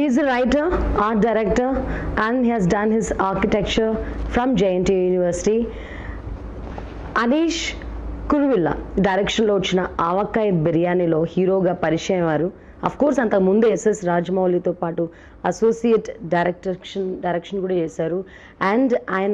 He's a writer, art director, and he has done his architecture from JNT University. Anish కురువిల్ల డైరెక్షన్లో వచ్చిన ఆవకాయ బిర్యానీలో హీరోగా పరిచయం వారు అఫ్ కోర్స్ అంతకు ముందు ఎస్ఎస్ రాజమౌళితో పాటు అసోసియేట్ డైరెక్షన్ డైరెక్షన్ కూడా చేశారు అండ్ ఆయన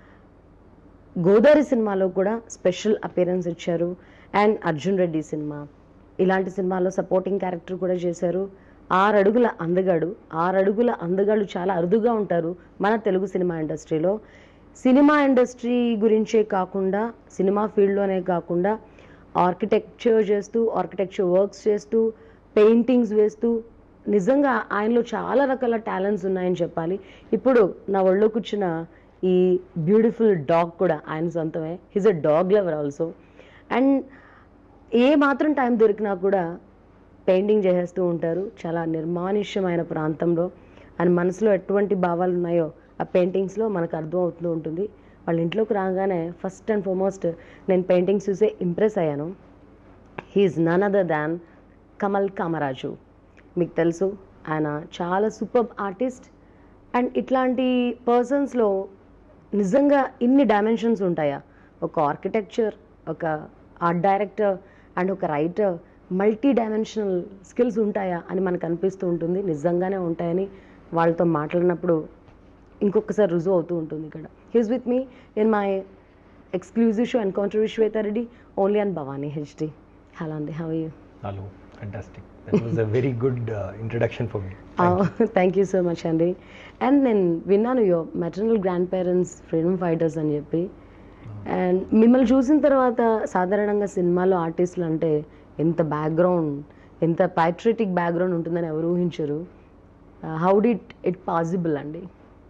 గోదావరి సినిమాలో కూడా స్పెషల్ అపీరెన్స్ ఇచ్చారు అండ్ అర్జున్ రెడ్డి సినిమా ఇలాంటి సినిమాలో సపోర్టింగ్ క్యారెక్టర్ కూడా చేశారు ఆరు అడుగుల అందగాడు ఆరు అడుగుల అందగాడు చాలా అరుదుగా ఉంటారు మన తెలుగు సినిమా ఇండస్ట్రీలో సినిమా ఇండస్ట్రీ గురించే కాకుండా సినిమా ఫీల్డ్లోనే కాకుండా ఆర్కిటెక్చర్ చేస్తూ ఆర్కిటెక్చర్ వర్క్స్ చేస్తూ పెయింటింగ్స్ వేస్తూ నిజంగా ఆయనలో చాలా రకాల టాలెంట్స్ ఉన్నాయని చెప్పాలి ఇప్పుడు నా ఒళ్ళో కూర్చున్న ఈ బ్యూటిఫుల్ డాగ్ కూడా ఆయన సొంతమే his a dog lover also and ఏ మాత్రం టైం దొరికినా కూడా పెయింటింగ్ చేసేస్తూ ఉంటారు చాలా నిర్మానుష్యమైన ప్రాంతంలో ఆయన మనసులో ఎటువంటి భావాలు ఉన్నాయో ఆ పెయింటింగ్స్లో మనకు అర్థం అవుతూ ఉంటుంది వాళ్ళ ఇంట్లోకి రాగానే ఫస్ట్ అండ్ ఫార్మోస్ట్ నేను పెయింటింగ్స్ చూసే ఇంప్రెస్ అయ్యాను he's none other than Kamal Kamaraju మీకు తెలుసు ఆయన చాలా సూపర్ ఆర్టిస్ట్ అండ్ ఇట్లాంటి పర్సన్స్లో నిజంగా ఇన్ని డైమెన్షన్స్ ఉంటాయా ఒక ఆర్కిటెక్చర్ ఒక ఆర్ట్ డైరెక్టర్ అండ్ ఒక రైటర్ మల్టీ డైమెన్షనల్ స్కిల్స్ ఉంటాయా అని మనకు అనిపిస్తూ ఉంటుంది నిజంగానే ఉంటాయని వాళ్ళతో మాట్లాడినప్పుడు ఇంకొకసారి రుజువు అవుతూ ఉంటుంది ఇక్కడ he's with me in my exclusive show encounter with Shweta Reddy only and Bhavani HD hello అండి how you Hello, fantastic. That was a very good uh, introduction for me. Thank you so much అండి అండ్ నేను విన్నాను your maternal grand parents freedom fighters అని చెప్పి and మిమ్మల్ని చూసిన తర్వాత సాధారణంగా సినిమాలో ఆర్టిస్టులు అంటే ఎంత బ్యాక్గ్రౌండ్ ఎంత ప్యాట్రిటిక్ బ్యాక్గ్రౌండ్ ఉంటుందని ఎవరు ఊహించరు హౌ డిట్ ఇట్ పాసిబుల్ అండి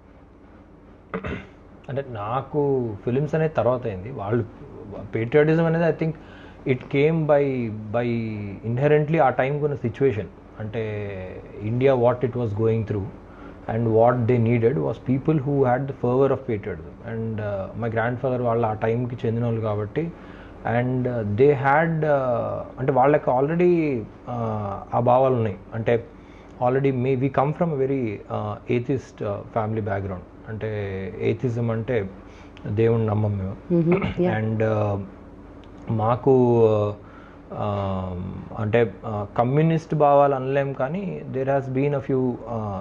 అంటే నాకు ఫిలిమ్స్ అనేది తర్వాత అయింది వాళ్ళు పేట్రియాటిజం అనేది I think it came by by inherently ఆ టైంకి ఉన్న సిచ్యువేషన్ అంటే India what it was going through and what they needed was people who had the fervour of patriotism and my grand father వాళ్ళు ఆ టైంకి చెందిన వాళ్ళు కాబట్టి అండ్ దే హ్యాడ్ అంటే వాళ్ళకి ఆల్రెడీ ఆ భావాలు ఉన్నాయి అంటే already may we come from very atheist family background అంటే ఏథిజం అంటే దేవుణ్ణి నమ్మం మేము అండ్ మాకు ఆ, అంటే కమ్యూనిస్ట్ భావాలు అనలేం కానీ there has been a few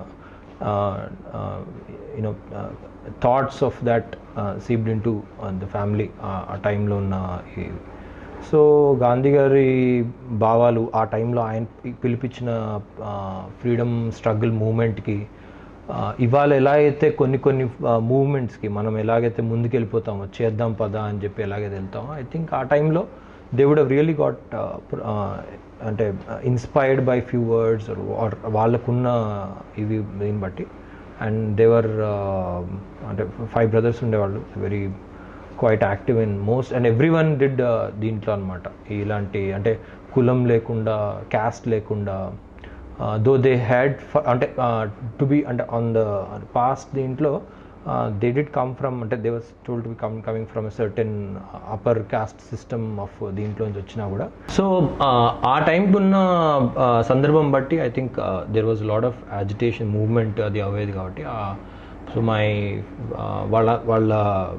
you know thoughts of that seeped in to the family ఆ టైంలో ఉన్న ఈ సో గాంధీ గారి భావాలు ఆ టైంలో ఆయన పి- పిలిపించిన ఫ్రీడమ్ స్ట్రగుల్ మూమెంట్కి ఇవాళ ఎలా అయితే కొన్ని కొన్ని మూమెంట్స్కి మనం ఎలాగైతే ముందుకు వెళ్ళిపోతామో చేద్దాం పదా అని చెప్పి ఎలాగైతే వెళ్తామో ఐ థింక్ ఆ టైంలో they would have really got అంటే inspired by few words or వాళ్ళకున్న ఇవి దీన్ని బట్టి అండ్ దేవర్ అంటే ఫైవ్ బ్రదర్స్ ఉండేవాళ్ళు very quite active in most and every one did దీంట్లో అనమాట ఇలాంటి అంటే కులం లేకుండా క్యాస్ట్ లేకుండా దో దే హ్యాడ్ అంటే టు బి అంటే ఆన్ ద పాస్ట్ దీంట్లో దే డిడ్ కమ్ ఫ్రమ్ అంటే they was told to be come coming from a certain upper cost system of దీంట్లో నుంచి వచ్చినా కూడా సో ఆ టైంకి ఉన్న uh, సందర్భం బట్టి I think there was lot of agitation movement అది అవ్వేది కాబట్టి సో మై వాళ్ళ వాళ్ళ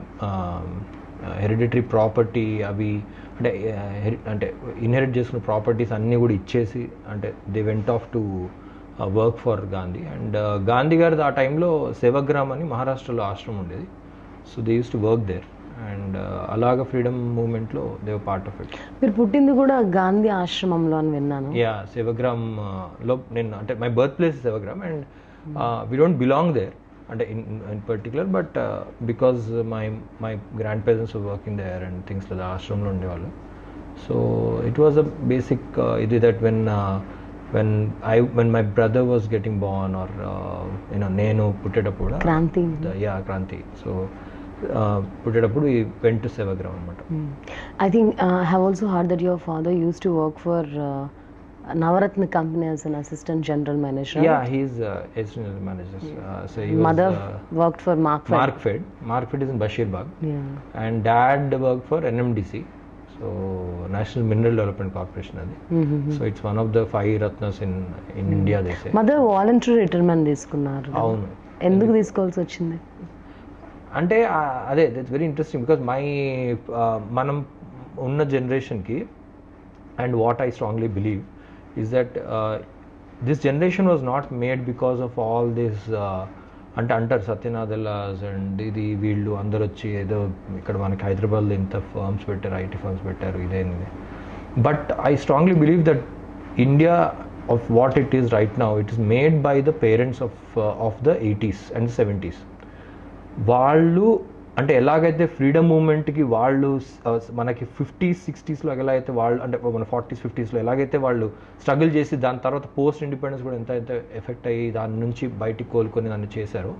హెరిడిటరీ ప్రాపర్టీ అవి అంటే uh, heri- అంటే ఇన్హెరిట్ చేసుకున్న ప్రాపర్టీస్ అన్నీ కూడా ఇచ్చేసి అంటే they went off to work for Gandhi and Gandhi గారిది ఆ టైంలో సేవగ్రామ్ అని మహారాష్ట్రలో ఆశ్రమం ఉండేది so they use to work there and అలాగ ఫ్రీడమ్ మూమెంట్లో దే పార్ట్ ఆఫ్ ఇట్ మీరు పుట్టింది కూడా గాంధీ ఆశ్రమంలో అని విన్నాను యా సేవగ్రామ్ లో నేను అంటే my birth place Sevagram and we don't belong there అంటే in in particular but because my my grand parents working there and things లేదా ఆశ్రమంలో ఉండేవాళ్ళు so it was a basic ఇది that when when I when my brother was getting born or you know నేను పుట్టేటప్పుడు Kranti yeah Kranti so పుట్టేటప్పుడు ఈ went Sevagram అనమాట I think I have also heard that your father use to work for Navratna company as an assistant general manager Yeah, he's uh, external manager. Uh, so he was mother uh, worked for Mark Mark Fed. Mark Fed is in Bashir Bagh. Yeah. And dad worked for NMDC. So so National Mineral Development Corporation అది so it's one of the five ratnas in in India దేశే mother voluntary retirement తీసుకున్నారు అవును ఎందుకు తీసుకోవాల్సి వచ్చింది అంటే ఆ, అదే that's very interesting because my మనం ఉన్న జనరేషన్కి and what I strongly believe is that this generation was not made because of all this అంటే అంటారు సత్యనాథెల్లాస్ అండ్ ఇది వీళ్ళు అందరు వచ్చి ఏదో ఇక్కడ మనకి హైదరాబాద్లో ఇంత ఫర్మ్స్ పెట్టారు ఐటీ ఫర్మ్స్ పెట్టారు ఇదేంది but I strongly believe that India of what it is right now it is made by the parents of of the eighties and seventies వాళ్ళు అంటే ఎలాగైతే ఫ్రీడమ్ మూమెంట్కి వాళ్ళు ఆ, మనకి ఫిఫ్టీస్ సిక్స్టీస్లో ఎలా అయితే వాళ్ళు అంటే మన ఫార్టీస్ ఫిఫ్టీస్లో ఎలాగైతే వాళ్ళు స్ట్రగుల్ చేసి దాని తర్వాత పోస్ట్ ఇండిపెండెన్స్ కూడా ఎంత అయితే ఎఫెక్ట్ అయ్యి దాని నుంచి బయటికి కోలుకొని దాన్ని చేశారో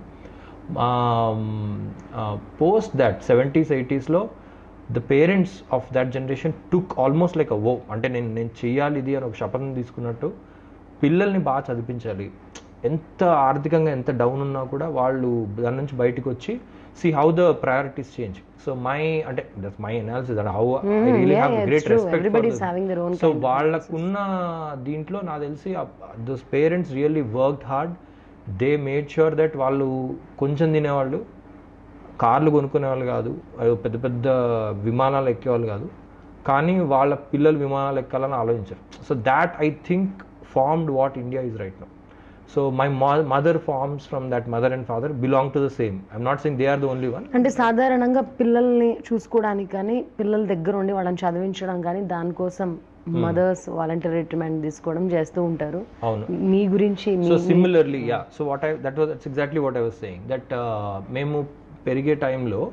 పోస్ట్ దట్ సెవెంటీస్ ఎయిటీస్లో the parents of that generation took almost like a వో అంటే నేను నేను చేయాలి ఇది అని ఒక శపథం తీసుకున్నట్టు పిల్లల్ని బాగా చదివించాలి ఎంత ఆర్థికంగా ఎంత డౌన్ ఉన్నా కూడా వాళ్ళు దాని నుంచి బయటకు వచ్చి see how the priorities change so my అంటే that's my analysis and how I really yeah, have yeah, it's great true. Everybody is having their own so kind of వాళ్ళకున్న దీంట్లో నాకు తెలిసి those parents really work hard they made sure that వాళ్ళు కొంచెం తినేవాళ్ళు కార్లు కొనుక్కునే వాళ్ళు కాదు అవి పెద్ద పెద్ద విమానాలు ఎక్కేవాళ్ళు కాదు కానీ వాళ్ళ పిల్లలు విమానాలు ఎక్కాలని ఆలోచించారు so that I think formed what India is right now so my mother forms from that mother and father belong to the same I'm not saying they are the only one అంటే సాధారణంగా పిల్లల్ని చూసుకోవడానికి కానీ పిల్లల దగ్గర ఉండి వాళ్ళని చదివించడం కానీ దానికోసం మదర్స్ వాలంటీర్ రిటైర్మెంట్ తీసుకోవడం చేస్తూ ఉంటారు అవును మీ గురించి మీ so similarly yeah so what I that was that's exactly what I was saying that మేము పెరిగే టైంలో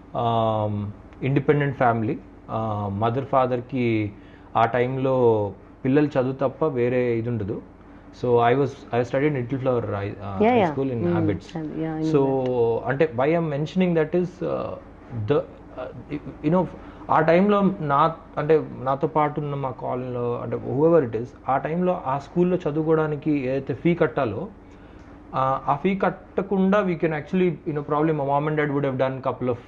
ఇండిపెండెంట్ ఫ్యామిలీ మదర్ ఫాదర్కి ఆ టైంలో పిల్లలు చదువు తప్ప వేరే ఇది ఉండదు so I was I study Little Flower Yeah, yeah. School in habits Yeah, I so అంటే why I'm mentioning that is the you know ఆ టైంలో నా అంటే నాతో పాటు ఉన్న మా కాలనీలో అంటే హూఎవర్ ఇట్ ఈస్ ఆ టైంలో ఆ స్కూల్లో చదువుకోవడానికి ఏదైతే ఫీ కట్టాలో ఆ, ఆ ఫీ కట్టకుండా we can actually you know problem మా mom and dad would have done couple of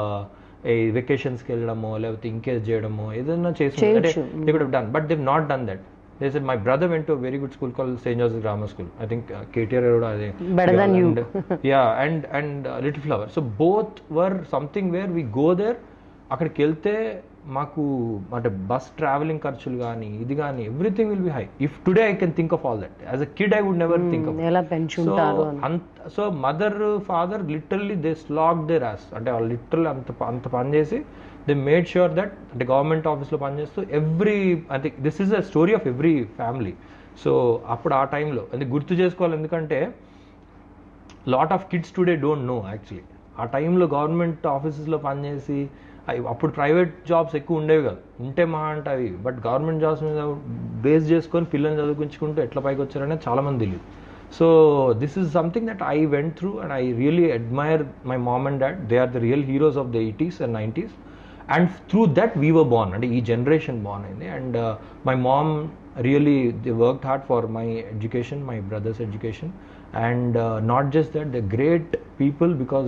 a వెకేషన్స్కి వెళ్ళడమో లేకపోతే ఇంకేజ్ చేయడమో ఏదైనా చేసి అంటే చేయొచ్చు. They could have done but they not done that they said my brother went to very good school call Saint Joseph Grammar School I think KTR కూడా అదే Better than you. Yeah and and Little Flower so both were something where we go there అక్కడికి వెళ్తే మాకు అంటే bus travelling ఖర్చులు కానీ ఇది కానీ everything will be high if today I can think of all that as a kid I would never think of ఎలా so పెంచుంటారు అని అంత so mother father literally they slack they రాస్ అంటే వాళ్ళు లిటరల్లీ అంత ప- అంత పని చేసి దే మేడ్ ష్యూర్ దట్ అంటే గవర్నమెంట్ ఆఫీస్లో పనిచేస్తూ ఎవ్రీ అంటే this is a story of every family so అప్పుడు ఆ టైంలో అది గుర్తు చేసుకోవాలి ఎందుకంటే lot of kids today don't know actually ఆ టైంలో గవర్నమెంట్ ఆఫీసెస్లో పనిచేసి అవి అప్పుడు ప్రైవేట్ జాబ్స్ ఎక్కువ ఉండేవి కాదు ఉంటే మా అంటే అవి బట్ గవర్నమెంట్ జాబ్స్ మీద బేస్ చేసుకొని పిల్లల్ని చదువుకుంచుకుంటూ ఎట్లా పైకి వచ్చారనే చాలామంది తెలియదు so this is something that I went through and I really admire my mom and dad they are the real heroes of the eighties and nineties and through that we were born అంటే ఈ generation born అయింది and my mom really did work hard for my education my brother's education and not just that the great people because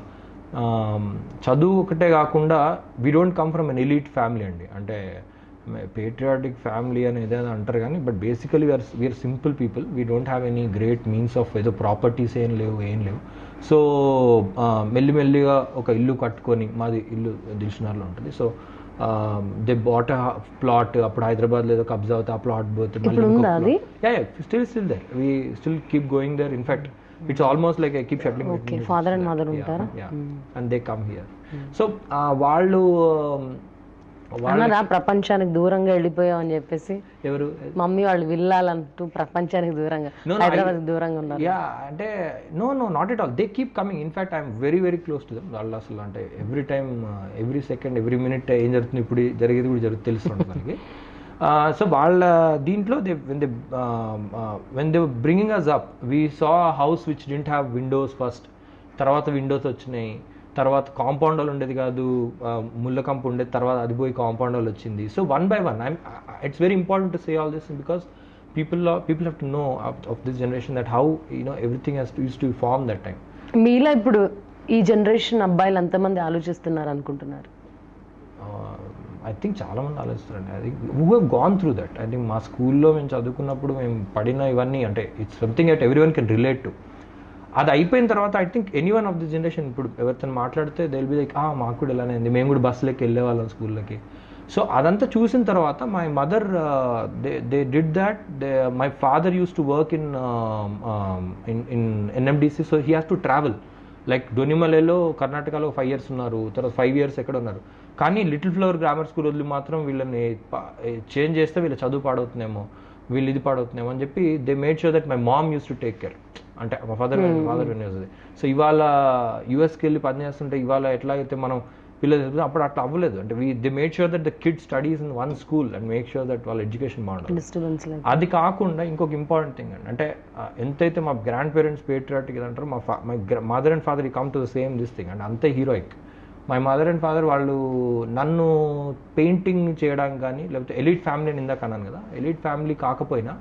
చదువు ఒకటే కాకుండా we don't come from an elite family అండి అంటే patriotic family అని ఏదైనా అంటారు కానీ but basically we're we're simple people we don't have any great means of ఏదో ప్రాపర్టీస్ ఏం లేవు ఏం లేవు సో మెల్లిమెల్లిగా ఒక ఇల్లు కట్టుకొని మాది ఇల్లు దిల్షునార్లో ఉంటుంది సో దే బాట్ ప్లాట్ అప్పుడు హైదరాబాద్ ఏదో కబ్జా అవుతే ఆ ప్లాట్ పోతే ఇప్పుడు ఉందా అది? Still still there we still keep going there in fact it's almost like I keep shuttling Okay, father and mother ఉంటారా? And they come here so వాళ్ళు um, వాళ్ళ అన్నదా ప్రపంచానికి దూరంగా వెళ్ళిపోయాం అని చెప్పేసి ఎవరు మమ్మీ వాళ్ళు వెళ్ళాలంటూ ప్రపంచానికి దూరంగా No, no, హైదరాబాద్ దూరంగా ఉన్నారు యా అంటే no no not at all they keep coming in fact I'm very very close to them వాళ్ళు అసలు అంటే every time every second every minute ఏం జరుగుతుంది ఇప్పుడు జరిగేది కూడా జరుగుతుంది తెలుస్తుంది మనకి సో వాళ్ళ దీంట్లో they when they when they bringing us up we saw house which didn't have windows first తర్వాత విండోస్ వచ్చినాయి తర్వాత కాంపౌండ్ వాళ్ళు ఉండేది కాదు ముళ్ళ కంపు ఉండేది తర్వాత అది పోయి కాంపౌండ్ వాళ్ళు వచ్చింది so one by one I'm it's very important to say all this because people uh, people have to know of, of this generation that how you know everything has to used to form that time మీలో ఇప్పుడు ఈ generation అబ్బాయిలు ఎంతమంది ఆలోచిస్తున్నారు అనుకుంటున్నారు uh, I think చాలా మంది ఆలోచిస్తారండి I think who have gone through that I think మా స్కూల్లో మేము చదువుకున్నప్పుడు మేము పడిన ఇవన్నీ అంటే it's something that every one can relate to అది అయిపోయిన తర్వాత I think any one of the generation ఇప్పుడు ఎవరితో మాట్లాడితే దిల్ బి లైక్ ఆ మాకు కూడా ఇలానే ఉంది మేము కూడా బస్సులకి వెళ్ళేవాళ్ళం స్కూల్లోకి సో అదంతా చూసిన తర్వాత my mother they they did that they my father use to work in in in NMDC so he has to travel like డొనిమలేలో కర్ణాటకలో ఫైవ్ ఇయర్స్ ఉన్నారు తర్వాత ఫైవ్ ఇయర్స్ ఎక్కడ ఉన్నారు కానీ లిటిల్ ఫ్లవర్ గ్రామర్ స్కూల్ వదిలి మాత్రం వీళ్ళని చేంజ్ చేస్తే వీళ్ళ చదువు పాడవుతుందేమో వీళ్ళు ఇది పాడవుతుందేమో అని చెప్పి they made sure that my mom use to take care అంటే మా ఫాదర్ ఫాదర్ వినేది సో ఇవాళ యూఎస్కి వెళ్ళి పని చేస్తుంటే ఇవాళ ఎట్లా అయితే మనం పిల్లలు చదివితే అప్పుడు అట్లా అవ్వలేదు అంటే we they made sure that the kid studies in one school and make sure that వాళ్ళ ఎడ్యుకేషన్ బాగుంటుంది డిస్టర్బెన్స్ లేదు అది కాకుండా ఇంకొక ఇంపార్టెంట్ థింగ్ అండి అంటే ఆ, ఎంతైతే మా గ్రాండ్ పేరెంట్స్ పేట్రియాటిక్ అంటారో మా ఫా మై మదర్ అండ్ ఫాదర్ ఈ come to the same this thing and అంతే heroic my mother and father వాళ్ళు నన్ను పెయింటింగ్ చేయడానికి కానీ లేకపోతే ఎలిట్ ఫ్యామిలీ అని ఇందాక అన్నాను కదా ఎలిట్ ఫ్యామిలీ కాకపోయినా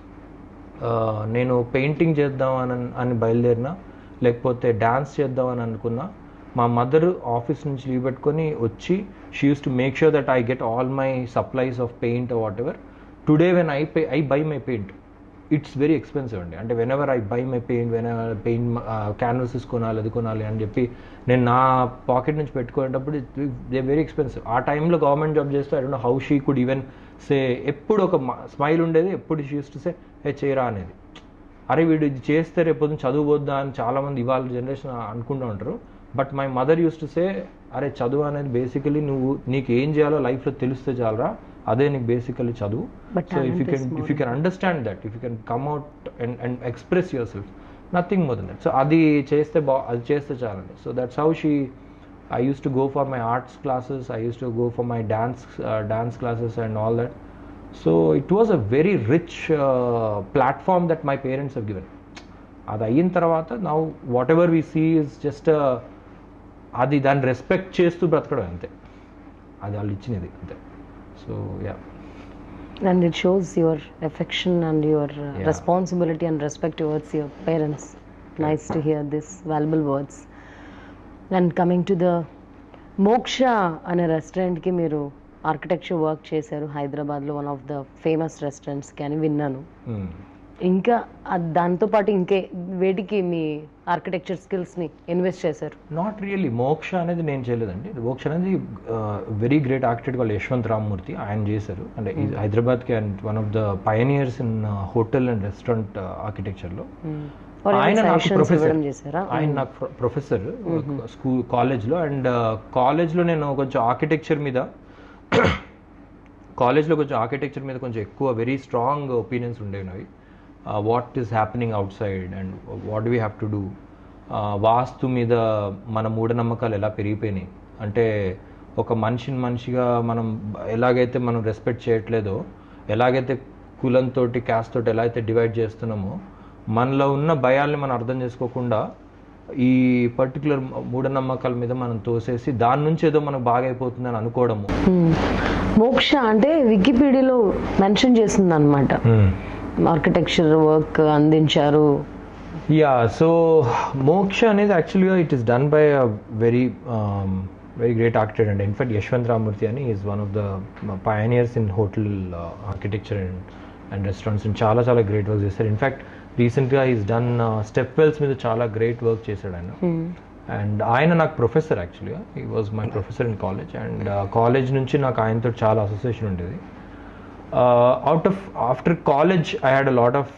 ఆ, నేను పెయింటింగ్ చేద్దాం అని అని బయలుదేరినా లేకపోతే డ్యాన్స్ చేద్దాం అని అనుకున్నా మా మదర్ ఆఫీస్ నుంచి లీవ్ పెట్టుకొని వచ్చి she use to make sure that I get all my supplies of paint whatever today when I pay I buy my paint it's very expensive అండి అంటే whenever I buy my paint whenever paint canvases కొనాలి అది కొనాలి అని చెప్పి నేను నా pocket నుంచి పెట్టుకునేటప్పుడు దే వెరీ ఎక్స్పెన్సివ్ ఆ టైంలో గవర్నమెంట్ జాబ్ చేస్తే I don't how she could even say ఎప్పుడు ఒక స్మైల్ ఉండేది ఎప్పుడు she use to say hey చేయరా అనేది అరే వీడు ఇది చేస్తే రేపు పొద్దున్న చదువుపోద్దా అని చాలామంది ఇవాళ జనరేషన్ అనుకుంటూ ఉంటారు but my mother use to say అరే చదువు అనేది బేసికలీ నువ్వు నీకు ఏం చేయాలో లైఫ్లో తెలిస్తే చాలరా అదే నీకు బేసికలీ చదువు But so if you talent is can more if you can understand that if you can come out and and express yourself nothing more that so అది చేస్తే బా అది చేస్తే చాలండి so that's how she I use to go for my arts classes I use to go for my dance dance classes and all that so it was a very rich platform that my parents have given అది అయిన తర్వాత now whatever we see is just అది దాన్ని respect చేస్తూ బ్రతకడం అంతే అది వాళ్ళు ఇచ్చినది అంతే so yeah and it shows your affection and your uh, Yeah. responsibility and respect towards your parents nice to hear this valuable words and coming to the మోక్ష అనే రెస్టారెంట్కి మీరు ఆర్కిటెక్చర్ వర్క్ చేశారు హైదరాబాద్లో వన్ ఆఫ్ ద ఫేమస్ రెస్టారెంట్స్కి అని విన్నాను ఇంకా అద్- దాంతోపాటు ఇంకే వేటికి మీ ఆర్కిటెక్చర్ స్కిల్స్ని ఇన్వెస్ట్ చేశారు నాట్ రియల్లీ మోక్ష అనేది నేను చేయలేదండి మోక్ష అనేది వెరీ గ్రేట్ ఆర్కిటెక్ట్ వాళ్ళు యశ్వంత్ రామ్మూర్తి ఆయన చేశారు అంటే ఈ హైదరాబాద్కి and one of the pioneers in hotel and restaurant ఆర్కిటెక్చర్లో ఆయన నాకు సజెషన్స్ ప్రొఫెసర్ ఇవ్వడం చేశారా ఆయన నాకు ప్రొఫెసర్ స్కూల్ కాలేజ్లో అండ్ కాలేజ్లో నేను కొంచెం ఆర్కిటెక్చర్ మీద కాలేజ్లో కొంచెం ఆర్కిటెక్చర్ మీద కొంచెం ఎక్కువ వెరీ స్ట్రాంగ్ ఒపీనియన్స్ ఉండేవి నావి what is happening outside and what we have to do vastu మీద మన మూఢనమ్మకాలు ఎలా పెరిగిపోయినాయి అంటే ఒక మనిషిని మనిషిగా మనం ఎలాగైతే మనం రెస్పెక్ట్ చేయట్లేదో ఎలాగైతే కులంతో క్యాస్ట్ తోటి ఎలా అయితే డివైడ్ చేస్తున్నామో మనలో ఉన్న భయాల్ని మనం అర్థం చేసుకోకుండా ఈ పర్టికులర్ మూఢనమ్మకాల మీద మనం తోసేసి దాని నుంచి ఏదో మనకు బాగా అయిపోతుందని అనుకోవడము Hmm. మోక్ష అంటే వికీపీడియాలో మెన్షన్ చేసింది అనమాట ఆర్కిటెక్చర్ వర్క్ అందించారు యా సో మోక్ష అనేది యాక్చువల్గా it is done by a very very great architect and in fact Yashwant Ramurthy అని is one of the pioneers in hotel architecture and and restaurants and చాలా చాలా గ్రేట్ వర్క్ చేశారు ఇన్ఫాక్ట్ రీసెంట్గా ఈజ్ డన్ స్టెప్ వెల్స్ మీద చాలా great work చేశాడు ఆయన and ఆయన నాకు ప్రొఫెసర్ యాక్చువల్గా he was my professor in college and college నుంచి నాకు ఆయనతో చాలా అసోసియేషన్ ఉండేది out of after college I had a lot of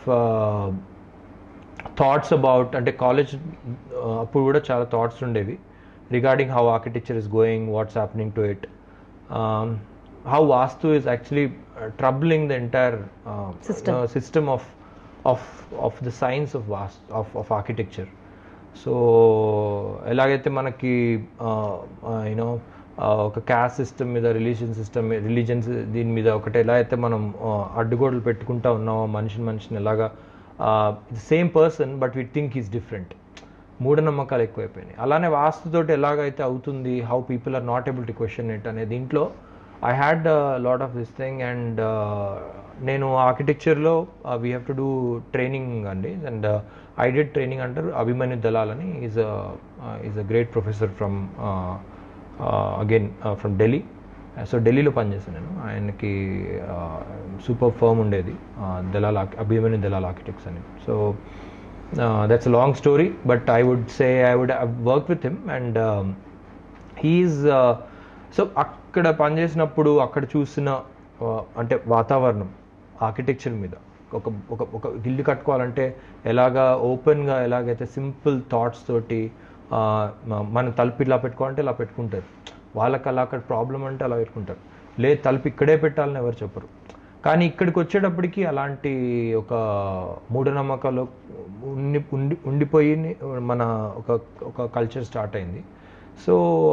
thoughts about అంటే కాలేజ్ అప్పుడు కూడా చాలా థాట్స్ ఉండేవి regarding how architecture is going what's happening to it how vastu is actually troubling the entire System. System of of of the science of వాస్ of of architecture so ఎలాగైతే మనకి you know ఒక caste system మీద religion system religions దీని మీద ఒకటి ఎలా అయితే మనం uh, అడ్డుగోడలు పెట్టుకుంటా ఉన్నామో మనిషిని మనిషిని ఎలాగా same person but we think is different మూఢనమ్మకాలు ఎక్కువైపోయినాయి అలానే వాస్తుతోటి ఎలాగైతే అవుతుంది how people are not able to question it అనే దీంట్లో I had lot of this thing and నేను ఆర్కిటెక్చర్లో we have to do training అండి అండ్ ఐ డెడ్ ట్రైనింగ్ అంటారు అభిమన్యు దళాల్ అని is is a great professor from again from Delhi so ఢిల్లీలో పనిచేశాను నేను ఆయనకి సూపర్ ఫర్మ్ ఉండేది దలాల్ అభిమన్యు దలాల్ ఆర్కిటెక్ట్స్ అని so that's long story but I would say I would work with him and he's so అక్కడ పనిచేసినప్పుడు అక్కడ చూసిన uh, అంటే వాతావరణం ఆర్కిటెక్చర్ మీద ఒక ఒక ఒక ఇల్లు కట్టుకోవాలంటే ఎలాగా ఓపెన్గా ఎలాగైతే సింపుల్ థాట్స్ తోటి uh, మ- మనం తలుపు ఇలా పెట్టుకోవాలంటే ఇలా పెట్టుకుంటారు వాళ్ళకి అలా అక్కడ ప్రాబ్లం అంటే అలా పెట్టుకుంటారు లేదు తలుపు ఇక్కడే పెట్టాలని ఎవరు చెప్పరు కానీ ఇక్కడికి వచ్చేటప్పటికి అలాంటి ఒక మూఢనమ్మకాలు ఉండి ఉండి ఉండిపోయి మన ఒక ఒక కల్చర్ స్టార్ట్ అయింది so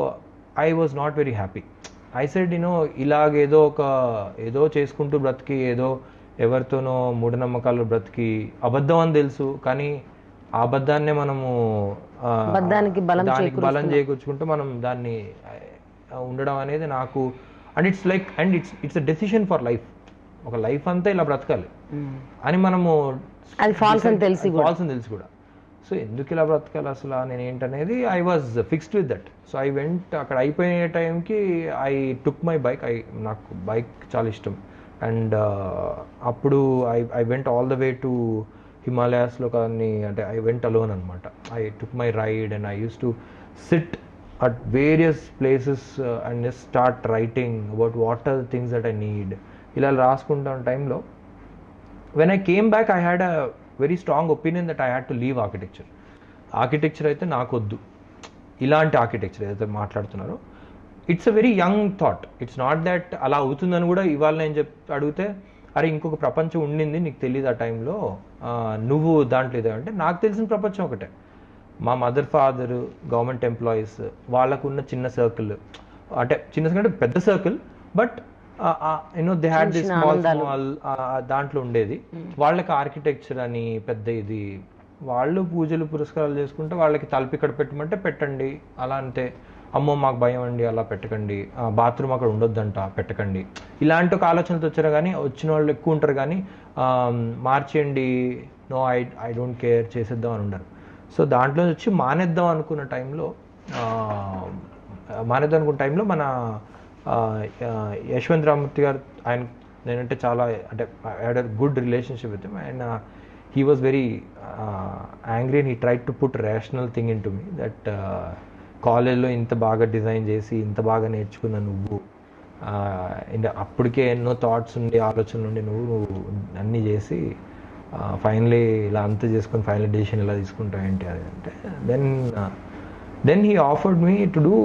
I was not very happy I said you know ఇలాగేదో ఒక ఏదో చేసుకుంటూ బ్రతికి ఏదో ఎవరితోనో మూఢనమ్మకాలు బ్రతికి అబద్ధం అని తెలుసు కానీ ఆ అబద్ధాన్నే మనము ఆ, అబద్ధానికి బలం దానికి బలం చేకూర్చుకుంటూ మనం దాన్ని ఆ, ఉండడం అనేది నాకు and it's like and it's it's a decision for life ఒక లైఫ్ అంతా ఇలా బ్రతకాలి అని మనము అది false అని తెలిసి ఫాల్స్ అని తెలిసి కూడా సో ఎందుకు ఇలా బ్రతకాలి అసలు నేను ఏంటనేది I was fixed with that so I went అక్కడ అయిపోయే టైంకి I took my bike I నాకు బైక్ చాలా ఇష్టం అండ్ అప్పుడు I I went all the way to హిమాలయాస్లో కానీ అంటే ఐ వెంట్ అలోన్ అనమాట I took my ride and I use to sit at various places and just start writing about what are the things that I need ఇలా రాసుకుంటాం టైంలో when I came back I had a very strong opinion that I had to leave architecture architecture అయితే నాకొద్దు ఇలాంటి architecture ఏదైతే మాట్లాడుతున్నారో it's a very young thought it's not that అలా అవుతుందని కూడా ఇవాళ నేను చెప్ అడిగితే అరే ఇంకొక ప్రపంచం ఉండింది నీకు తెలియదు ఆ టైంలో నువ్వు దాంట్లో ఇదే అంటే నాకు తెలిసిన ప్రపంచం ఒకటే మా మదర్ ఫాదర్ గవర్నమెంట్ ఎంప్లాయీస్ వాళ్ళకున్న చిన్న సర్కిల్ అంటే చిన్న circle అంటే పెద్ద circle but you know they had this small small దాంట్లో ఉండేది వాళ్ళకి ఆర్కిటెక్చర్ అని పెద్ద ఇది వాళ్ళు పూజలు పురస్కారాలు చేసుకుంటే వాళ్ళకి తలుపు ఇక్కడ పెట్టమంటే పెట్టండి అలా అంతే అమ్మో మాకు భయం అండి అలా పెట్టకండి బాత్రూమ్ అక్కడ ఉండొద్దంట పెట్టకండి ఇలాంటి ఒక ఆలోచనతో వచ్చారు కానీ వచ్చిన వాళ్ళు ఎక్కువ ఉంటారు కానీ ఆ, మార్చేయండి no I I don't care చేసేద్దాం అని ఉండరు సో దాంట్లో వచ్చి మానేద్దాం అనుకున్న టైంలో మానేద్దాం అనుకున్న టైంలో మన ఆ, ఆ, యశ్వంత్ రామూర్తి గారు ఆయన నేనంటే చాలా అంటే had a good relationship with ఆయన he was very angry and he try to put rational thing into me that కాలేజ్లో ఇంత బాగా డిజైన్ చేసి ఇంత బాగా నేర్చుకున్న నువ్వు ఆ, ఇంకా అప్పటికే ఎన్నో థాట్స్ ఉండి ఆలోచనలు ఉండి నువ్వు నువ్వు అన్నీ చేసి ఫైనలీ ఇలా అంతా చేసుకొని ఫైనల్ డెసిషన్ ఇలా తీసుకుంటావు ఏంటి అది అంటే then then he offered me to do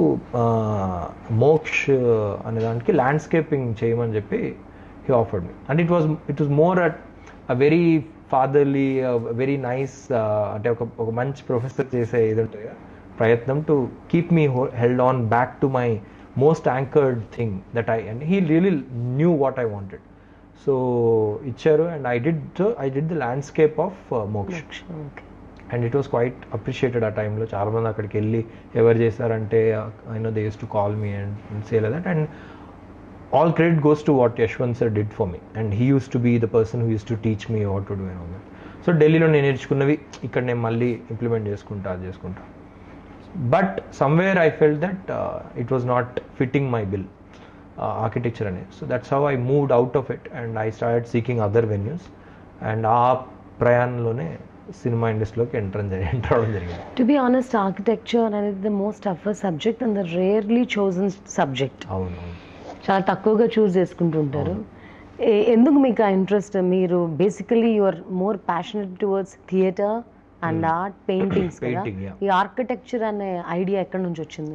Moksh అనే దానికి ల్యాండ్స్కేపింగ్ చేయమని చెప్పి he offered me and it was it was more at a very fatherly very nice అంటే ఒక ఒక మంచి ప్రొఫెసర్ చేసే ఇది ఉంటుంది కదా, ప్రయత్నం to keep me held on back to my most anchored thing that I and he really knew what I wanted so ఇచ్చారు and I did I did the landscape of Moksha okay and it was quite appreciated ఆ టైంలో చాలామంది అక్కడికి వెళ్ళి ఎవరు చేశారంటే I know they use to call me and say that and all credit goes to what Yashwant sir did for me and he use to be the person who use to teach me what to do and all that so ఢిల్లీలో నేను నేర్చుకున్నవి ఇక్కడ నేను మళ్ళీ implement చేసుకుంటా అది చేసుకుంటా but somewhere I felt that it was not fitting my bill architecture అనేది so that's how I moved out of it and I start seeking other venues and ఆ ప్రయాణంలోనే సినిమా ఇండస్ట్రీలోకి ఎంటర్ ఎంటర్ అవడం జరిగింది to be honest architecture అనేది the most toughest subject and the rarely chosen subject అవును అవును చాలా తక్కువగా చూస్ చేసుకుంటుంటారు ఏ- ఎందుకు మీకు ఆ ఇంట్రెస్ట్ మీరు basically your more passionate towards theatre and art paintings కదా Painting, yeah. ఈ ఆర్కిటెక్చర్ అనే ఐడియా ఎక్కడి నుంచి వచ్చింది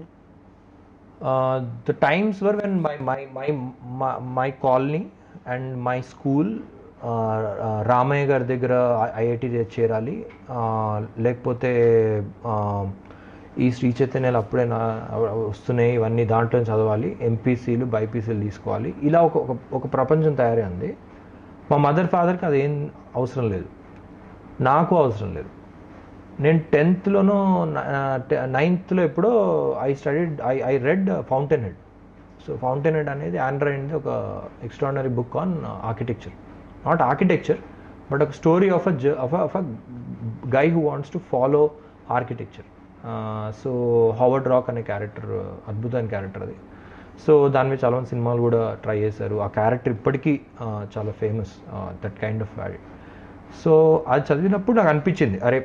the times were when my my my my colony and my school Ramaiah గారి దగ్గర ఐఐటి చేరాలి uh, లేకపోతే uh, ఈ శ్రీ చైతన్యాలు అప్పుడే నా వస్తున్నాయి ఇవన్నీ దాంట్లో చదవాలి ఎంపీసీలు బైపీసీలు తీసుకోవాలి ఇలా ఒక ఒక- ఒక ప్రపంచం తయారైంది మా మదర్ ఫాదర్కి అదేం అవసరం లేదు నాకు అవసరం లేదు నేను టెన్త్లోనో నైన్త్లో ఎప్పుడో I studied I I read Fountainhead so Fountainhead అనేది ఆండ్రాయిడ్ ఒక extraordinary book on architecture not architecture but ఒక story of a of of a guy who wants to follow architecture so Howard Roark అనే character అద్భుతమైన character అది సో దాని మీద చాలా మంది సినిమాలు కూడా ట్రై చేశారు ఆ క్యారెక్టర్ ఇప్పటికీ ఆ, చాలా famous that kind of so అది చదివినప్పుడు నాకు అనిపించింది అరే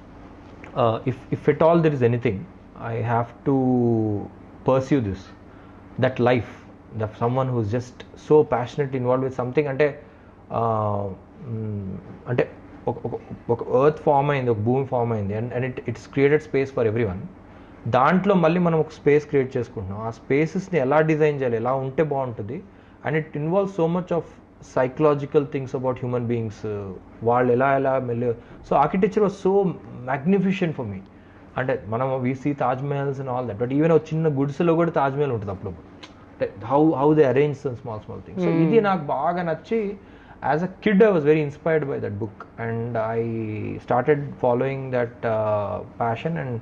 if if at all there is anything I have to pursue this that life the someone who's just so passionate involve with something అంటే uh, mm, అంటే ఒక ఒక ఒక ఎర్త్ ఫామ్ అయింది ఒక భూమి ఫామ్ అయింది and and it it's created space for everyone దాంట్లో మళ్ళీ మనం ఒక స్పేస్ క్రియేట్ చేసుకుంటున్నాం ఆ స్పేసెస్ని ఎలా డిజైన్ చేయాలి ఎలా ఉంటే బాగుంటుంది and it involve so much of psychological things about human beings వాళ్ళు ఎలా ఎలా మెల్లి so architecture was so magnificent for me అంటే మనం we see Taj Mahals and all that but even ఒక చిన్న గుడిసెలో కూడా తాజ్ మహల్ ఉంటుంది అప్పుడు అంటే how how they arrange some small small things so ఇది నాకు బాగా నచ్చి as a kid I was very inspired by that book and I started following that passion and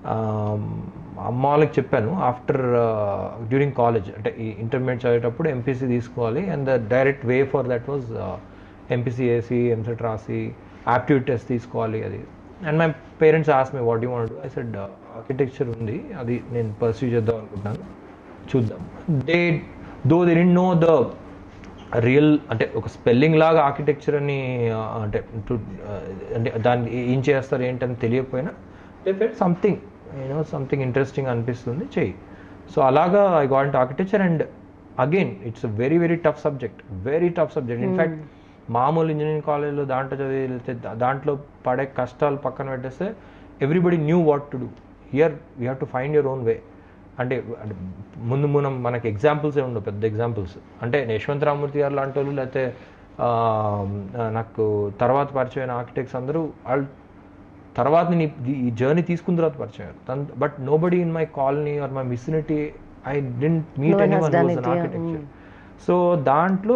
అమ్మ వాళ్ళకి చెప్పాను ఆఫ్టర్ డ్యూరింగ్ కాలేజ్ అంటే ఈ ఇంటర్మీడియట్ చదివేటప్పుడు ఎంపీసీ తీసుకోవాలి and the direct way for that was MPC ఏసీ ఎంసెట్ రాసి aptitude test తీసుకోవాలి అది and my parents ask me what you want I said architecture ఉంది అది నేను పర్సూ చేద్దాం అనుకుంటున్నాను చూద్దాం they though they didn't know the real అంటే ఒక స్పెల్లింగ్ లాగా ఆర్కిటెక్చర్ అని ఆ, అంటే to, ఆ, అంటే దాన్ని ఏం చేస్తారు ఏంటని తెలియకపోయినా they feel something you know something interesting అనిపిస్తుంది చెయ్యి సో అలాగా I got architecture and again it's very very tough subject very tough subject in fact మామూలు ఇంజనీరింగ్ కాలేజ్లో దాంట్లో చదివితే దాంట్లో పడే కష్టాలు పక్కన పెట్టేస్తే everybody knew what to do here you have to find your own way అంటే అంటే ముందు మనం మనకి ఎగ్జాంపుల్స్ ఏ ఉండవు పెద్ద ఎగ్జాంపుల్స్ అంటే యశ్వంత్ రామూర్తి గారు లాంటి వాళ్ళు లేకపోతే ఆ, నాకు తర్వాత పరిచయమైన ఆర్కిటెక్ట్స్ అందరూ వాళ్ళు తర్వాత నేను ఈ- ఈ జర్నీ తీసుకున్న తర్వాత పరిచయం but nobody in my colony or my vicinity I didn't meet No one any has one done was it, అన్ yeah. ఆర్కిటెక్చర్ సో దాంట్లో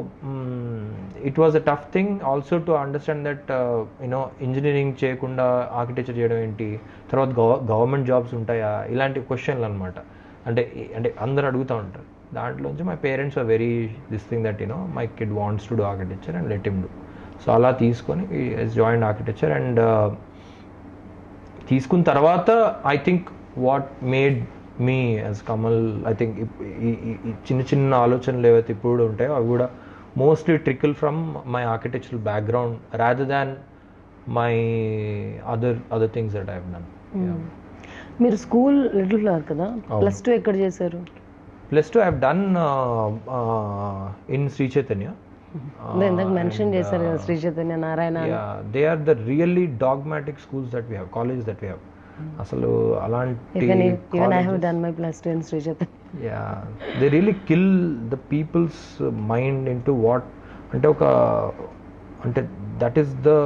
it was a tough thing also to understand that you know engineering చేయకుండా architecture చేయడం ఏంటి తర్వాత government jobs ఉంటాయా ఇలాంటి క్వశ్చన్లు అనమాట అంటే ఈ- అంటే అందరు అడుగుతూ ఉంటారు దాంట్లోంచి my parents are very this thing that you know my kid wants to do architecture and let him do so అలా తీసుకొని జాయిన్ ఆర్కిటెక్చర్ అండ్ తీసుకున్న తర్వాత I think what made me as కమల్ ఐ థింక్ ఈ చిన్న చిన్న ఆలోచనలు ఏవైతే ఇప్పుడు కూడా ఉంటాయో అవి కూడా mostly trickle from my architectural background rather than my other other things that I done మీరు స్కూల్ లిటిల్ ఫ్లవర్ కదా అవును. ప్లస్ టూ ఎక్కడ చేశారు plus two I done in Shri Chaitanya అదే ఇందాక మెన్షన్ చేశారు కదా శ్రీ చైతన్య నారాయణ అని. yeah they are the really dogmatic schools that we have colleges that we have అసలు అలాంటి Even if- even I have colleges- done my plus two in Sri Chaitanya. yeah they really kill the people's uh, mind into what అంటే ఒక అంటే that is the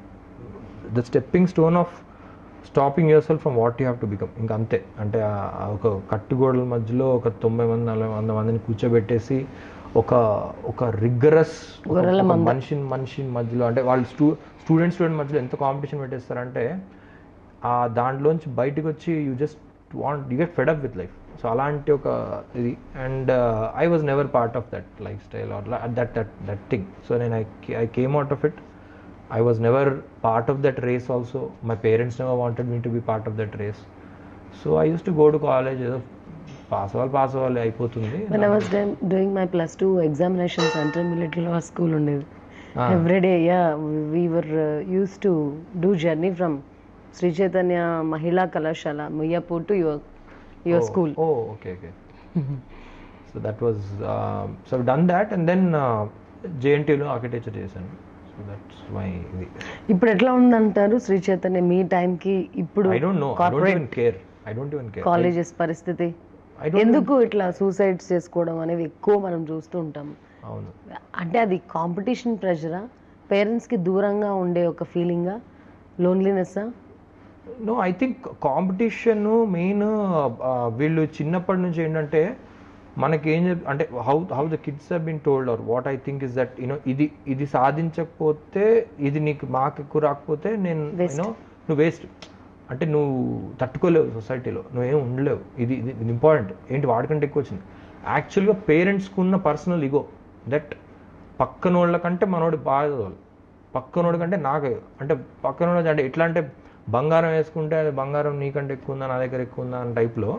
the stepping stone of stopping yourself from what you have to become ఇంకా అంతే అంటే ఆ- ఆ ఒక కట్టుగోడల మధ్యలో ఒక తొంభై మంది నలభై వంద మందిని కూర్చోబెట్టేసి ఒక ఒక రిగ్గరస్ గొర్రెల మంద. మనిషి మనిషి మధ్యలో అంటే వాళ్ళు స్టూ స్టూడెంట్ స్టూడెంట్ మధ్యలో ఎంత కాంపిటీషన్ పెట్టేస్తారంటే ఆ దాంట్లోంచి బయటకు వచ్చి you just want you get fed up with life so అలాంటి ఒక ఇది and I was never part of that lifestyle or that that that thing so నేను I I came out of it I was never part of that race also my parents never wanted me to be part of that race so I use to go to college ఏదో pass అవ్వాలి pass అవ్వాలి అయిపోతుంది When I was done doing my plus two examination center, Little Flower school ఉండేది Ah. Every day yeah we were use to do journey from Shri Chaitanya Mahila Kalasala Miyapur to your your school oh okay okay so that was so done that and then జేఎన్టీలో architecture చేశాను so that's my ఇది ఇప్పుడు ఎట్లా ఉందంటారు శ్రీ చైతన్య మీ టైంకి ఇప్పుడు I don't know I don't corporate even care I don't even care colleges పరిస్థితి ఐ డోంట్ ఎందుకు ఇట్లా సూసైడ్స్ చేసుకోవడం అనేవి ఎక్కువ మనం చూస్తూ ఉంటాం అవును అంటే అది కాంపిటీషన్ ప్రెషరా పేరెంట్స్కి దూరంగా ఉండే ఒక ఫీలింగా లోన్లీనెస్సా no I think competition main వీళ్ళు చిన్నప్పటి నుంచి ఏంటంటే మనకేం చెప్ అంటే how how the kids have been told or what I think is that you know ఇది ఇది సాధించకపోతే ఇది నీకు మార్క్ ఎక్కువ రాకపోతే నేను Waste. యూనో నువ్వు వేస్ట్ అంటే నువ్వు తట్టుకోలేవు సొసైటీలో నువ్వేం ఉండలేవు ఇది ఇది ఇది ఇంపార్టెంట్ ఏంటి వాడికంటే ఎక్కువ వచ్చింది యాక్చువల్గా పేరెంట్స్కి ఉన్న పర్సనల్ ఇగో దట్ పక్కనోళ్ళ కంటే మనోడు బాగా చదవాలి పక్కనోడి కంటే నాకు అంటే పక్కనోడు అంటే ఎట్లా అంటే బంగారం వేసుకుంటే అది బంగారం నీకంటే ఎక్కువ ఉందా నా దగ్గర ఎక్కువ ఉందా అనే టైప్లో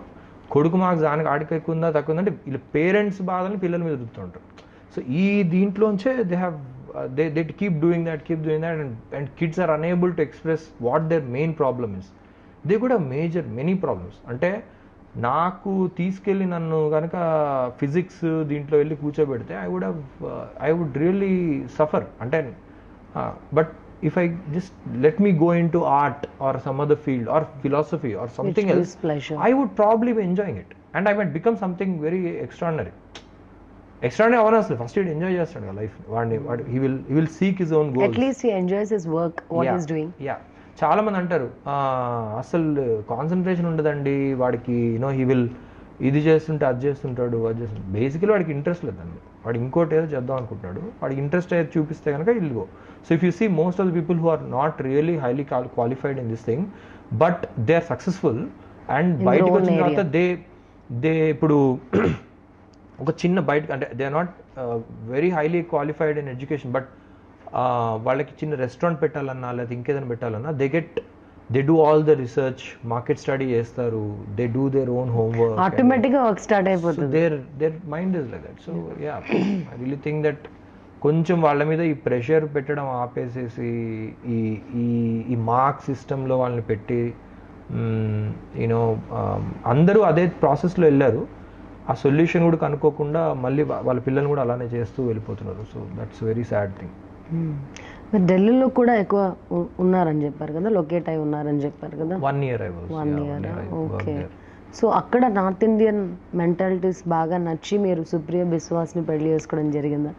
కొడుకు మార్క్స్ దానికి ఆడికి ఎక్కువ ఉందా తక్కువ ఉందా అంటే వీళ్ళ పేరెంట్స్ బాధని పిల్లల మీద రుద్దుతుంటారు సో ఈ దీంట్లోంచే they have they they keep doing that keep doing that and and kids are unable to express what their main problem is they కూడా మేజర్ మెనీ ప్రాబ్లమ్స్ అంటే నాకు తీసుకెళ్ళి నన్ను కనుక ఫిజిక్స్ దీంట్లో వెళ్ళి కూర్చోబెడితే I would I would really suffer అంటే but if I just let me go into art or some other field or philosophy or something gives else pleasure. I would probably be enjoying it. And I might become something very extraordinary. Extraordinary awareness first it enjoy చేస్తాడు కదా life వాడిని వాడు he will he will seek his own goal at least he enjoys his work what is doing yeah చాలా మంది అంటారు "ఆ, అసలు concentration ఉండదండి వాడికి యూనో హీ విల్ ఇది చేస్తుంటే అది చేస్తుంటాడు అది చేస్తుంటాడు బేసికలీ వాడికి ఇంట్రెస్ట్ లేదండి వాడు ఇంకోటి ఏదో చేద్దాం అనుకుంటున్నాడు వాడికి ఇంట్రెస్ట్ అయితే చూపిస్తే కనుక I'll go so if you see most of the people who are not really highly qualified in this thing but they are successful and their బయటకు own వచ్చిన తర్వాత area. దే దే ఇప్పుడు ఒక చిన్న బయట అంటే they are not very highly qualified in education but వాళ్ళకి చిన్న రెస్టారెంట్ పెట్టాలన్నా లేదా ఇంకేదైనా పెట్టాలన్నా they get they do all the research market study చేస్తారు they do their own homework automatic గా వర్క్ స్టార్ట్ సో అయిపోతుంది their their mind is like that so yeah I really think that కొంచెం వాళ్ళ మీద ఈ ప్రెషర్ పెట్టడం ఆపేసేసి ఈ ఈ ఈ మార్క్ సిస్టంలో వాళ్ళని పెట్టి యూనో అందరూ అదే ప్రాసెస్లో వెళ్ళారు ఆ సొల్యూషన్ కూడా కనుక్కోకుండా మళ్ళీ వా- వాళ్ళ పిల్లల్ని కూడా అలానే చేస్తూ వెళ్ళిపోతున్నారు so that's very sad thing Hmm. మరి ఢిల్లీలో కూడా ఎక్కువ ఉ- ఉన్నారని చెప్పారు కదా లొకేట్ అయి ఉన్నారని చెప్పారు కదా one year I was one year okay so అక్కడ నార్త్ ఇండియన్ మెంటాలిటీస్ బాగా నచ్చి మీరు సుప్రియ బిశ్వాస్ని పెళ్లి చేసుకోవడం జరిగిందా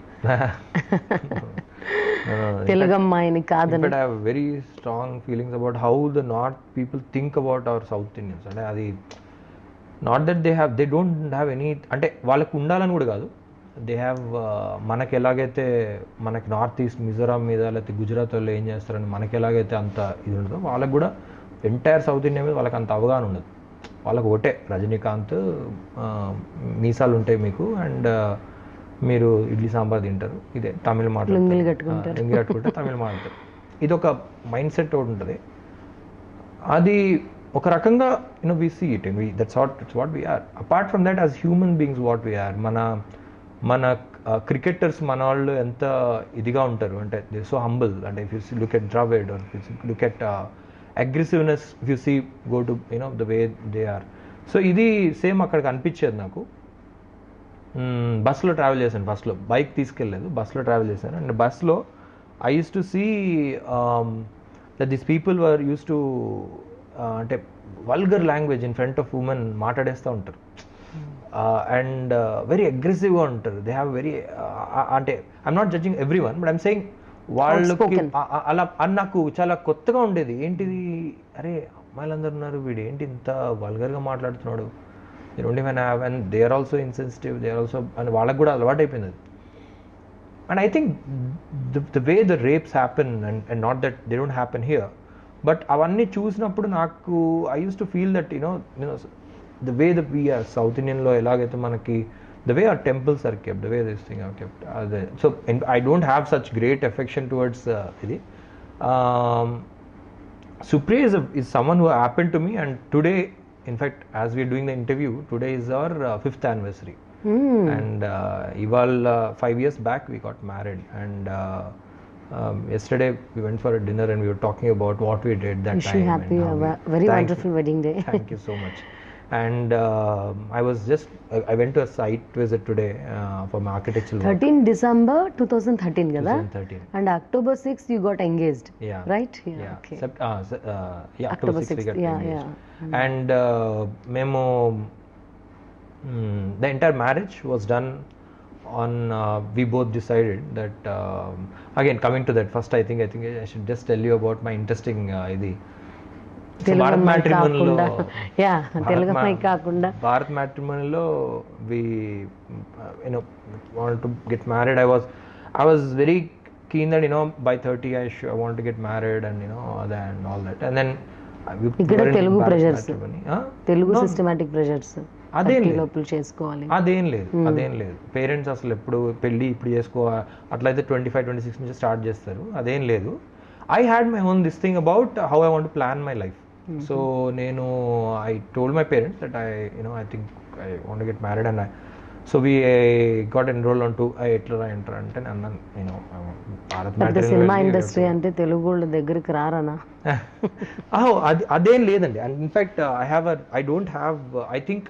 తెలుగు అమ్మాయిని కాదని but I have very strong feelings about how the north people think about our south Indians అంటే అది not that they have they don't have any అంటే వాళ్ళకు ఉండాలని కూడా కాదు దే హ్యావ్ మనకి ఎలాగైతే మనకి నార్త్ ఈస్ట్ మిజోరాం మీద లేకపోతే గుజరాత్ వాళ్ళు ఏం చేస్తారని మనకి ఎలాగైతే అంత ఇది ఉండదో వాళ్ళకి కూడా ఎంటైర్ సౌత్ ఇండియా మీద వాళ్ళకి అంత అవగాహన ఉండదు వాళ్ళకి ఒకటే రజనీకాంత్ ఆ, మీసాలు ఉంటాయి మీకు అండ్ మీరు ఇడ్లీ సాంబార్ తింటారు ఇదే తమిళ లుంగీలు మాట్లాడతారు కట్టుకుంటారు. లుంగి కట్టుకుంటే తమిళ మాట్లాడతారు ఇది ఒక మైండ్ సెట్ ఒకటి ఉంటుంది అది ఒక రకంగా you know we see it we that's what it's what we're apart from that as human beings what we're మన మన క్రికెటర్స్ మన వాళ్ళు ఎంత ఇదిగా ఉంటారు అంటే దే సో హంబుల్ అంటే if you look at Dravid or look at aggressiveness if you see go to you know the way they are so ఇది సేమ్ అక్కడికి అనిపించేది నాకు మ్మ్, బస్సులో ట్రావెల్ చేశాను ఫస్ట్లో బైక్ తీసుకెళ్ళలేదు బస్సులో ట్రావెల్ చేశాను అండ్ బస్సులో I use to see that this people were use to అంటే vulgar language in front of women మాట్లాడేస్తూ ఉంటారు అండ్ వెరీ అగ్రెసివ్గా ఉంటారు దే హ్యావ్ వెరీ అంటే I'm not judging everyone but I'm saying వాళ్ళకి Outspoken. ఆ- ఆ- అలా అని నాకు చాలా కొత్తగా ఉండేది ఏంటిది అరే అమ్మాయిలందరూ ఉన్నారు వీడు ఏంటి ఇంత వల్గర్గా మాట్లాడుతున్నాడు they don't even have and they are also insensitive they are also అని వాళ్ళకి కూడా అలవాటు అయిపోయింది అది and I think the way the rapes happen and and not that they don't happen here but అవన్నీ చూసినప్పుడు నాకు I use to feel that you know you know the way the we're south ఇండియన్లో ఎలాగైతే మనకి the way our temples are kept the way this thing are kept అదే so I don't have such great affection towards ఇది Supriya is, a, is someone who happened to me, and today, in fact, as we're doing the interview, today is our uh, fifth anniversary. And uh, Ival, uh, five years back, we got married. And uh, um, yesterday, we went for a dinner and we were talking about what we did that Wish time. you and happy, how a we- wa- very Thank wonderful you. wedding day. Thank you so much. And uh, I was just, I, I went to a site visit today uh, for my architectural work. Thirteen December two thousand thirteen కదా 2013. And October six you got engaged Yeah. Right Yeah. Okay Sept- uh, se- uh, yeah, October October 6th we 6th, got yeah, engaged. yeah. And uh, మేము mm, the entire marriage was done on uh, we both decided that um, again coming to that first I think I think I should just tell you about my interesting uh, ఇది So, Telugu Bharat అమ్మాయి matrimonyలో కాకుండా yeah Telugu అమ్మాయి కాకుండా భారత్ మ్యాట్రిమోనీలో we you know want to get married I was I was very keen that you know by thirty I I want to get married and you know అదే and all that and then ఇక్కడ Telugu pressures. Telugu systematic pressures అదేం లేదు. లోపల చేసుకోవాలి అదేం లేదు అదేం లేదు పేరెంట్స్ అసలు ఎప్పుడు పెళ్ళి ఇప్పుడు చేసుకో అట్లయితే ట్వంటీ ఫైవ్ ట్వంటీ సిక్స్ నుంచి స్టార్ట్ చేస్తారు అదేం లేదు I had my own this thing about how I want plan my life so నేను I told my parents that I you know I think I want get married and I so we got enroll అంటూ ఎట్లా enter అంటే నేను అన్నాను నేను భారత్ పెద్ద matrimony cinema వెళ్ళి industry అంటే తెలుగు వాళ్ళ దగ్గరికి రారనా oh, అది అదేం లేదండి and in fact I have I don't have I think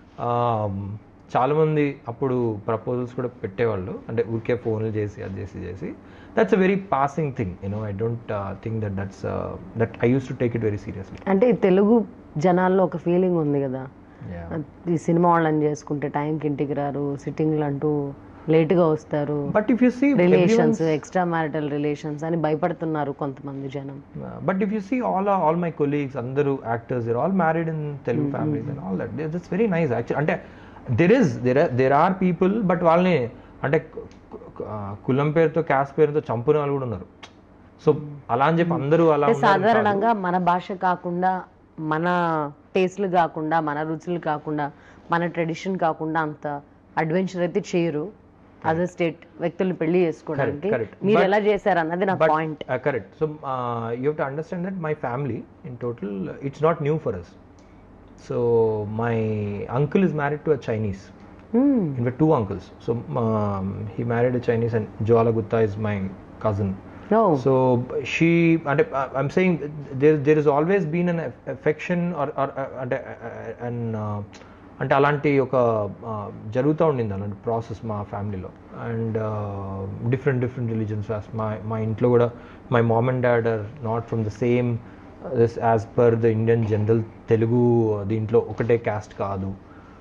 చాలామంది అప్పుడు ప్రపోజల్స్ కూడా పెట్టేవాళ్ళు అంటే ఊరికే ఫోన్లు చేసి అది చేసి చేసి that's a very passing thing you know I don't think that that's that I use to take it very seriously అంటే ఈ తెలుగు జనాల్లో ఒక ఫీలింగ్ ఉంది కదా ఈ సినిమా వాళ్ళని చేసుకుంటే టైంకి ఇంటికి రారు సిట్టింగ్లు అంటూ లేట్గా వస్తారు but if you see relations extra marital relations అని భయపడుతున్నారు కొంతమంది జనం but if you see all all my colleagues అందరూ actors are all married in Telugu families and all that that's very nice actual అంటే there is there there are people but వాళ్ళని అంటే కు- కు- ఆ, కులం పేరుతో క్యాస్ట్ పేరుతో చంపున వాళ్ళు కూడా ఉన్నారు సో అలా అని చెప్పి అందరూ అలా అంటే ఉన్నారు కాదు. సాధారణంగా మన భాష కాకుండా మన టేస్ట్లు కాకుండా మన రుచులు కాకుండా మన ట్రెడిషన్ కాకుండా అంత అడ్వెంచర్ అయితే చేయరు అదర్ స్టేట్ వ్యక్తుల్ని పెళ్లి చేసుకోవడానికి correct. మీరు But- ఎలా చేశారు అన్నది నా But- point uh, correct. So uh, you have to understand that my family, in total, uh, it's not new for us. So my uncle is married to a Chinese. In fact, two uncles. So um, he married a Chinese, and Joala Gupta is my cousin. No So she, and uh, I'm saying there there has always been an aff- affection or or uh, and uh, and uh, అంటే అలాంటి ఒక uh, జరుగుతూ ఉండింది అలాంటి process మా ఫ్యామిలీలో and different different religions మా మా ఇంట్లో కూడా my mom and dad are not from the same this as per the Indian general Telugu దీంట్లో ఒకటే క్యాస్ట్ కాదు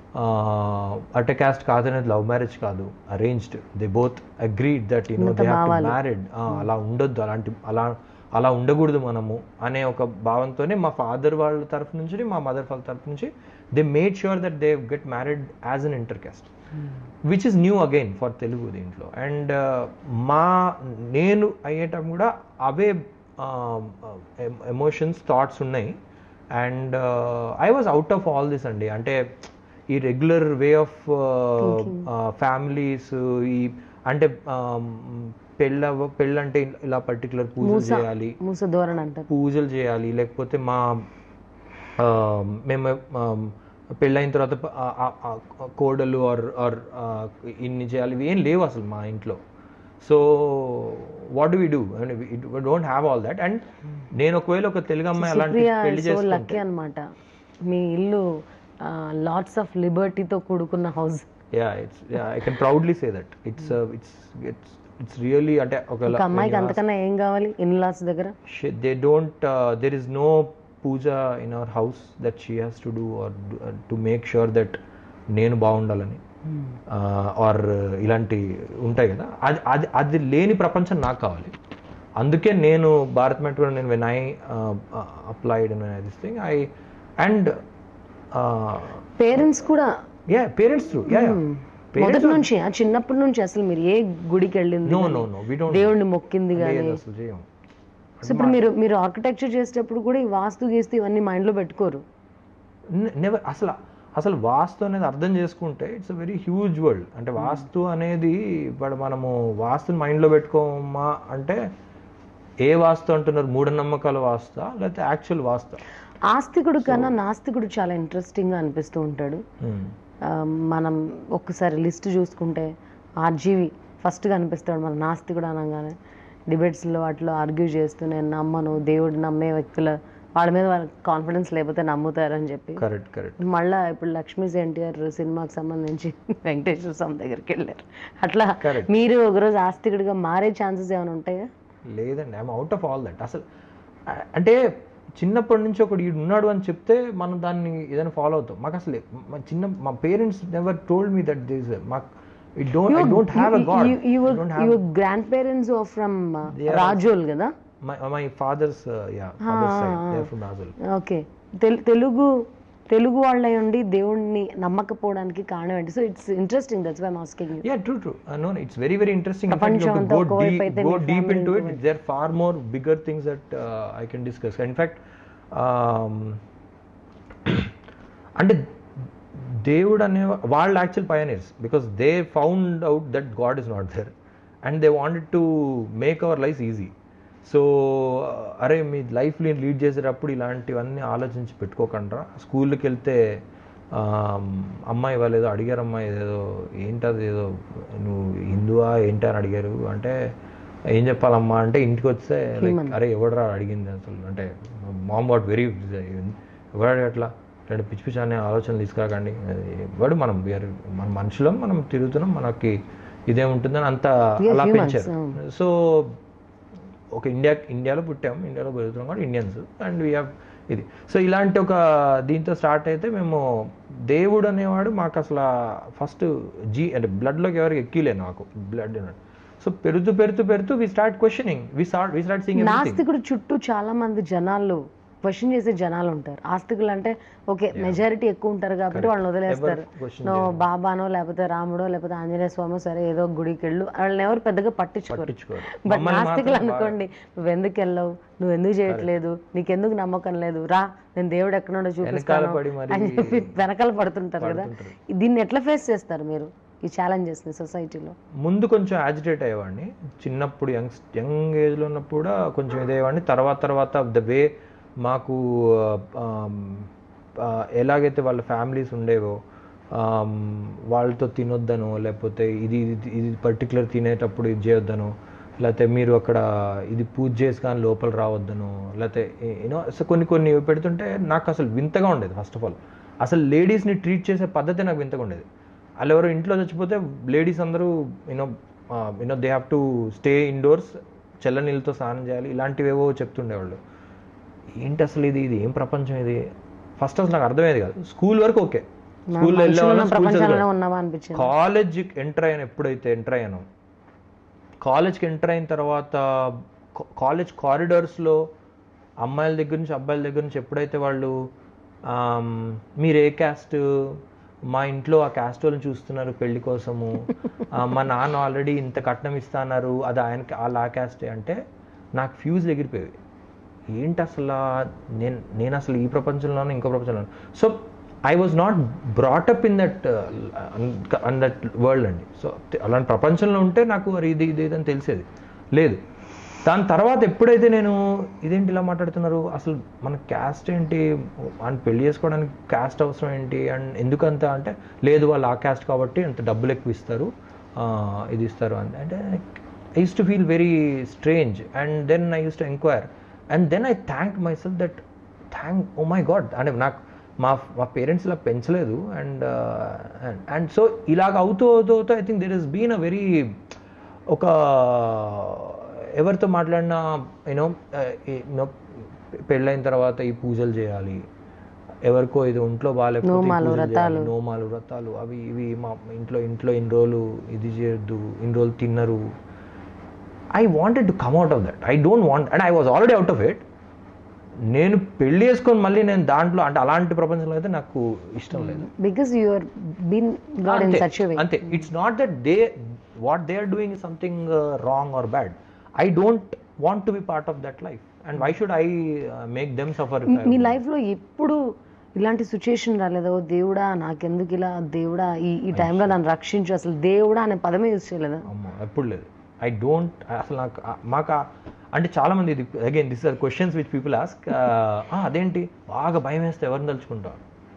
అటే క్యాస్ట్ కాదనేది లవ్ మ్యారేజ్ కాదు arranged they both agreed that you know they have to married అలా ఉండొద్దు అలాంటి అలా అలా ఉండకూడదు మనము అనే ఒక భావంతోనే మా ఫాదర్ వాళ్ళ తరఫు నుంచి మా మదర్ వాళ్ళ తరఫు నుంచి they made sure that they get married as an inter caste which is new again for Telugu దీంట్లో అండ్ మా నేను అయ్యేటప్పుడు కూడా అవే ఎమోషన్స్ థాట్స్ ఉన్నాయి and I was out of all this అండి అంటే ఈ రెగ్యులర్ వే ఆఫ్ ఫ్యామిలీస్ ఈ అంటే పెళ్ళ పెళ్ళంటే ఇలా పర్టికులర్ పూజలు చేయాలి మూస ధోరణి అంటారు పూజలు చేయాలి లేకపోతే మా ఆ, మేము ఆ, పెళ్ళైన తర్వాత ప- ఆ- ఆ- ఆ కోడలు ఆర్ ఆర్ ఇన్ని చేయాలి ఇవి ఏం లేవు అసలు మా ఇంట్లో so what we do don't have all that and నేను ఒకవేళ ఒక తెలుగు అమ్మాయి అలాంటి సుప్రియ పెళ్లి సో చేసుకుంటే లక్కీ అన్నమాట మీ ఇల్లు లాట్స్ ఆఫ్ లిబర్టీతో కూడుకున్న house yeah it's I can proudly say that it's it's it's it's really అంటే ఒక ఒకవేళ అమ్మాయికి అంతకన్నా ఏం కావాలి ఇన్ లాస్ దగ్గర she, they don't uh, there is no puja in our house that she has to do or do, uh, to make sure that నేను బాగుండాలని ఆర్ ఇలాంటి ఉంటాయి కదా అది అది అది లేని ప్రపంచం నాకు కావాలి అందుకే నేను భారత్ మెట్రో నేను when I applied and this thing I and parents కూడా యా పేరెంట్స్ త్రూ యా మొదటి నుంచి ఆ చిన్నప్పటి నుంచి అసలు మీరు ఏ గుడికి వెళ్ళింది నో గానీ, నో నో వి డోంట్ దేవుడిని మొక్కింది కానీ అసలు చేయం సో ఇప్పుడు మీరు మీరు ఆర్కిటెక్చర్ చేసేటప్పుడు కూడా ఈ వాస్తు గీస్తూ ఇవన్నీ మైండ్ లో పెట్టుకోరు నెవర్ అసలు అసలు వాస్తు అనేది అర్థం చేసుకుంటే it's a very huge world అంటే వాస్తు అనేది ఇప్పుడు మనము వాస్తుని మైండ్లో పెట్టుకోమా అంటే ఏ వాస్తు అంటున్నారు మూఢనమ్మకాల వాస్తా లేకపోతే యాక్చువల్ వాస్తా ఆస్తికుడు కన్నా నాస్తికుడు చాలా ఇంట్రెస్టింగ్ గా అనిపిస్తూ ఉంటాడు ఆ, మనం ఒక్కసారి లిస్ట్ చూసుకుంటే ఆర్జీవి ఫస్ట్గా అనిపిస్తాడు మన నాస్తికుడు అనగానే డిబేట్స్లో వాటిలో ఆర్గ్యూ చేస్తూ నేను నమ్మను దేవుడు నమ్మే వ్యక్తుల వాళ్ళ మీద వాళ్ళకి కాన్ఫిడెన్స్ లేకపోతే నమ్ముతారని చెప్పి కరెక్ట్ కరెక్ట్ మళ్ళా ఇప్పుడు లక్ష్మీస్ ఎన్టీఆర్ సినిమాకి సంబంధించి వెంకటేశ్వర స్వామి దగ్గరికి వెళ్ళారు అట్లా Correct. మీరు ఒకరోజు ఆస్తికుడిగా మారే ఛాన్సెస్ ఏమైనా ఉంటాయా లేదండి I'm out of all that అసలు ఆ- అంటే చిన్నప్పటి నుంచి ఒకడు ఈడు ఉన్నాడు అని చెప్తే మనం దాన్ని ఏదైనా ఫాలో అవుతాం మాకు అసలు మా చిన్న మా parents never told me that this మాకు it don't I don't have a god your grandparents from Razole కదా my my father's yeah father's side they are from Razole okay Telugu Telugu వాళ్ళ ఉండి దేవుణ్ణి నమ్మకపోవడానికి కారణం ఏంటి so it's interesting that's why asking you Yeah, true, true. Uh, no, no, it's very, very interesting. In fact, you ప్రపంచం have to అంతా go ఒకవైపు deep, అయితే go మీ deep family into it. There are far more bigger things that uh, I can discuss. In fact, um, అంటే దేవుడు అనే వాళ్ళు actual pioneers because they found out that god is not there and they wanted to make our life easy so అరే మీ life lead చేసేటప్పుడు ఇలాంటివన్నీ ఆలోచించి పెట్టుకోకుండా స్కూల్కి వెళ్తే ఆ, అమ్మాయి వాళ్ళు ఏదో అడిగారు అమ్మాయి ఏదో ఏంటది ఏదో నువ్వు హిందువా ఏంటి అని అడిగారు అంటే ఏం చెప్పాలమ్మా అంటే ఇంటికి వస్తే లైక్ అరే ఎవడరా అడిగింది అసలు అంటే మామ్ వాట్ వెరీ ఎవడు అట్లా రెండు పిచ్చి పిచ్చి అనే ఆలోచనలు తీసుకురాకండి ఎవడు మనం we are- మన మనుషులం మనం తిరుగుతున్నాం మనకి ఇదేముంటుందని అంత అలా పెంచారు సో ఒక ఇండియా ఇండియాలో పుట్టాం ఇండియాలో పెరుగుతున్నాం కూడా ఇండియన్స్ అండ్ వీ హ్యావ్ ఇది సో ఇలాంటి ఒక దీంతో స్టార్ట్ అయితే మేము దేవుడు అనేవాడు మాకు అసలు ఫస్ట్ జీ అంటే బ్లడ్లోకి ఎవరికి ఎక్కిలే నాకు బ్లడ్ సో పెరుగుతూ పెరుగుతూ పెరుగుతూ we start questioning we start we start seeing నాస్తికుడు చుట్టూ చాలా మంది జనాలు క్వశ్చన్ చేసే జనాలు ఉంటారు ఆస్తికులు అంటే ఓకే మెజారిటీ ఎక్కువ ఉంటారు కాబట్టి వాళ్ళని వదిలేస్తారు question నువ్వు బాబానో లేకపోతే రాముడో లేకపోతే ఆంజనేయ స్వామి సరే ఏదో గుడికి వెళ్ళు వాళ్ళని ఎవరు పెద్దగా పట్టించుకోరు పట్టించుకోరు బట్ నాస్తికులు అనుకోండి నువ్వు ఎందుకు వెళ్ళవు నువ్వు ఎందుకు చేయట్లేదు నీకెందుకు నమ్మకం లేదు రా నేను దేవుడు ఎక్కడుండో చూపిస్తాను పడి మరి అని చెప్పి వెనకాల పడుతుంటారు కదా దీన్ని ఎట్లా ఫేస్ చేస్తారు మీరు ఈ ఛాలెంజెస్ ని సొసైటీలో ముందు కొంచెం యాజిటేట్ అయ్యేవాడిని చిన్నప్పుడు యంగ్ యంగ్ ఏజ్లో ఉన్నప్పుడు కూడా కొంచెం ఇదేవాడిని తర్వాత తర్వాత ద వే మాకు ఆమ్, ఆ, ఎలాగైతే వాళ్ళ ఫ్యామిలీస్ ఉండేవో ఆమ్, వాళ్ళతో తినొద్దనో లేకపోతే ఇది ఇది- ఇది పర్టికులర్ తినేటప్పుడు ఇది చేయొద్దనో లేకపోతే మీరు అక్కడ ఇది పూజ చేసి కానీ లోపల రావద్దనో లేకపోతే యూనో సో కొన్ని కొన్ని పెడుతుంటే నాకు అసలు వింతగా ఉండేది ఫస్ట్ ఆఫ్ ఆల్ అసలు లేడీస్ని ట్రీట్ చేసే పద్ధతి నాకు వింతగా ఉండేది వాళ్ళు ఎవరో ఇంట్లో చచ్చిపోతే లేడీస్ అందరూ you know you know they have to stay indoors చల్ల నీళ్ళతో స్నానం చేయాలి ఇలాంటివేవో చెప్తుండేవాళ్ళు ఏంటి అసలు ఇది ఇది ఏం ప్రపంచం ఇది ఫస్ట్ అసలు నాకు అర్థమయ్యేది కాదు స్కూల్ వరకు ఓకే స్కూల్లో వెళ్ళేవాళ్ళం స్కూల్ ప్రపంచంలో ఉన్నావా అనిపించింది కాలేజ్ ఎంటర్ అయ్యాను ఎప్పుడైతే ఎంటర్ అయ్యానో కాలేజ్కి ఎంటర్ అయిన తర్వాత కాలేజ్ కారిడార్స్లో అమ్మాయిల దగ్గర నుంచి అబ్బాయిల దగ్గర నుంచి ఎప్పుడైతే వాళ్ళు ఆమ్, మీరు ఏ క్యాస్ట్ మా ఇంట్లో ఆ క్యాస్ట్ వాళ్ళని చూస్తున్నారు పెళ్లి కోసము ఆ, మా నాన్న ఆల్రెడీ ఇంత కట్నం ఇస్తున్నారు అది ఆయనకి వాళ్ళ ఆ క్యాస్టే అంటే నాకు ఫ్యూజ్ ఎగిరిపోయేవి ఏంటి అసలు నేను నేను అసలు ఈ ప్రపంచంలోనే ఇంకో ప్రపంచంలో so I was not brought up in that an that world అండి సో అలాంటి ప్రపంచంలో ఉంటే నాకు అరే ఇది ఇది ఇది అని తెలిసేది లేదు దాని తర్వాత ఎప్పుడైతే నేను ఇదేంటి ఇలా మాట్లాడుతున్నారు అసలు మన క్యాస్ట్ ఏంటి అని పెళ్లి చేసుకోవడానికి క్యాస్ట్ అవసరం ఏంటి అండ్ ఎందుకంత అంటే లేదు వాళ్ళు ఆ క్యాస్ట్ కాబట్టి అంత డబ్బులు ఎక్కువ ఇస్తారు ఆ, ఇది ఇస్తారు అని అంటే I use to feel very strange and then I use to enquire and then I thank myself that thank oh my god అంటే నాకు మా మా పేరెంట్స్ ఇలా పెంచలేదు అండ్ అండ్ సో ఇలాగ అవుతూ అవుతూ అవుతూ I think there is been a very ఒక ఎవరితో మాట్లాడినా యూనో యూనో పెళ్ళైన తర్వాత ఈ పూజలు చేయాలి ఎవరికో ఇది ఒంట్లో బాగాలేకపోతే ఈ పూజలు చేయాలి. నోమాలు వ్రతాలు అవి ఇవి మా ఇంట్లో ఇంట్లో ఇన్ని రోజులు ఇది చేయొద్దు ఇన్ని రోజులు తిన్నరు I wanted to come out of that I don't want and I was already out of it నేను పెళ్లి చేసుకొని మళ్ళీ నేను దాంట్లో అంటే అలాంటి ప్రపంచంలో అయితే నాకు ఇష్టం లేదు because you are been god in అంతే సచ్ వే అంతే it's not that they what they are doing something wrong or bad I don't want to be part of that life and why should I make them suffer మీ life లో ఎప్పుడు ఇలాంటి situation రాలేదా ఓ దేవుడా నాకెందుకు ఇలా దేవుడా ఈ ఈ టైంలో నన్ను రక్షించు అసలు దేవుడా అనే పదమే యూజ్ చేయలేదా అమ్మో ఎప్పుడు లేదు ఐ డోంట్ అసలు నాకు ఆ- మాకు ఆ- అంటే చాలా మంది ఇది again this are questions which people ask అదేంటి బాగా భయం వేస్తే ఎవరిని తలుచుకుంటాం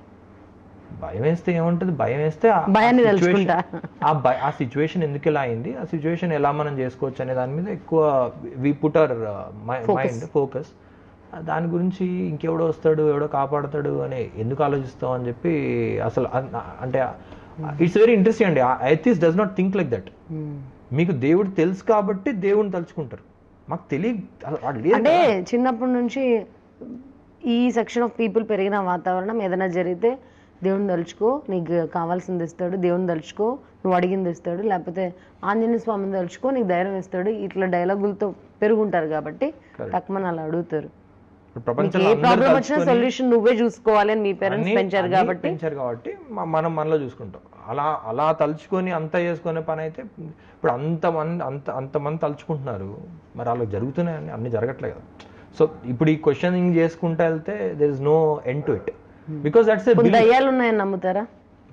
భయం వేస్తే ఏముంటుంది భయం వేస్తే ఆ- ఆ భయాన్ని situation- తలుచుకుంటా. ఆ భయ ఆ సిచ్యువేషన్ ఎందుకు ఇలా అయింది ఆ సిచ్యువేషన్ ఎలా మనం చేసుకోవచ్చు అనే దాని మీద ఎక్కువ we put our mind focus దాని గురించి ఇంకెవడో వస్తాడు ఎవడో కాపాడతాడు అని ఎందుకు ఆలోచిస్తాం అని చెప్పి అసలు అ- అంటే ఇట్స్ వెరీ ఇంట్రెస్టింగ్ అండి I this does not think like that మీకు దేవుడు తెలుసు కాబట్టి దేవుడిని తలుచుకుంటారు మాకు తెలియ అసలు వాడు లేదు అంటే చిన్నప్పటి నుంచి ఈ సెక్షన్ ఆఫ్ పీపుల్ పెరిగిన వాతావరణం ఏదైనా జరిగితే దేవుని తలుచుకో నీకు కావాల్సింది ఇస్తాడు దేవుని తలుచుకో నువ్వు అడిగింది ఇస్తాడు లేకపోతే ఆంజనేయ స్వామిని తలుచుకో నీకు ధైర్యం ఇస్తాడు ఇట్లా డైలాగులతో పెరుగుంటారు కాబట్టి తక్కువ అలా అడుగుతారు ఇప్పుడు నీకు ప్రపంచంలో ఏ అందరూ ప్రాబ్లం వచ్చినా తలుచుకొని సొల్యూషన్ నువ్వే చూసుకోవాలి అని మీ పేరెంట్స్ అన్ని- పెంచారు అన్ని కాబట్టి పెంచారు కాబట్టి మ- మనం మనలో చూసుకుంటాం అలా అలా తలుచుకొని అంత చేసుకునే పని అయితే ఇప్పుడు అంతమంది అంత అంతమంది తలుచుకుంటున్నారు మరి అలా జరుగుతున్నాయండి అన్ని జరగట్లేదు కదా సో ఇప్పుడు ఈ క్వశ్చనింగ్ చేసుకుంటూ వెళ్తే there is no end to it because that's ఇప్పుడు దయ్యాలు ఉన్నాయని నమ్ముతారా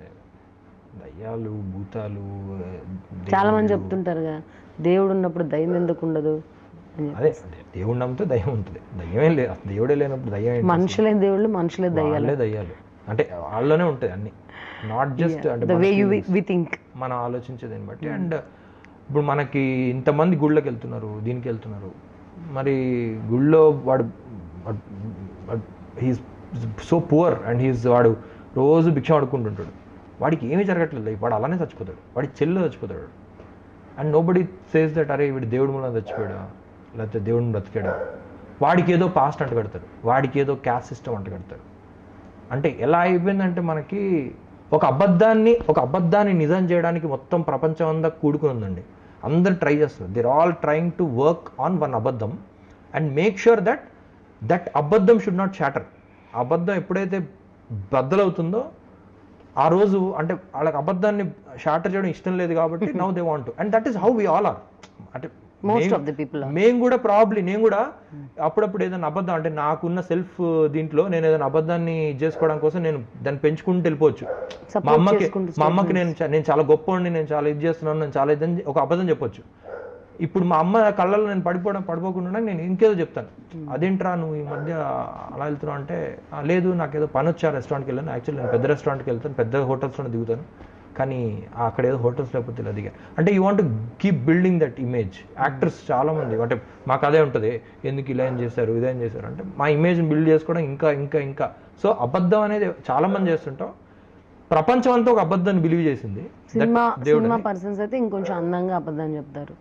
దయ్యాలు భూతాలు చాలా మంది చెప్తుంటారు కదా దేవుడు ఉన్నప్పుడు దయ్యం ఎందుకు ఉండదు అని అదే దేవుడు నమ్మితే దయ్యం ఉంటుంది దయ్యమే లేదు అసలు దేవుడే లేనప్పుడు దయ్యం ఏంటి? మనుషులే దేవుళ్ళు మనుషులే దయ్యాలు వాళ్ళే దయ్యాలు అంటే వాళ్ళలోనే ఉంటాయి అన్ని నాట్ జస్ట్ అంటే ద వే యూ మనకి వి థింక్ మనం ఆలోచించేదాన్ని బట్టి అండ్ ఇప్పుడు మనకి ఇంతమంది గుళ్ళకి వెళ్తున్నారు దీనికి వెళ్తున్నారు మరి గుళ్ళో వాడు he's so poor and he's వాడు రోజు భిక్ష ఆడుకుంటుంటాడు వాడికి ఏమీ జరగట్లేదు వాడు అలానే చచ్చిపోతాడు వాడి చెల్లు చచ్చిపోతాడు and nobody says that అరే వీడు దేవుడి మూలం చచ్చిపోయాడా లేకపోతే దేవుడిని బ్రతికాడా వాడికి ఏదో పాస్ట్ అంట కడతారు వాడికి ఏదో క్యాస్ట్ సిస్టమ్ అంట కడతారు అంటే ఎలా అయిపోయిందంటే మనకి ఒక అబద్ధాన్ని ఒక అబద్ధాన్ని నిజం చేయడానికి మొత్తం ప్రపంచం అంతా కూడుకుని ఉందండి అందరు ట్రై చేస్తారు they're all trying to work on one అబద్ధం and make sure that that అబద్ధం షుడ్ నాట్ షాటర్ అబద్ధం ఎప్పుడైతే బద్దలవుతుందో ఆ రోజు అంటే వాళ్ళకి అబద్ధాన్ని షాటర్ చేయడం ఇష్టం లేదు కాబట్టి now they want and that is how we all are అంటే మోస్ట్ మేము- ఆఫ్ ది పీపుల్ మేము కూడా ప్రాబ్లీ నేను కూడా అప్పుడప్పుడు ఏదైనా అబద్ధం అంటే నాకున్న సెల్ఫ్ దీంట్లో నేను ఏదైనా అబద్ధాన్ని చేసుకోవడం కోసం నేను దాన్ని పెంచుకుంటూ వెళ్ళిపోవచ్చు మా సపోర్ట్ అమ్మకి చేసుకుంటూ మా అమ్మకి నేను చా- నేను చాలా గొప్పవాడిని నేను చాలా ఇది చేస్తున్నాను నేను చాలా ఇదని ఒక అబద్ధం చెప్పొచ్చు ఇప్పుడు మా అమ్మ కళ్ళలో నేను పడిపోవడం పడిపోకుండా నేను ఇంకేదో చెప్తాను అదేంట్రా నువ్వు ఈ మధ్య అలా వెళ్తున్నావు అంటే "ఆ, లేదు నాకు ఏదో పని వచ్చా రెస్టారెంట్కి వెళ్ళాను యాక్చువల్లీ నేను పెద్ద రెస్టారెంట్కి వెళ్తాను పెద్ద హోటల్స్లో దిగుతాను కానీ అక్కడ ఏదో హోటల్స్ లేకపోతే ఇలా దిగా అంటే you want keep building that image actors చాలా మంది అంటే మాకు అదే ఉంటుంది ఎందుకు ఇలా ఏం చేశారు ఇదేం చేశారు అంటే మా ఇమేజ్ని బిల్డ్ చేసుకోవడం ఇంకా ఇంకా ఇంకా సో అబద్ధం అనేది చాలా మంది చేస్తుంటాం ప్రపంచం అంతా ఒక అబద్ధాన్ని బిలీవ్ చేసింది That సినిమా దేవుడు సినిమా పర్సన్స్ అయితే ఇంకొంచెం అందంగా అబద్ధం చెప్తారు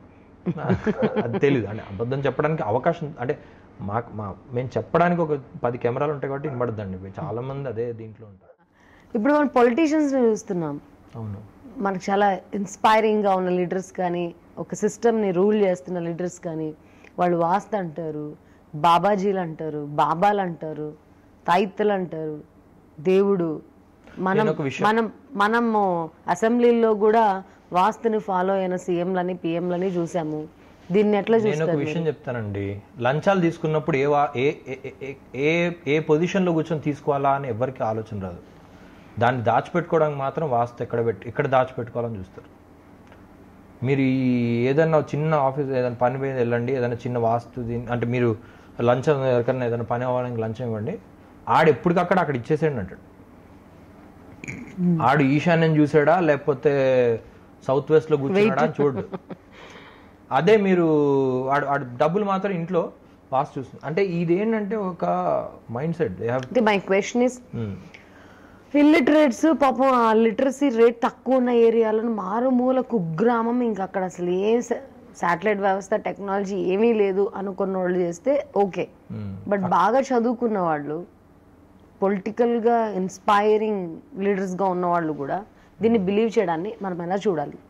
అది తెలియదు అంటే అబద్ధం చెప్పడానికి అవకాశం అంటే మాకు మా మేము చెప్పడానికి ఒక పది కెమెరాలు ఉంటాయి కాబట్టి వినబడద్దండి చాలా మంది అదే దీంట్లో ఉంటారు ఇప్పుడు మనం పొలిటీషియన్స్ చూస్తున్నాం అవును మనకు చాలా ఇన్స్పైరింగ్గా ఉన్న లీడర్స్ కానీ ఒక సిస్టమ్ని రూల్ చేస్తున్న లీడర్స్ కానీ వాళ్ళు వాస్తు అంటారు బాబాజీలు అంటారు బాబాలు అంటారు తాయిత్తులు అంటారు దేవుడు మనం నేను ఒక విషయం- మనం మనము అసెంబ్లీలో కూడా వాస్తుని ఫాలో అయిన సీఎంలని పిఎంలని చూసాము దీన్ని ఎట్లా నేను ఒక చూస్తారు విషయం చెప్తానండి లంచాలు తీసుకున్నప్పుడు ఏ వా- ఏ ఏ- ఏ- ఏ ఏ పొజిషన్లో కూర్చొని తీసుకోవాలా అని ఎవరికి ఆలోచన రాదు దాన్ని దాచిపెట్టుకోవడానికి మాత్రం వాస్తు ఎక్కడ పెట్టి ఎక్కడ దాచిపెట్టుకోవాలని చూస్తారు మీరు ఈ ఏదైనా చిన్న ఆఫీస్ ఏదైనా పని మీద వెళ్ళండి ఏదైనా చిన్న వాస్తు దీని అంటే మీరు లంచం ఎవరికైనా ఏదైనా పని అవ్వడానికి లంచం ఇవ్వండి ఆడు ఎప్పటికక్కడ అక్కడ ఇచ్చేసేయండి అంటాడు ఆడు ఈశాన్యం చూసాడా లేకపోతే సౌత్ వెస్ట్ లో కూర్చున్నాడా అని చూడు అదే మీరు ఆడు ఆడు డబ్బులు మాత్రం ఇంట్లో వాస్తు చూస్తుంది అంటే ఇది ఏంటంటే ఒక మైండ్ సెట్ దే హ్యావ్ అంటే మై క్వశ్చన్ ఇస్ ఇల్లిటరేట్స్ పాపం ఆ లిటరసీ రేట్ తక్కువ ఉన్న ఏరియాలను మారుమూల కుగ్రామం ఇంకా అక్కడ అసలు ఏ శాటిలైట్ వ్యవస్థ టెక్నాలజీ ఏమీ లేదు అనుకున్న వాళ్ళు చేస్తే ఓకే బట్ బాగా చదువుకున్న వాళ్ళు పొలిటికల్గా ఇన్స్పైరింగ్ లీడర్స్గా ఉన్న వాళ్ళు కూడా దీన్ని బిలీవ్ చేయడాన్ని మనం ఎలా చూడాలి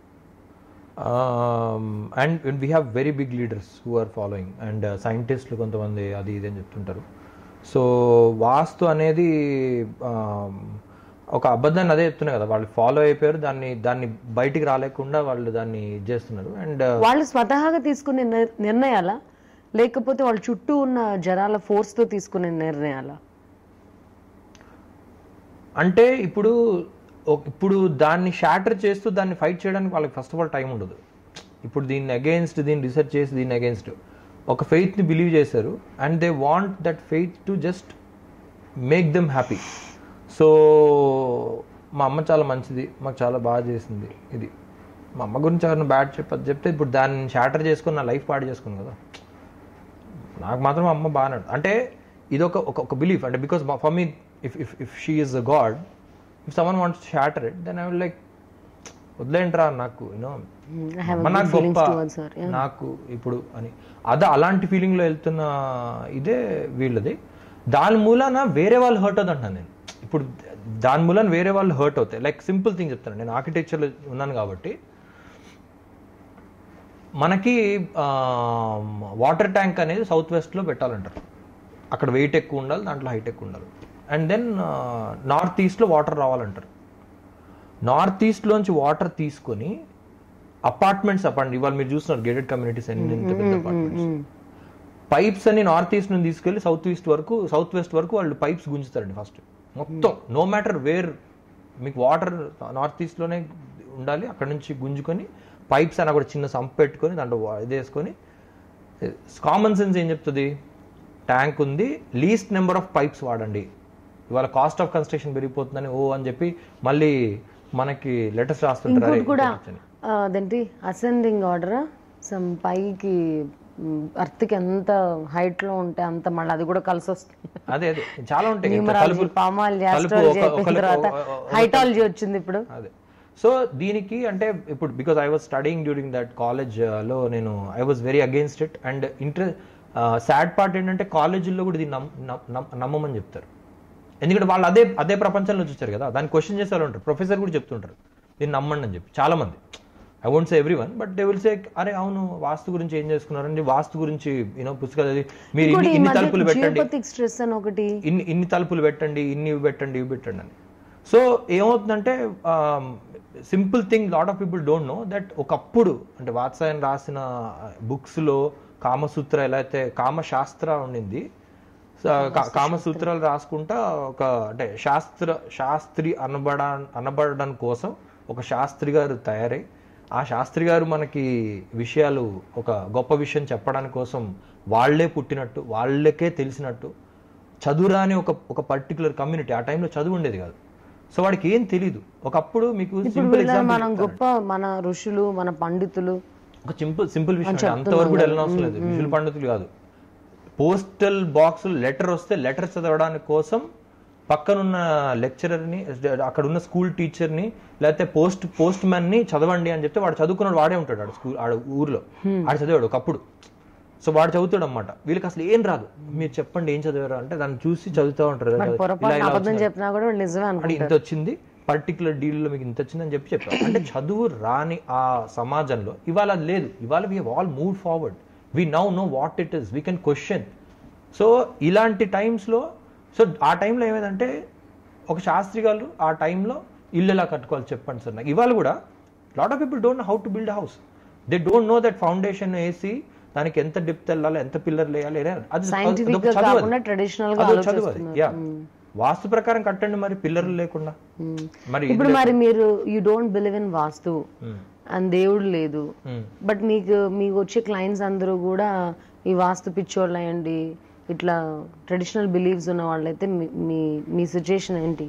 and we have very big leaders who are following and సైంటిస్టులు కొంతమంది అది ఇది అని చెప్తుంటారు సో వాస్తు అనేది um, ఒక అబద్ధాన్ని అదే చెప్తున్నాయి కదా వాళ్ళు ఫాలో అయిపోయారు దాన్ని దాన్ని బయటికి రాలేకుండా వాళ్ళు దాన్ని ఇది చేస్తున్నారు అండ్ వాళ్ళు స్వతహాగా తీసుకునే నిర్- నిర్ణయాలా లేకపోతే వాళ్ళ చుట్టూ ఉన్న జనాల ఫోర్స్తో తీసుకునే నిర్ణయాలా అంటే ఇప్పుడు ఒక- ఇప్పుడు దాన్ని షాటర్ చేస్తూ దాన్ని ఫైట్ చేయడానికి వాళ్ళకి ఫస్ట్ ఆఫ్ ఆల్ టైం ఉండదు ఇప్పుడు దీన్ని అగేన్స్ట్ దీన్ని రీసెర్చ్ చేసి దీన్ని అగేన్స్ట్ ఒక ఫెయిత్ని బిలీవ్ చేశారు and they want that faith to just make them happy so మా అమ్మ చాలా మంచిది మాకు చాలా బాగా చేసింది ఇది మా అమ్మ గురించి ఎవరైనా బ్యాడ్ చెప్పదు చెప్తే ఇప్పుడు దాన్ని షాటర్ చేసుకుని నా లైఫ్ పాడు చేసుకుని కదా నాకు మాత్రం మా అమ్మ బాగానే అంటే ఇది ఒక ఒక ఒక బిలీఫ్ అంటే because for me if if if she is a god if someone wants shatter it then I will like వదిలేంట్రా నాకు యూనో ఐ హ్యావ్ నాకు ఫీలింగ్స్ గొప్ప టువర్డ్స్ హర్ నాకు ఇప్పుడు అని అదే అలాంటి ఫీలింగ్లో వెళ్తున్న ఇదే వీళ్ళది దాని మూలాన వేరే వాళ్ళు హర్ట్ అవుతుంటాను నేను ఇప్పుడు దాని మూలాన వేరే వాళ్ళు హర్ట్ అవుతాయి లైక్ సింపుల్ థింగ్ చెప్తాను నేను ఆర్కిటెక్చర్లో ఉన్నాను కాబట్టి మనకి వాటర్ ట్యాంక్ అనేది సౌత్ వెస్ట్లో పెట్టాలంటారు అక్కడ వెయిట్ ఎక్కువ ఉండాలి దాంట్లో హైట్ ఎక్కువ ఉండాలి అండ్ దెన్ నార్త్ ఈస్ట్లో వాటర్ రావాలంటారు నార్త్ ఈస్ట్లోంచి వాటర్ తీసుకొని అపార్ట్మెంట్స్ అపార్ట్మెంట్ ఇవాళ మీరు చూస్తున్నారు గేటెడ్ కమ్యూనిటీస్ అన్ని ఇంత పెద్ద అపార్ట్మెంట్స్ పైప్స్ అన్ని నార్త్ ఈస్ట్ నుంచి తీసుకెళ్లి సౌత్ ఈస్ట్ వరకు సౌత్ వెస్ట్ వరకు వాళ్ళు పైప్స్ గుంజుతారండి ఫస్ట్ మొత్తం నో మ్యాటర్ వేర్ మీకు వాటర్ నార్త్ ఈస్ట్లోనే ఉండాలి అక్కడ నుంచి గుంజుకొని పైప్స్ అని అక్కడ చిన్న సంప్ పెట్టుకొని దాంట్లో వా- ఇది వేసుకొని కామన్ సెన్స్ ఏం చెప్తుంది ట్యాంక్ ఉంది లీస్ట్ నెంబర్ ఆఫ్ పైప్స్ వాడండి ఇవాళ కాస్ట్ ఆఫ్ కన్స్ట్రక్షన్ పెరిగిపోతుందని ఓ అని చెప్పి మళ్ళీ మనకి లెటర్స్ రాస్తుంటారు ఇంకోటి అరే, కూడా ఇంకొకటి అని. ఆ, అదేంటి అసెండింగ్ ఆర్డర్ సమ్ పైకి అర్త్కి ఎంత హైట్ లో ఉంటే అంత మళ్ళీ అది కూడా కలిసి వస్తుంది అదే అదే చాలా ఉంటాయి ఇట్లా న్యూమరాలజీ తలుపులు- పామాలజీ తలుపు ఆస్ట్రాలజీ ఒక- అయిపోయిన ఒకళ్ళకి- తర్వాత ఒక- ఒక- హైటాలజీ వచ్చింది ఇప్పుడు అదే సో దీనికి అంటే ఇప్పుడు because I was studying during that college లో నేను I was very against it and inter sad part ఏంటంటే కాలేజీల్లో కూడా ఇది నమ్- నమ్- నమ్- నమ్మమని చెప్తారు ఎందుకంటే వాళ్ళు అదే అదే ప్రపంచంలో చూస్తారు కదా దాన్ని క్వశ్చన్ చేసే వాళ్ళు ఉంటారు ప్రొఫెసర్ కూడా చెప్తుంటారు దీన్ని నమ్మండి అని చెప్పి చాలా మంది I won't say everyone but they will say అరే అవును వాస్తు గురించి ఏం చేసుకున్నారండి వాస్తు గురించి యూనో పుస్తకాలు చదివి మీరు ఇన్ని ఇన్ని తలుపులు పెట్టండి జియోపతిక్ స్ట్రెస్ అని ఒకటి ఇన్ని ఇన్ని తలుపులు పెట్టండి ఇన్ని ఇవి పెట్టండి ఇవి పెట్టండి అని సో ఏమవుతుందంటే simple thing lot of people don't know that ఒకప్పుడు అంటే వాత్సాయన్ రాసిన బుక్స్లో కామసూత్ర ఎలా అయితే కామశాస్త్ర ఉండింది సో, కా- కామసూత్రాలు రాసుకుంటా ఒక అంటే శాస్త్ర శాస్త్రి అనబడ అనబడడం కోసం ఒక శాస్త్రి గారు తయారై ఆ శాస్త్రి గారు మనకి విషయాలు ఒక గొప్ప విషయం చెప్పడానికి కోసం వాళ్ళే పుట్టినట్టు వాళ్ళకే తెలిసినట్టు చదువురాని ఒక ఒక పర్టికులర్ కమ్యూనిటీ ఆ టైంలో చదువు ఉండేది కాదు సో వాడికి ఏం తెలియదు ఒకప్పుడు మీకు ఇప్పుడు సింపుల్ వీళ్ళ ఎగ్జాంపుల్ మనం గొప్ప మన ఋషులు మన పండితులు ఒక సింపుల్ సింపుల్ విషయం అండి. అంతవరకు కూడా వెళ్ళిన అవసరం లేదు విషులు పండితులు కాదు పోస్టల్ బాక్స్ లెటర్ వస్తే లెటర్ చదవడానికి కోసం పక్కనున్న లెక్చరర్ని అక్కడ ఉన్న స్కూల్ టీచర్ని లేకపోతే పోస్ట్ పోస్ట్ మ్యాన్ ని చదవండి అని చెప్తే వాడు చదువుకున్నాడు వాడే ఉంటాడు ఆడ స్కూల్ ఆడ ఊర్లో ఆడ చదివాడు ఒకప్పుడు సో వాడు చదువుతాడు అనమాట వీళ్ళకి అసలు ఏం రాదు మీరు చెప్పండి ఏం చదివారు అంటే దాన్ని చూసి చదువుతూ ఉంటారు ఇలా పొరపాటు ఇలా అబద్ధం చెప్పినా కూడా వాళ్ళు నిజమే అనుకో అంటే ఇంత వచ్చింది పర్టికులర్ డీల్లో మీకు ఇంత వచ్చింది అని చెప్పి చెప్పారు అంటే చదువు రాని ఆ సమాజంలో ఇవాళ అది లేదు ఇవాళ we all move forward we now know what it is we can question so ఇలాంటి టైమ్స్లో సో ఆ టైంలో ఏమైందంటే ఒక శాస్త్రి గారు ఆ టైంలో ఇల్లు ఎలా కట్టుకోవాలి చెప్పండి సార్ నాకు ఇవాళ కూడా lot of people don't know how to build house they don't know that foundation వేసి దానికి ఎంత డిప్త్ వెళ్ళాలి ఎంత పిల్లర్లు వేయాలి అది సైంటిఫిక్ అదొక గా చదువు అది. కాకుండా ట్రెడిషనల్ గా అదొక చదువు అది ఆలోచిస్తున్నారు యా వాస్తు ప్రకారం కట్టండి మరి పిల్లర్లు లేకుండా మ్మ్. మరి ఇప్పుడు మరి మీరు you don't believe in vastu hmm. And దేవుడు లేదు మ్మ్. బట్ మీకు మీకు వచ్చే క్లయింట్స్ అందరూ కూడా ఈ వాస్తు పిచ్చోళ్ళు అయ్యండి ఇట్లా ట్రెడిషనల్ బిలీవ్స్ ఉన్న వాళ్ళైతే మీ- మీ మీ సిచ్యుయేషన్ ఏంటి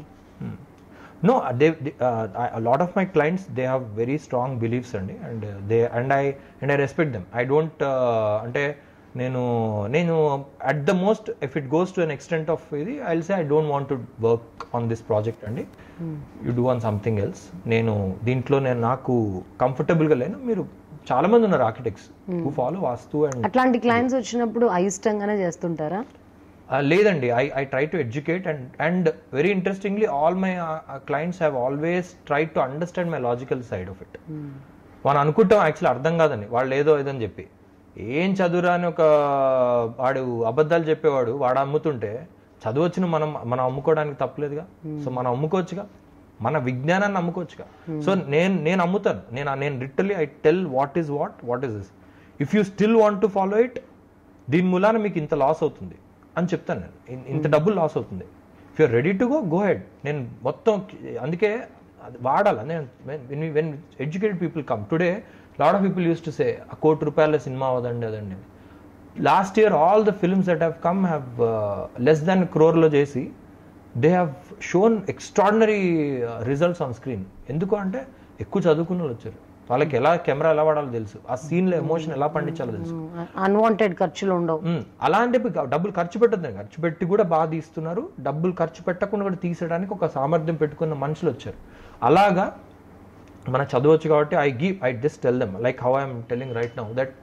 No, uh, they, they, uh, I, a lot of my clients they have very strong beliefs అండి and uh, they and I and I respect them. I don't uh, అంటే నేను నేను at the most if it goes to an extent of ఇది I say I don't want to work on this project అండి you do on something else నేను దీంట్లో నేను నాకు కంఫర్టబుల్గా లేను మీరు చాలా మంది ఉన్నారు architects who follow vastu and అట్లాంటి క్లయింట్స్ వచ్చినప్పుడు అయిష్టంగానే చేస్తుంటారా Uh, లేదండి I I try to educate and and very interestingly all my clients have always try to understand my logical side of it మనం అనుకుంటాం యాక్చువల్లీ అర్థం కాదని వాళ్ళు ఏదో ఏదని చెప్పి ఏం చదువురా అని ఒక వాడు అబద్ధాలు చెప్పేవాడు వాడు అమ్ముతుంటే చదువు వచ్చిన మనం మనం అమ్ముకోవడానికి తప్పలేదుగా సో మనం అమ్ముకోవచ్చుగా మన విజ్ఞానాన్ని అమ్ముకోవచ్చుగా సో నేను నేను అమ్ముతాను నేను నేను literally I tell what is what what is this if you still want to follow it దీని మూలాన మీకు ఇంత లాస్ అవుతుంది అని చెప్తాను నేను ఇన్- ఇంత డబ్బులు లాస్ అవుతుంది if your ready to go go head నేను మొత్తం అందుకే అది వాడాలి నేను when educated people come today lot of people use to say ఆ కోటి రూపాయల సినిమా అవ్వదండి అదండి last year all the films that have come have less than క్రోర్లో చేసి they have shown extraordinary results on screen ఎందుకు అంటే ఎక్కువ చదువుకున్న వాళ్ళు వచ్చారు వాళ్ళకి ఎలా కెమెరా ఎలా వాడాలో తెలుసు ఆ సీన్లో ఎమోషన్ ఎలా పండించాలో తెలుసు అన్వాంటెడ్ ఖర్చులు ఉండవు మ్మ్. అలా అని చెప్పి డబ్బులు ఖర్చు పెట్టద్దు ఖర్చు పెట్టి కూడా బాగా తీస్తున్నారు డబ్బులు ఖర్చు పెట్టకుండా కూడా తీసేయడానికి ఒక సామర్థ్యం పెట్టుకున్న మనుషులు వచ్చారు అలాగా మన చదవచ్చు కాబట్టి I give I just tell them like how I'm telling right now that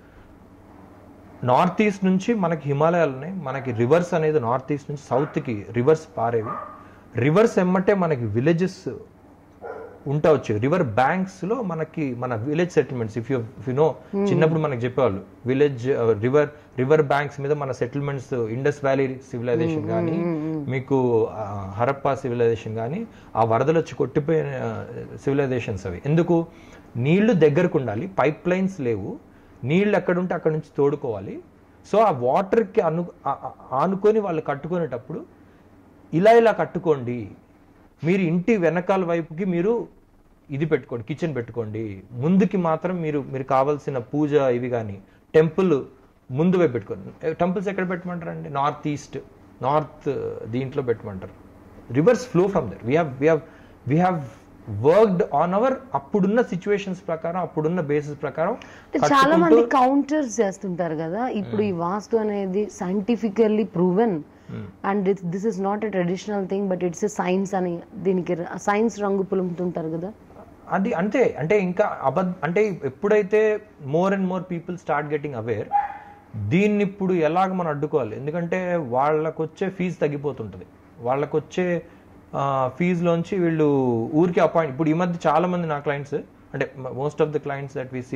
north east నుంచి మనకి హిమాలయాలు ఉన్నాయి మనకి రివర్స్ అనేది నార్త్ ఈస్ట్ నుంచి సౌత్కి రివర్స్ పారేవి రివర్స్ ఎమ్మటే మనకి విలేజెస్ ఉంటా వచ్చేవి రివర్ బ్యాంక్స్ లో మనకి మన village settlements if you if you know చిన్నప్పుడు మనకి చెప్పేవాళ్ళు విలేజ్ రివర్ రివర్ బ్యాంక్స్ మీద మన సెటిల్మెంట్స్ ఇండస్ వ్యాలీ సివిలైజేషన్ కానీ మీకు ఆ, హరప్పా సివిలైజేషన్ కానీ ఆ వరదలు వచ్చి కొట్టిపోయిన సివిలైజేషన్స్ అవి ఎందుకు నీళ్లు దగ్గరకు ఉండాలి పైప్ లైన్స్ లేవు నీళ్ళు ఎక్కడుంటే అక్కడ నుంచి తోడుకోవాలి సో ఆ వాటర్కి అను ఆ- ఆ- ఆనుకొని వాళ్ళు కట్టుకునేటప్పుడు ఇలా ఇలా కట్టుకోండి మీరు ఇంటి వెనకాల వైపుకి మీరు ఇది పెట్టుకోండి కిచెన్ పెట్టుకోండి ముందుకి మాత్రం మీరు మీరు కావాల్సిన పూజ ఇవి కానీ టెంపుల్ ముందు వైపు పెట్టుకోండి టెంపుల్స్ ఎక్కడ పెట్టమంటారండి నార్త్ ఈస్ట్ నార్త్ దీంట్లో పెట్టమంటారు rivers flow from there we have we have we have worked on our అప్పుడున్న సిచ్యువేషన్స్ ప్రకారం అప్పుడున్న బేసిస్ ప్రకారం అంటే చాలా కట్టుకుంటూ- మంది కౌంటర్స్ చేస్తుంటారు కదా ఇప్పుడు ఈ వాస్తు అనేది scientifically proven and this is not a traditional thing but it's a science అని దీనికి సైన్స్ రంగు పులుముతుంటారు కదా అది అంతే అంటే ఇంకా అబద్ధ అంటే ఎప్పుడైతే more and more people start getting aware దీన్ని ఇప్పుడు ఎలాగ మనం అడ్డుకోవాలి ఎందుకంటే వాళ్ళకు వచ్చే ఫీజు తగ్గిపోతుంటుంది వాళ్ళకు వచ్చే ఫీజులోంచి వీళ్ళు ఊరికి అపాయింట్ ఇప్పుడు ఈ మధ్య చాలా మంది నా క్లయింట్స్ అంటే most of the clients that we see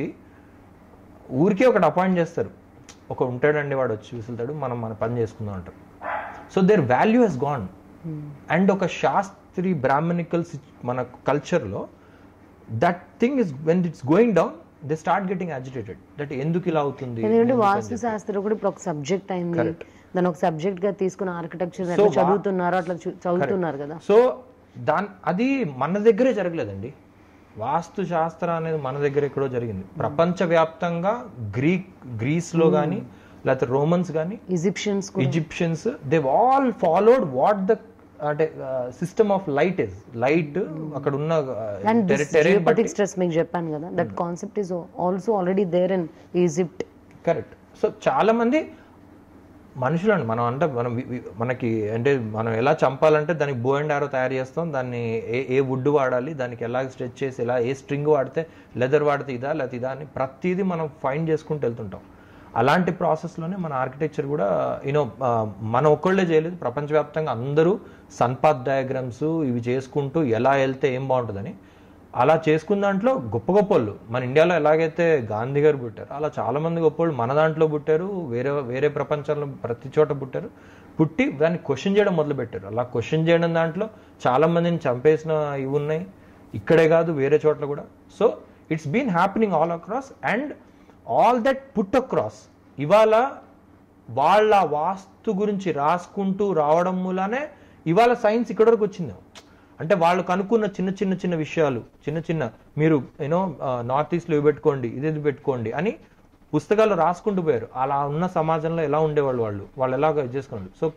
ఊరికే ఒకటి అపాయింట్ చేస్తారు ఒక ఉంటాడండి వాడు వచ్చి విసులుతాడు మనం మన పని చేసుకుందాం అంటారు so their value has gone and ఒక శాస్త్రి బ్రాహ్మణికల్ మన కల్చర్లో that thing is when it's going down they start getting agitated that ఎందుకు ఇలా అవుతుంది ఎందుకంటే వాస్తు శాస్త్రం కూడా ఇప్పుడు ఒక సబ్జెక్ట్ అయింది దాని ఒక సబ్జెక్ట్ గా తీసుకుని ఆర్కిటెక్చర్ ఎట్లా చదువుతున్నారు అట్లా చూ- చదువుతున్నారు కదా సో దాని అది మన దగ్గరే జరగలేదండి వాస్తు శాస్త్రం అనేది మన దగ్గర ఎక్కడో జరిగింది ప్రపంచవ్యాప్తంగా గ్రీక్ గ్రీస్ లో కానీ లేకపోతే రోమన్స్ కానీ Egyptians Egyptians they all followed what the అంటే system of light is light అక్కడ ఉన్న అండ్ టెరెన్ జియోపతిక్ స్ట్రెస్ మీకు చెప్పాను కదా that concept is also already there in Egypt correct so చాలా మంది మనుషులండి మనం అంటే మనం వి- వి- మనకి అంటే మనం ఎలా చంపాలంటే దానికి బో అండ్ ఆరో తయారు చేస్తాం దాన్ని ఏ ఏ వుడ్ వాడాలి దానికి ఎలా స్ట్రెచ్ చేసి ఎలా ఏ స్ట్రింగ్ వాడితే లెదర్ వాడితే ఇదా లేకపోతే ఇదా అని ప్రతిదీ మనం ఫైండ్ చేసుకుంటూ వెళ్తుంటాం అలాంటి ప్రాసెస్లోనే మన ఆర్కిటెక్చర్ కూడా యూనో మనం ఒక్కళ్ళే చేయలేదు ప్రపంచవ్యాప్తంగా అందరూ సన్పాత్ డయాగ్రామ్స్ ఇవి చేసుకుంటూ ఎలా వెళ్తే ఏం బాగుంటుందని అలా చేసుకున్న దాంట్లో గొప్ప గొప్ప వాళ్ళు మన ఇండియాలో ఎలాగైతే గాంధీ గారు పుట్టారు అలా చాలా మంది గొప్ప వాళ్ళు మన దాంట్లో పుట్టారు వేరే వేరే ప్రపంచంలో ప్రతి చోట పుట్టారు పుట్టి దాన్ని క్వశ్చన్ చేయడం మొదలు పెట్టారు అలా క్వశ్చన్ చేయడం దాంట్లో చాలా మందిని చంపేసిన ఇవి ఉన్నాయి ఇక్కడే కాదు వేరే చోట్ల కూడా so it's been happening all across and all that put across ఇవాళ వాళ్ళ వాస్తు గురించి రాసుకుంటూ రావడం మూలానే ఇవాళ సైన్స్ ఇక్కడ వరకు వచ్చింది అంటే వాళ్ళు కనుక్కున్న చిన్న చిన్న చిన్న విషయాలు చిన్న చిన్న మీరు యూనో నార్త్ ఈస్ట్లో ఇవి పెట్టుకోండి ఇది ఇది పెట్టుకోండి అని పుస్తకాలు రాసుకుంటూ పోయారు అలా ఉన్న సమాజంలో ఎలా ఉండేవాళ్ళు వాళ్ళు వాళ్ళు ఎలాగ చేసుకున్నారు so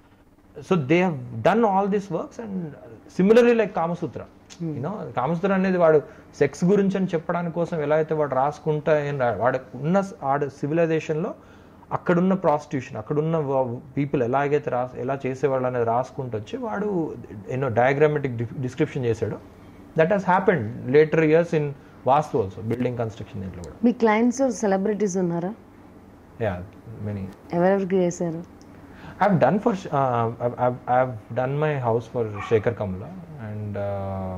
so they have done all these works and similarly like Kamasutra you know Kamasutra అనేది వాడు సెక్స్ గురించి అని చెప్పడానికి కోసం ఎలా అయితే వాడు రాసుకుంటా ఏం రా- వాడు ఉన్న ఆడ సివిలైజేషన్లో అక్కడున్న ప్రాస్టిట్యూషన్ అక్కడున్న పీపుల్ ఎలాగైతే రా ఎలా చేసేవాళ్ళు అనేది రాసుకుంటూ వచ్చి వాడు ఎన్నో డయాగ్రామెటిక్ డిస్క్రిప్షన్ చేశాడు that has happened later years in vastu also building construction దీంట్లో కూడా మీ క్లయింట్స్ సెలబ్రిటీస్ ఉన్నారా యా మెనీ ఎవరెవరికి చేశారు I've done for sh- uh, I've, I've, I've done my house for Shekhar Kamala and uh,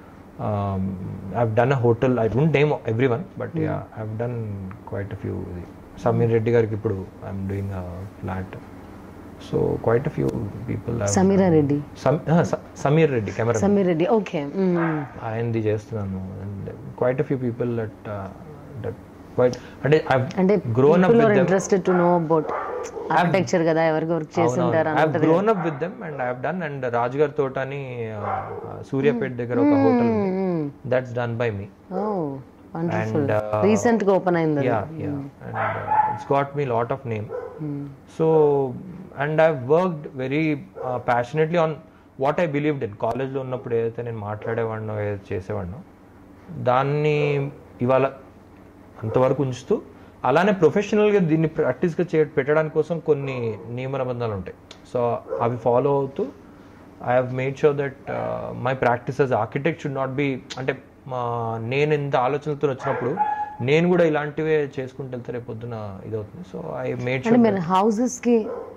um, I've done a hotel. I wouldn't name everyone, but yeah, I've done quite a few. Samir Reddy gariki ఇప్పుడు I'm doing a flat. So quite a few people. Have Samira Reddy Sam, uh, Sa- Samir Reddy, camera. Samir Reddy okay ఆయనది చేస్తున్నాను and quite a few people that that quite అంటే అంటే grown up people with are them interested to know about architecture కదా ఎవరికి work చేసి ఉంటారు I grown up with them and I done and Raju గారి తోట అని సూర్యాపేట దగ్గర ఒక hotel that's done by me oh wonderful and recent గా ఓపెన్ అయింది అది. Yeah yeah and it's got me lot of name so and I worked very passionately on what I believed in కాలేజ్లో ఉన్నప్పుడు ఏదైతే నేను మాట్లాడేవాడినో ఏదైతే చేసేవాడినో దాన్ని ఇవాళ అంతవరకు ఉంచుతూ అలానే ప్రొఫెషనల్గా దీన్ని ప్రాక్టీస్గా చే పెట్టడానికి కోసం కొన్ని నియమ నిబంధనలు ఉంటాయి సో అవి ఫాలో అవుతూ I have made sure that my practice as architect should not be అంటే మా నేను ఇంత ఆలోచనలతో వచ్చినప్పుడు నేను కూడా ఇలాంటివే చేసుకుంటూ వెళ్తే రేపు పొద్దున ఇదవుతుంది సో ఐ మేడ్ అంటే షూర్ మీరు హౌసెస్ కి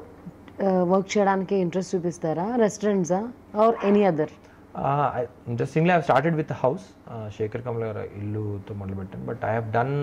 వర్క్ చేయడానికి ఇంట్రెస్ట్ చూపిస్తారా రెస్టారెంట్సా or any other interestingly I started with house Shekhar Kamala garu ఇల్లుతో మొదలుపెట్టాను but I have done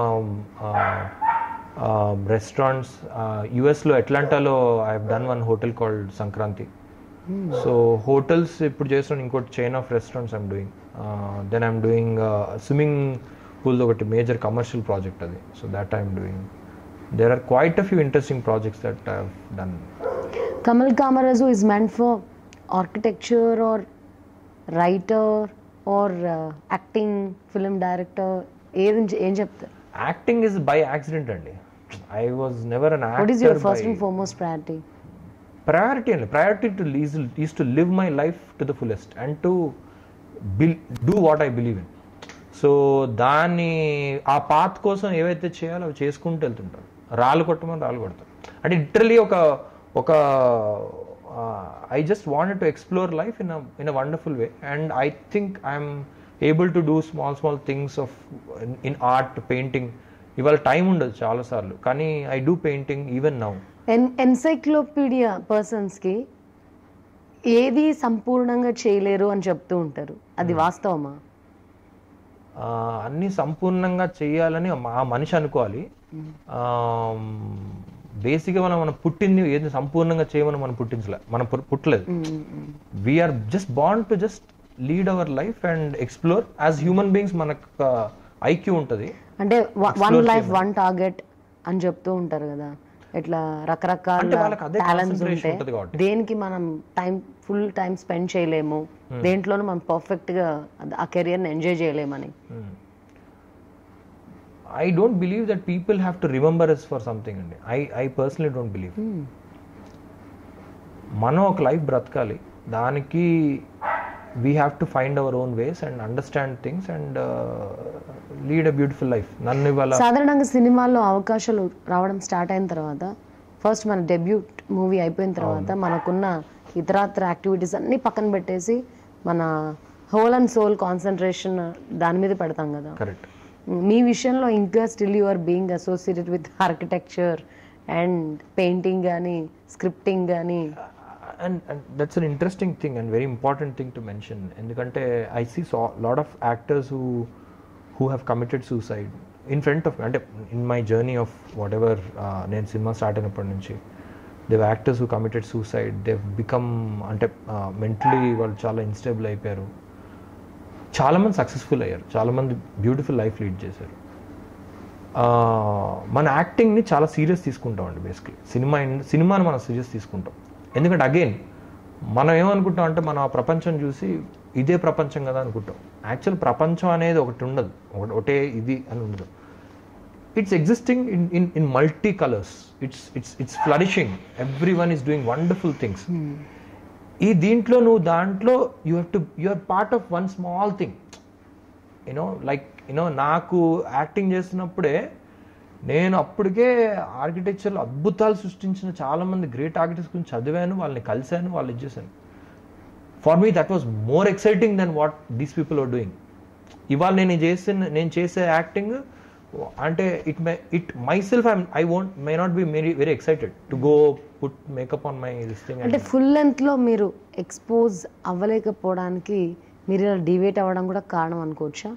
restaurants యుఎస్లో అట్లాంటాలో I have done one hotel called Sankranti so hotels ఇప్పుడు చేస్తున్నాను ఇంకోటి chain of restaurants I'm doing then I'm doing swimming pool ఒకటి major commercial project అది so that I'm doing there are quite a few interesting projects that I have done Kamal Kamaraju is meant for architecture or writer or acting film director ఏది ఏం చెప్తారు acting is by accident అండి I was never an what is your actor first and foremost priority priority అండి priority to lease is to live my life to the fullest and to build do what I believe in so దాన్ని ఆ path కోసం ఏవైతే చేయాలో అవి చేసుకుంటూ వెళ్తుంటాను రాళ్ళు కొట్టమని రాళ్ళు కొడతాను అంటే లిటరలీ ఒక ఒక I just wanted to explore life in in a wonderful way and I think I'm able to do small small things of in art painting ఇవాళ టైం ఉండదు చాలాసార్లు కానీ I do painting even now ఎన్ encyclopedia పర్సన్స్కి ఏది సంపూర్ణంగా చేయలేరు అని చెప్తూ ఉంటారు అది వాస్తవమా ఆ, అన్ని సంపూర్ణంగా చేయాలని ఆ మనిషి అనుకోవాలి బేసిక్గా మనం మనం పుట్టింది ఏది సంపూర్ణంగా చేయమని మనం పుట్టించలే మనం పు- పుట్టలేదు వీఆర్ జస్ట్ బాండ్ to just lead our life and explore as human beings మనకు ఐక్యూ ఉంటుంది అంటే వన్ లైఫ్ వన్ టార్గెట్ అని చెప్తూ ఉంటారు కదా ఇట్లా అంటే రకరకాల వాళ్ళకి అదే టాలెంట్స్ concentration ఉంటాయి ఉంటది కాబట్టి. దేనికి మనం టైం ఫుల్ టైం స్పెండ్ చేయలేము దేంట్లోనూ మనం పర్ఫెక్ట్ గా అది- ఆ కెరియర్ని ఎంజాయ్ చేయలేమని I don't believe that people have to remember us for something అండి I I personally don't believe మనం ఒక లైఫ్ బ్రతకాలి దానికి we have to find our own ways and understand things and lead a beautiful life నన్ను ఇవాళ సాధారణంగా సినిమాల్లో అవకాశాలు రావడం స్టార్ట్ అయిన తర్వాత ఫస్ట్ మన డెబ్యూట్ మూవీ అయిపోయిన తర్వాత మనకున్న ఇతరాత్ర యాక్టివిటీస్ అన్ని పక్కన పెట్టేసి మన హోల్ అండ్ సోల్ కాన్సన్ట్రేషన్ దాని మీద పెడతాం కదా కరెక్ట్ మీ విషయంలో ఇంకా still you are being associated with architecture and painting కానీ స్క్రిప్టింగ్ కానీ and and that's an interesting thing and very important thing to mention ఎందుకంటే I see so lot of actors who who have committed suicide in front of అంటే in my journey of whatever నేను cinema start అయినప్పటి నుంచి they've actors who committed suicide they've become అంటే mentally వాళ్ళు చాలా instable అయిపోయారు చాలామంది successful అయ్యారు చాలామంది బ్యూటిఫుల్ లైఫ్ లీడ్ చేశారు ఆ, మన యాక్టింగ్ని చాలా సీరియస్ తీసుకుంటామండి బేసిక్లీ సినిమా ఇన్- సినిమాని మనం సీరియస్ తీసుకుంటాం ఎందుకంటే అగైన్ మనం ఏమనుకుంటాం అంటే మనం ఆ ప్రపంచం చూసి ఇదే ప్రపంచం కదా అనుకుంటాం యాక్చువల్ ప్రపంచం అనేది ఒకటి ఉండదు ఒకటి ఒకటే ఇది అని ఉండదు it's existing in in in multi colours it's it's it's flourishing everyone is doing wonderful things ఈ దీంట్లో నువ్వు దాంట్లో you have to you are part of one small thing you know like you know నాకు యాక్టింగ్ చేస్తున్నప్పుడే నేను అప్పటికే ఆర్కిటెక్చర్లో అద్భుతాలు సృష్టించిన చాలా మంది గ్రేట్ ఆర్కిటెక్ట్స్ గురించి చదివాను వాళ్ళని కలిశాను వాళ్ళు ఇచ్చేసాను for me that was more exciting than what these people are doing ఇవాళ నేను చేసిన నేను చేసే యాక్టింగ్ అంటే it my it myself I won't may not be very very excited to go put makeup on my this thing అంటే full లెంత్లో మీరు expose అవ్వలేకపోవడానికి మీరు ఇలా డివేట్ అవ్వడం కూడా కారణం అనుకోవచ్చా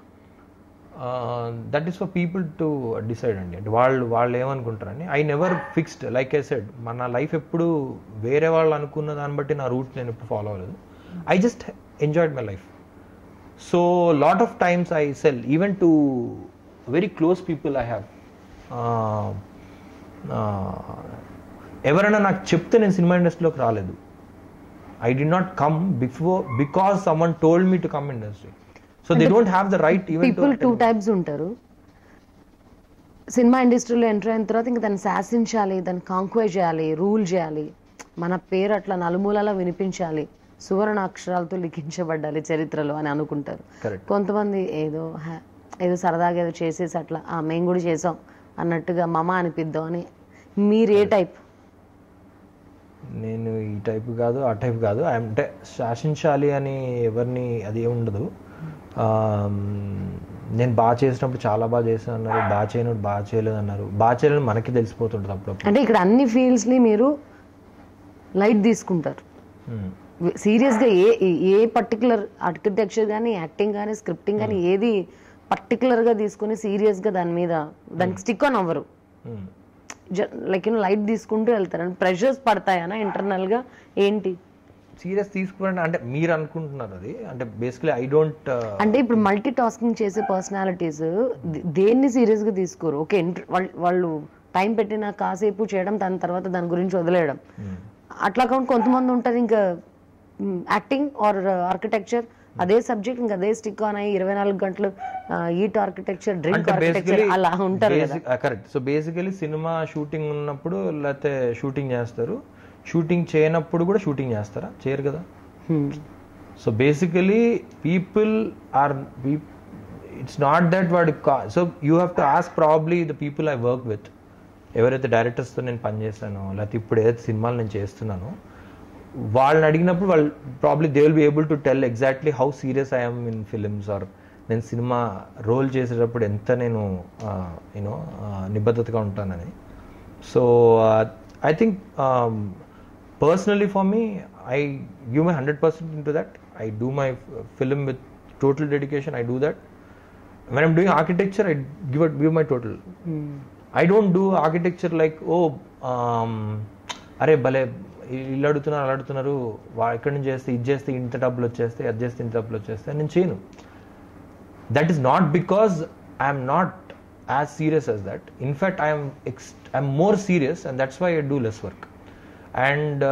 that is for people to decide అండి అంటే వాళ్ళు వాళ్ళు ఏమనుకుంటారని I never fixed like I said మన లైఫ్ ఎప్పుడు వేరే వాళ్ళు అనుకున్న దాన్ని బట్టి నా రూట్ నేను ఎప్పుడు ఫాలో అవ్వలేదు I just enjoyed my life so lot of times I sell even to very close people I have ఎవరైనా నాకు చెప్తే నేను సినిమా ఇండస్ట్రీలోకి రాలేదు I did not come before because someone told me to come industry so they don't have the right even people two types ఉంటారు cinema ఇండస్ట్రీలో enter అయిన తర్వాత ఇంకా దాన్ని శాసించాలి దాన్ని కాంక్వైజ్ చేయాలి రూల్ చేయాలి మన పేరు అట్లా నలుమూలలా వినిపించాలి సువర్ణ అక్షరాలతో లిఖించబడ్డాలి చరిత్రలో అని అనుకుంటారు కరెక్ట్ కొంతమంది ఏదో హ్యా- ఏదో సరదాగా ఏదో చేసేసి అట్లా "ఆ, మేము కూడా చేసాం అన్నట్టుగా మమ అనిపిద్దాం అని మీరు ఏ టైప్ నేను ఈ టైప్ కాదు ఆ టైప్ కాదు I am- అంటే శాసించాలి అని ఎవరిని అది ఏమి ఉండదు ఆమ్, నేను బాగా చేసినప్పుడు చాలా బాగా చేశాను అన్నారు బాగా చేయనప్పుడు బాగా చేయలేదు అన్నారు బాగా చేయలేదు మనకి తెలిసిపోతుంటుంది అప్పుడప్పుడు అంటే ఇక్కడ అన్ని ఫీల్డ్స్ని మీరు లైట్ తీసుకుంటారు Hmm. సీరియస్గా ఏ ఏ- ఏ పర్టికులర్ ఆర్కిటెక్చర్ కానీ యాక్టింగ్ కానీ స్క్రిప్టింగ్ కానీ ఏది పర్టికులర్గా తీసుకొని సీరియస్గా దాని మీద దానికి స్టిక్ ఆన్ అవ్వరు Hmm. లైక్ యూనో లైట్ తీసుకుంటూ వెళ్తారు అండ్ ప్రెషర్స్ పడతాయనా ఇంటర్నల్గా ఏంటి సీరియస్ తీసుకురండి అంటే మీరు అనుకుంటున్నారు అది అంటే బేసికలీ ఐ డోంట్ అంటే ఇప్పుడు మల్టీ టాస్కింగ్ చేసే పర్సనాలిటీస్ దేన్ని సీరియస్గా తీసుకోరు ఓకే ఇంటర్ వాళ్ళు టైం పెట్టిన కాసేపు చేయడం దాని తర్వాత దాని గురించి వదిలేయడం అట్లా కాకుండా కొంతమంది ఉంటారు ఇంకా యాక్టింగ్ ఆర్ ఆర్కిటెక్చర్ అదే సబ్జెక్ట్ ఇంకా అదే స్టిక్ ఆన్ అయ్యి ఇరవై నాలుగు గంటలు ఈట్ ఆర్కిటెక్చర్ డ్రింక్ అంటే ఆర్కిటెక్చర్ బేసికలీ అలా ఉంటారు కదా correct so basically cinema shooting ఉన్నప్పుడు లేకపోతే షూటింగ్ చేస్తారు షూటింగ్ చేయనప్పుడు కూడా షూటింగ్ చేస్తారా చేయరు కదా Hmm. So basically people are it's not that వాడి so you have to ask probably the people I work with ఎవరైతే డైరెక్టర్స్తో నేను పనిచేస్తానో లేకపోతే ఇప్పుడు ఏదైతే సినిమాలు నేను చేస్తున్నానో వాళ్ళని అడిగినప్పుడు వాళ్ళు probably they will be able to tell exactly how serious I'm in films or నేను సినిమా రోల్ చేసేటప్పుడు ఎంత నేను యూనో నిబద్ధతగా ఉంటానని so I think personally for me I give my hundred percent in to that I do my film with total dedication I do that when I'm doing architecture I give give my total Hmm. I don't do architecture like oh అరే భలే ఇల్లు అడుగుతున్నారు అలా అడుగుతున్నారు వా ఎక్కడి నుంచి చేస్తే ఇది చేస్తే ఇంత డబ్బులు వచ్చేస్తే అది చేస్తే ఇంత డబ్బులు వచ్చేస్తే నేను చేయను that is not because I'm not as serious as that in fact I'm ఎక్స్ I'm more serious and that's why I do less work and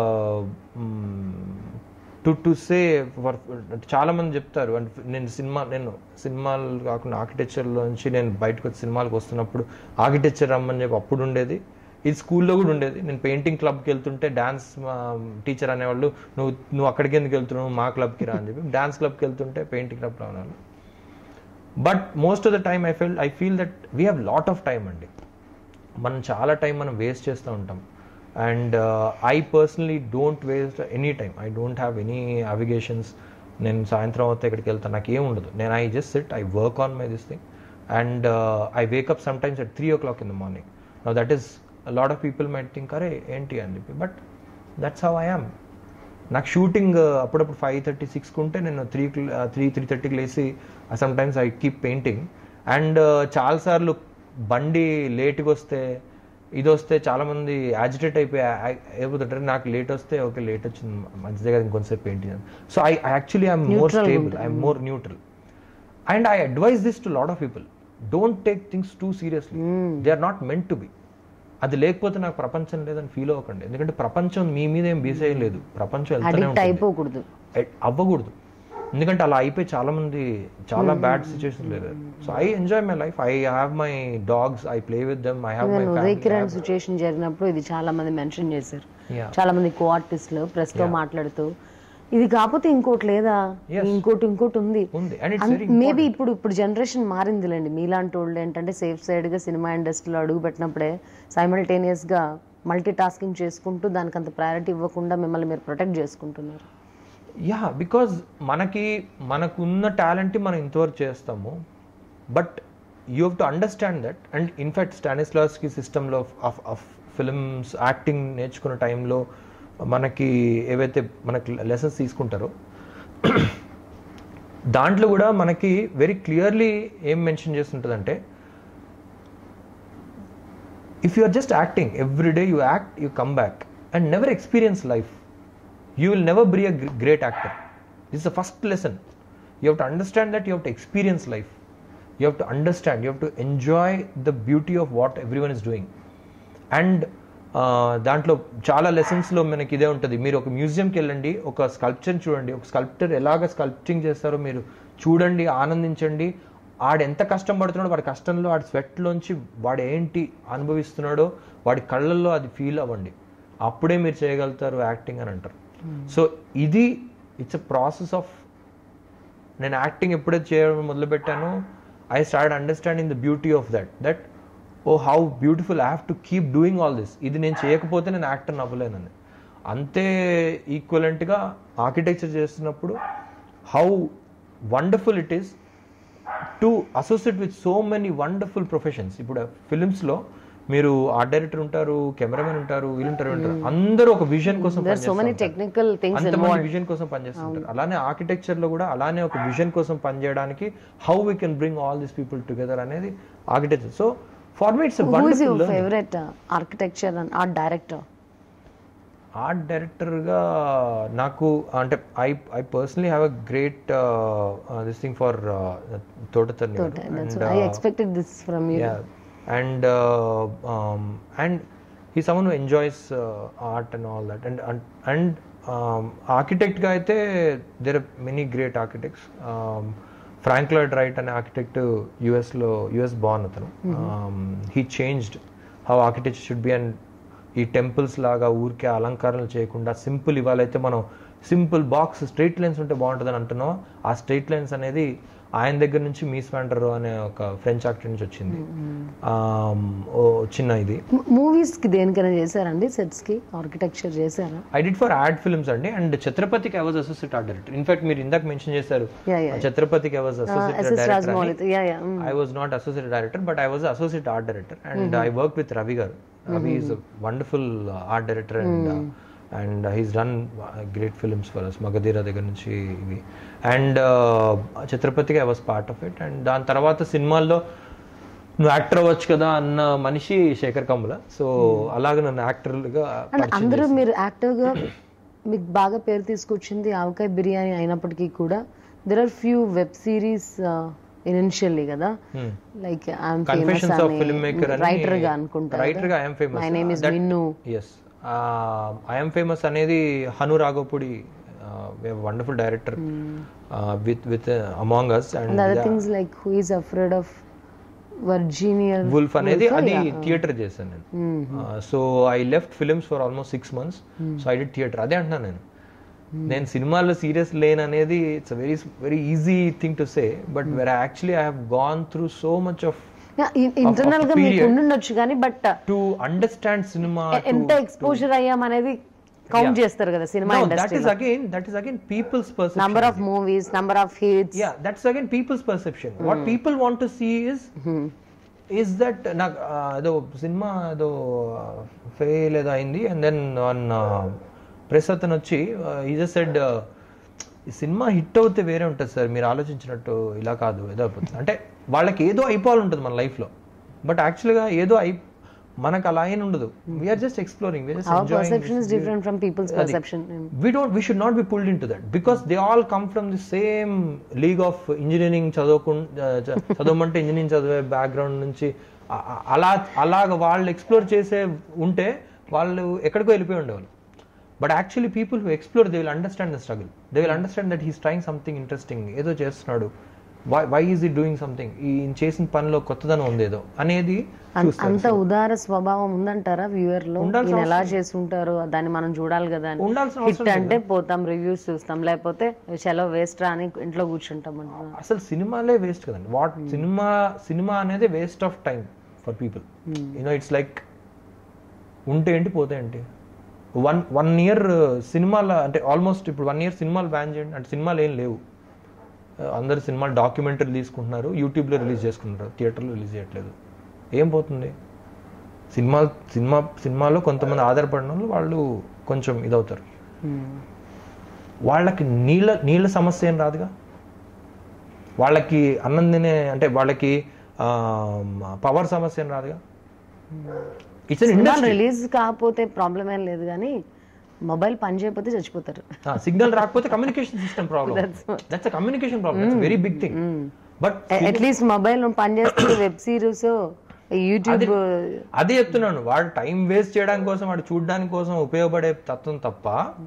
to to say for చాలా మంది చెప్తారు అంటే నేను సినిమా నేను సినిమాలు కాకుండా ఆర్కిటెక్చర్లో నుంచి నేను బయటకు వచ్చి సినిమాలకు వస్తున్నప్పుడు ఆర్కిటెక్చర్ రమ్మని చెప్పి అప్పుడు ఉండేది ఇది స్కూల్లో కూడా ఉండేది నేను పెయింటింగ్ క్లబ్కి వెళ్తుంటే డాన్స్ టీచర్ అనేవాళ్ళు నువ్వు నువ్వు అక్కడికి ఎందుకు వెళ్తున్నావు మా క్లబ్కి రా అని చెప్పి డాన్స్ క్లబ్కి వెళ్తుంటే పెయింటింగ్ క్లబ్లో అనేవాళ్ళు but most of the time I feel I feel that we have lot of time అండి మనం చాలా టైం మనం వేస్ట్ చేస్తూ ఉంటాం and I personally don't waste any time I don't have any obligations నేను సాయంత్రం అవుతే ఇక్కడికి వెళ్తాను నాకు ఏం ఉండదు నేను I just sit I work on my this thing and I wake up sometimes at three o'clock in the morning know that is lot of people might think అరే ఏంటి అని చెప్పి but that's how I am నాకు shooting అప్పుడప్పుడు five thirty సిక్స్కి ఉంటే నేను three three three థర్టీకి లేచి sometimes I keep painting and చాలాసార్లు బండి లేట్గా వస్తే ఇది వస్తే చాలామంది యాజిటేట్ అయిపోయి అయిపోతుంటారు నాకు లేట్ వస్తే ఓకే లేట్ వచ్చింది మంచిదే కదా ఇంకొంతసేపు painting so I actually I'm more Neutral stable I'm more neutral and I advise this to lot of people don't take things too seriously they are not meant to be అది లేకపోతే నాకు ప్రపంచం లేదని feel అవ్వకండి ఎందుకంటే ప్రపంచం మీ మీద ఏం బీస్ లేదు ప్రపంచం వెళ్తూనే అడిక్ట్ ఉంటుంది అయిపోకూడదు ఎ- అవ్వకూడదు ఎందుకంటే అలా అయిపోయి చాలా మంది చాలా బ్యాడ్ సిచ్యువేషన్ లేదు so I enjoy my life I have my dogs I play with them I have my even Uday Kiran situation జరిగినప్పుడు ఇది చాలా మంది మెన్షన్ చేశారు Yeah. చాలా మంది కో ఆర్టిస్టులు ప్రెస్ తో మాట్లాడుతూ ఇది కాకపోతే ఇంకోటి లేదా Yes. ఇంకోటి ఇంకోటి ఉంది ఉంది అండ్ ఇట్స్ వెరీ మేబీ ఇప్పుడు ఇప్పుడు జనరేషన్ మారిందిలేండి మీలాంటి వాళ్ళు ఏంటంటే సేఫ్ సైడ్ గా సినిమా ఇండస్ట్రీలో అడుగు పెట్టినప్పుడే సైమల్టేనియస్ గా మల్టీ టాస్కింగ్ చేసుకుంటూ దానికి అంత ప్రయారిటీ ఇవ్వకుండా మిమ్మల్ని మీరు ప్రొటెక్ట్ చేసుకుంటున్నారు యా బికాజ్ మనకి మనకున్న టాలెంట్ మనం ఇంతవరకు చేస్తాము but you have to understand that and in fact Stanislavski సిస్టంలో ఆఫ్ ఆఫ్ ఫిల్మ్స్ యాక్టింగ్ నేర్చుకున్న టైంలో మనకి ఏవైతే మనకి లెసన్స్ తీసుకుంటారో దాంట్లో కూడా మనకి వెరీ క్లియర్లీ ఏం మెన్షన్ చేస్తుంటుందంటే if you are just acting every day you act you come back and never experience life you will never be a gr- great actor this is the first lesson you have to understand that you have to experience life you have to understand you have to enjoy the beauty of what everyone is doing and దాంట్లో చాలా లెసన్స్లో మనకి ఇదే ఉంటుంది మీరు ఒక మ్యూజియంకి వెళ్ళండి ఒక sculpture చూడండి ఒక స్కల్ప్టర్ ఎలాగ స్కల్ప్టింగ్ చేస్తారో మీరు చూడండి ఆనందించండి ఆడు ఎంత కష్టం పడుతున్నాడో వాడి కష్టంలో వాడి స్వెట్లోంచి వాడు ఏంటి అనుభవిస్తున్నాడో వాడి కళ్ళల్లో అది ఫీల్ అవ్వండి అప్పుడే మీరు చేయగలుగుతారు యాక్టింగ్ అని అంటారు సో ఇది ఇట్స్ అ ప్రాసెస్ ఆఫ్ నేను యాక్టింగ్ ఎప్పుడైతే చేయడం మొదలుపెట్టానో I start understanding the beauty of that that oh how beautiful I have to keep doing all this ఇది నేను చేయకపోతే నేను యాక్టర్ అవ్వలేనని అంతే ఈక్వలెంట్గా ఆర్కిటెక్చర్ చేస్తున్నప్పుడు how wonderful it is to associate with so many wonderful professions ఇప్పుడు ఫిలిమ్స్లో మీరు ఆర్ట్ డైరెక్టర్ ఉంటారు కెమెరామెన్ ఉంటారు వీళ్ళు ఉంటారు వీళ్ళు ఉంటారు అందరూ ఒక విజన్ కోసం దర్ సో మెనీ పనిచేస్తూ ఉంటారు. టెక్నికల్ థింగ్స్ అంతమంది విజన్ కోసం పనిచేస్తుంటారు అలానే ఆర్కిటెక్చర్ లో కూడా అలానే ఒక విజన్ కోసం పనిచేయడానికి how we can bring all this people together అనేది architecture so far me it's who is your wonderful favourite architecture and art director art డైరెక్టర్గా నాకు అంటే I I personally have a great this thing for తోటతర్ని I expected this from you yeah and uh, um, and he's someone who enjoys uh, art and all that and and, and ఆర్కిటెక్ట్గా అయితే there many great architects Frank Lloyd Wright అనే architect యుఎస్లో US born అతను he changed how architecture should be and ఈ temples లాగా ఊరికే అలంకరణలు చేయకుండా సింపుల్ ఇవాళైతే మనం సింపుల్ బాక్స్ స్ట్రైట్ లైన్స్ ఉంటే బాగుంటుందని అంటున్నాం ఆ స్ట్రైట్ లైన్స్ అనేది ఆయన దగ్గర నుంచి మీస్ వ్యాండర్ అనే ఒక ఫ్రెంచ్ యాక్టర్ నుంచి వచ్చింది Um, ఓ చిన్న ఇది మూవీస్ కి దేనికైనా చేశారండి సెట్స్ కి ఆర్కిటెక్చర్ చేశారా I did for ad films అండి అండ్ ఛత్రపతికి I was associate art director in fact మీరు ఇందాక మెన్షన్ చేశారు యా యా ఛత్రపతికి I was associate SS director Rajamouli yeah yeah I was not associate director but I was associate art director and I work with Ravi garu Ravi is wonderful art director and and he's done great films for us Magadheera దగ్గర నుంచి ఇవి and ఛత్రపతికి I was part of it and దాని తర్వాత సినిమాల్లో నువ్వు actor అవ్వచ్చు కదా అన్న మనిషి శేఖర్ కమ్ముల సో అలాగే నన్ను యాక్టర్గా అండ్ అందరూ మీరు యాక్టివ్ గా మీకు బాగా పేరు తీసుకొచ్చింది ఆవకాయ బిర్యానీ అయినప్పటికీ కూడా there are few web series initially కదా like I'm famous confessions of film maker అని రైటర్ గా అనుకుంటా రైటర్ గా I'm famous my name is Minnu yes I'm famous అనేది Hanu Raghavapudi wonderful director with with among us and and other things like who is afraid of Virginia Woolf అనేది అది theatre చేశాను నేను so I left films for almost six months so I did theatre అదే అంటున్నాను నేను నేను సినిమాల్లో సీరియస్ లేన్ అనేది it's very very easy thing to say but where actually I have gone through so much of internal గా మీకు ఉండుండొచ్చు కానీ బట్ టు అండర్స్టాండ్ సినిమా ఎంత ఎక్స్పోజర్ అయ్యాం అనేది కౌంట్ చేస్తారు కదా cinema that industry is again that is again people's perception number of movies number of hits yeah that's again people's perception what people want to see is is that నాకు ఏదో cinema ఏదో fail ఏదో అయింది and then one press అతను వచ్చి ఈ just said ఈ cinema hit అవుతే వేరే ఉంటుంది సార్ మీరు ఆలోచించినట్టు ఇలా కాదు ఏదో అయిపోతుంది అంటే వాళ్ళకి ఏదో అయిపోవాలి ఉంటుంది మన లైఫ్లో బట్ యాక్చువల్గా ఏదో అయి మనకు అలా అయిన ఉండదు we are just exploring we are just our perception is different from people's perception we don't we should not be pulled into that because they all come from the same league of engineering చదువుకు చదవమంటే engineering చదివే background నుంచి అ- అ- అలా అలాగ వాళ్ళు explore చేసే ఉంటే వాళ్ళు ఎక్కడికో వెళ్ళిపోయి ఉండేవాళ్ళు but actually people who explore they will understand the struggle they will understand that he's trying something interesting ఏదో చేస్తున్నాడు why why is he doing something ఈ చేసిన పనిలో కొత్తదనం ఉంది ఏదో అనేది చూస్తారు అంత ఉదార స్వభావం ఉందంటారా వ్యూవర్ లో ఉండాల్సిన ఈయన ఎలా చేసి ఉంటారు దాన్ని మనం చూడాలి కదా అని ఉండాల్సిన హిట్ అంటే పోతాం రివ్యూస్ చూస్తాం లేకపోతే చలో వేస్ట్ రా అని ఇంట్లో కూర్చుంటాం అంటున్నారు అసలు సినిమాలే వేస్ట్ కదండి వాట్ సినిమా సినిమా అనేది waste of time for people you know it's like ఉంటే ఏంటి పోతే ఏంటి వన్ వన్ ఇయర్ సినిమాల అంటే ఆల్మోస్ట్ ఇప్పుడు వన్ ఇయర్ సినిమాలు బ్యాన్ చేయండి అంటే సినిమాలు ఏం లేవు Uh, అందరు సినిమాలు డాక్యుమెంటరీ తీసుకుంటున్నారు యూట్యూబ్లో రిలీజ్ చేసుకుంటున్నారు థియేటర్లో రిలీజ్ చేయట్లేదు ఏం పోతుంది సినిమా సినిమా సినిమాలో కొంతమంది ఆధారపడిన వాళ్ళు వాళ్ళు కొంచెం ఇదవుతారు వాళ్ళకి నీళ్ళ నీళ్ళ సమస్య ఏం రాదుగా వాళ్ళకి అన్నం తినే అంటే వాళ్ళకి పవర్ సమస్య ఏం రాదుగా ఇట్స్ సినిమా రిలీజ్ కాకపోతే ప్రాబ్లం ఏం లేదు కానీ మొబైల్ పని చేయకపోతే చచ్చిపోతారు సిగ్నల్ రాకపోతే communication system problem that's communication problem very big thing but at least mobile పని చేస్తే వెబ్ సిరీస్ యూట్యూబ్ అదే చెప్తున్నాను వాడు టైం వేస్ట్ చేయడానికి కోసం వాడు చూడడానికి కోసం ఉపయోగపడే తత్వం తప్ప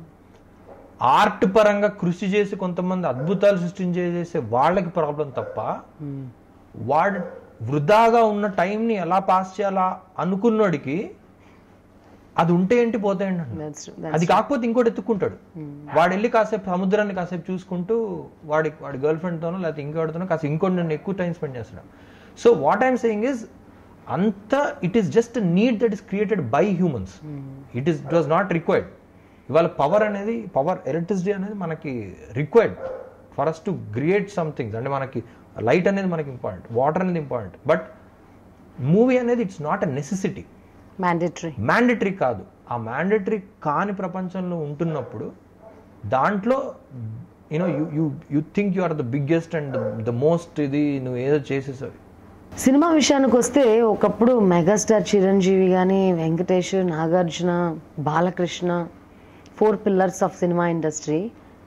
ఆర్ట్ పరంగా కృషి చేసి కొంతమంది అద్భుతాలు సృష్టించే చేసే వాళ్ళకి ప్రాబ్లం తప్ప వాడు వృధాగా ఉన్న టైంని ఎలా పాస్ చేయాలా అనుకున్నోడికి అది ఉంటే ఏంటి పోతే ఏంటి అంటున్నా. అది కాకపోతే ఇంకోటి ఎత్తుక్కుంటాడు వాడు వెళ్ళి కాసేపు సముద్రాన్ని కాసేపు చూసుకుంటూ వాడి వాడి గర్ల్ ఫ్రెండ్తోనో లేకపోతే ఇంకోటితోనో కాసేపు ఇంకోటి నన్ను ఎక్కువ టైం స్పెండ్ చేస్తున్నాడు so what I'm saying is అంత it is just need that is created by humans it is it was not required ఇవాళ పవర్ అనేది పవర్ ఎలక్ట్రిసిటీ అనేది మనకి required for us to create somethings అంటే మనకి light అనేది మనకి ఇంపార్టెంట్ వాటర్ అనేది ఇంపార్టెంట్ బట్ మూవీ అనేది it's not a necessity mandatory mandatory కాదు ఆ మ్యాండేటరీ కాని ప్రపంచంలో ఉంటున్నప్పుడు దాంట్లో you know you you you think you are the biggest and the most ఇది నువ్వు ఏదో చేసేసావు సినిమా విషయానికి వస్తే ఒకప్పుడు మెగాస్టార్ చిరంజీవి కానీ Venkatesh Nagarjuna Balakrishna four pillars of cinema industry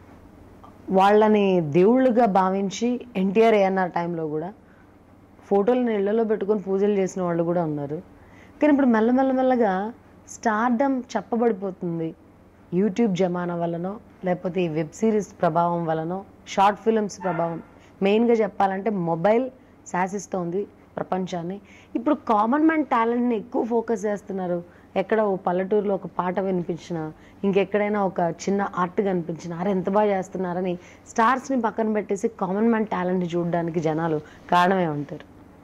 వాళ్ళని దేవుళ్ళుగా భావించి ఎన్టీఆర్ ఏఎన్ఆర్ టైంలో కూడా ఫోటోలను ఇళ్లలో పెట్టుకొని పూజలు చేసిన వాళ్ళు కూడా ఉన్నారు కానీ ఇప్పుడు మెల్లమెల్లమెల్లగా స్టార్డమ్ చెప్పబడిపోతుంది యూట్యూబ్ జమానా వలనో లేకపోతే ఈ వెబ్ సిరీస్ ప్రభావం వలనో షార్ట్ ఫిల్మ్స్ ప్రభావం మెయిన్గా చెప్పాలంటే మొబైల్ శాసిస్తోంది ప్రపంచాన్ని ఇప్పుడు కామన్ మ్యాన్ టాలెంట్ని ఎక్కువ ఫోకస్ చేస్తున్నారు ఎక్కడ ఓ పల్లెటూరులో ఒక పాట వినిపించినా ఇంకెక్కడైనా ఒక చిన్న ఆర్ట్ కనిపించినా అరే ఎంత బాగా చేస్తున్నారని స్టార్స్ని పక్కన పెట్టేసి కామన్ మ్యాన్ టాలెంట్ చూడడానికి జనాలు కారణమే ఉంటారు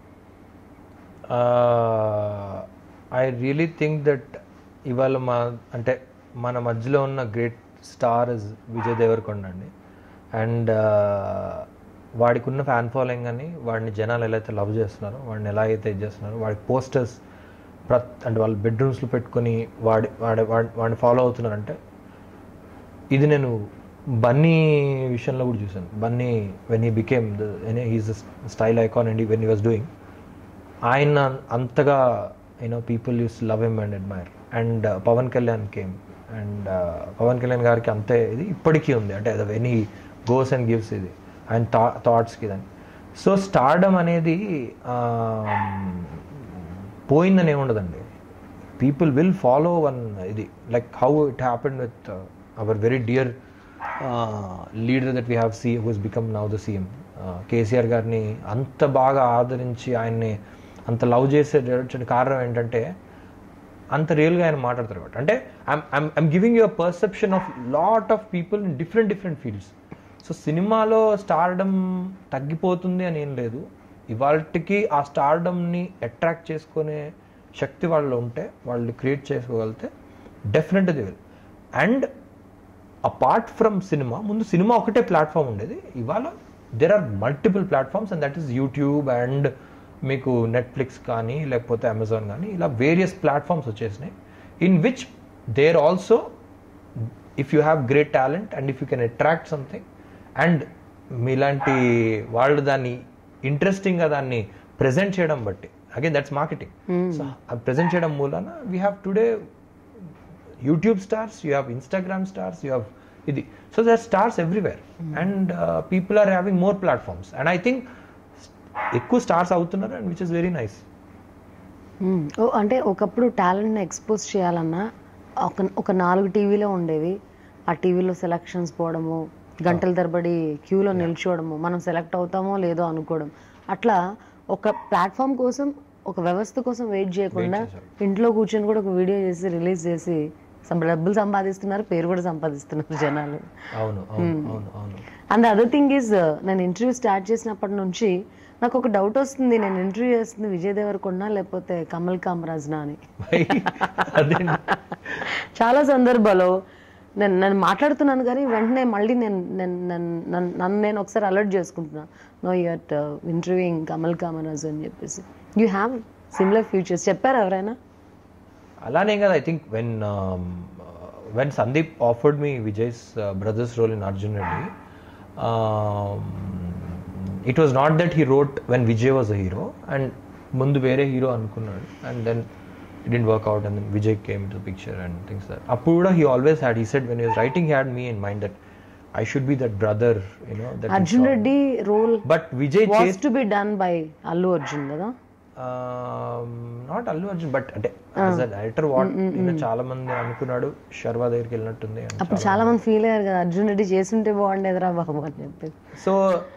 ఐ రియలీ థింక్ దట్ ఇవాళ మా అంటే మన మధ్యలో ఉన్న great star is Vijay Deverakonda అండి అండ్ వాడికి ఉన్న ఫ్యాన్ ఫాలోయింగ్ అని వాడిని జనాలు ఎలా అయితే లవ్ చేస్తున్నారో వాడిని ఎలా అయితే ఇది చేస్తున్నారో వాడి పోస్టర్స్ ప్రత్ అంటే వాళ్ళ బెడ్రూమ్స్లో పెట్టుకొని వాడి వాడి వాడి వాడిని ఫాలో అవుతున్నారంటే ఇది నేను బన్నీ విషయంలో కూడా చూశాను Bunny when he became his style icon and when he was doing ఆయన అంతగా you know people use love em and admire and Pawan Kalyan came and Pawan Kalyan గారికి అంతే ఇది ఇప్పటికీ ఉంది అంటే when he goes and gives ఇది ఆయన థా థాట్స్కి దాన్ని సో స్టార్డమ్ అనేది um, పోయిందని ఏముండదండి పీపుల్ విల్ ఫాలో వన్ ఇది like how it happen with our very dear leader that we have see who's become now the CM KCR గారిని అంత బాగా ఆదరించి ఆయన్ని అంత లవ్ చేసే కారణం ఏంటంటే అంత రియల్గా ఆయన మాట్లాడతారు కాబట్టి అంటే I'm I'm giving you perception of lot of people in different different fields so సినిమాలో స్టార్డమ్ తగ్గిపోతుంది అని ఏం లేదు ఇవాళకి ఆ స్టార్డమ్ని అట్రాక్ట్ చేసుకునే శక్తి వాళ్ళు ఉంటే వాళ్ళు క్రియేట్ చేసుకోగలిగితే definite they will and apart from cinema ముందు సినిమా ఒకటే ప్లాట్ఫామ్ ఉండేది ఇవాళ there are multiple platforms and that is YouTube and మీకు నెట్ఫ్లిక్స్ కానీ లేకపోతే అమెజాన్ కానీ ఇలా వేరియస్ ప్లాట్ఫామ్స్ వచ్చేసినాయి in which there also if you have great talent and if you can attract something and మీలాంటి వాళ్ళు దాన్ని ఇంట్రెస్టింగ్గా దాన్ని ప్రజెంట్ చేయడం బట్టి again that's marketing so present చేయడం మూలన we have today YouTube stars you have Instagram stars you have ఇది so there stars everywhere and people are having more platforms and I think ఎక్కువ స్టార్స్ అవుతున్నారు and which is very nice hmm. Oh, అంటే ఒకప్పుడు టాలెంట్ని expose చేయాలన్నా ఒక ఒక నాలుగు టీవీలో ఉండేవి ఆ టీవీలో సెలక్షన్స్ పోవడము గంటల తరబడి క్యూలో నిల్చోవడము మనం సెలెక్ట్ అవుతామో లేదో అనుకోవడం అట్లా ఒక ప్లాట్ఫామ్ కోసం ఒక వ్యవస్థ కోసం వెయిట్ చేయకుండా ఇంట్లో కూర్చొని కూడా ఒక వీడియో చేసి రిలీజ్ చేసి సం- డబ్బులు సంపాదిస్తున్నారు పేరు కూడా సంపాదిస్తున్నారు జనాలు అవును అవును అవును అవును అండ్ అదర్ థింగ్ ఈజ్ నేను ఇంటర్వ్యూ స్టార్ట్ చేసినప్పటి నుంచి నాకు ఒక డౌట్ వస్తుంది నేను ఇంటర్వ్యూ చేస్తుంది విజయ్ దేవరకొండ లేకపోతే కమల్ కామరాజ్నా అని అదే చాలా సందర్భాల్లో నేను నేను మాట్లాడుతున్నాను కానీ వెంటనే మళ్ళీ నేను నేను నన్ను నన్ను- నన్ను నేను ఒకసారి అలర్ట్ చేసుకుంటున్నా నో యూట్ ఇంటర్వ్యూయింగ్ కమల్ కామరాజ్ అని చెప్పేసి యూ హ్యావ్ సిమిలర్ ఫ్యూచర్స్ చెప్పారు ఎవరైనా అలానే కదా I think when when Sandeep offered me Vijay's brothers role in Arjun Reddy it was not that he wrote when Vijay was a hero and ముందు వేరే హీరో అనుకున్నాడు and then it didn't work out and then Vijay came to picture and things that అప్పుడు కూడా he always had he said when use writing had me in mind that I should be that brother you know Arjun Reddy role but Vijay was to be done by Allu Arjun కదా not Allu Arjun but అంటే as a director what ఈయన చాలా మంది అనుకున్నాడు శర్వా దగ్గరికి వెళ్ళినట్టుంది అని అప్పుడు చాలా మంది ఫీల్ అయ్యారు కదా అర్జున్ రెడ్డి చేస్తుంటే బాగుండేదిరా బాబు అని చెప్పేసి so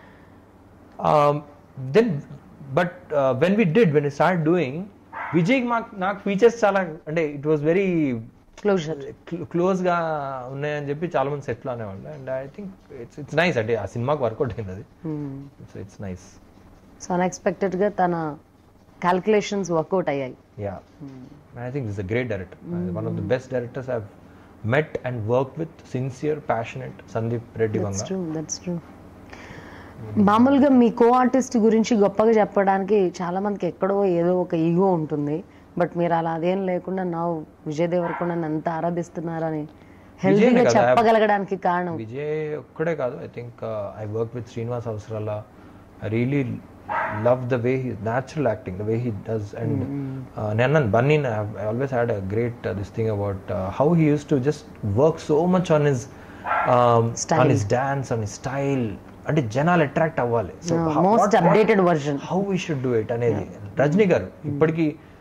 then but when we did when start doing Vijay మాకు నాకు ఫీచర్స్ చాలా అంటే it was very closer close గా ఉన్నాయని చెప్పి చాలా మంది సెటిల్ అనేవాళ్ళు and I think it's it's nice అంటే ఆ సినిమాకి వర్కౌట్ అయింది అది it's it's nice so unexpected గా తన క్యాల్కులేషన్స్ వర్కౌట్ అయ్యాయి yeah I think is a great director one of the best directors have met and worked with sincere, passionate Sandeep Reddy that's Vanga. True that's true మామూలుగా మీ co artist గురించి గొప్పగా చెప్పడానికి చాలా మందికి ఎక్కడో ఏదో ఒక ఈగో ఉంటుంది బట్ మీరు అలా అదేం లేకుండా నా విజయ్ దేవరకొండ ఎంత ఆరాధిస్తున్నారని హెల్తీగా కదా. చెప్పగలగడానికి కారణం విజయ్ ఒక్కడే కాదు I think I work with Srinivas Avasarala I really love the way he natural acting the way he does and నేను Bunny I always had a great this thing about how he use to just work so much on his on his dance on his style అంటే జనాలు attract అవ్వాలి so most updated version how we should do it అనేది రజనీ గారు ఇప్పటికీ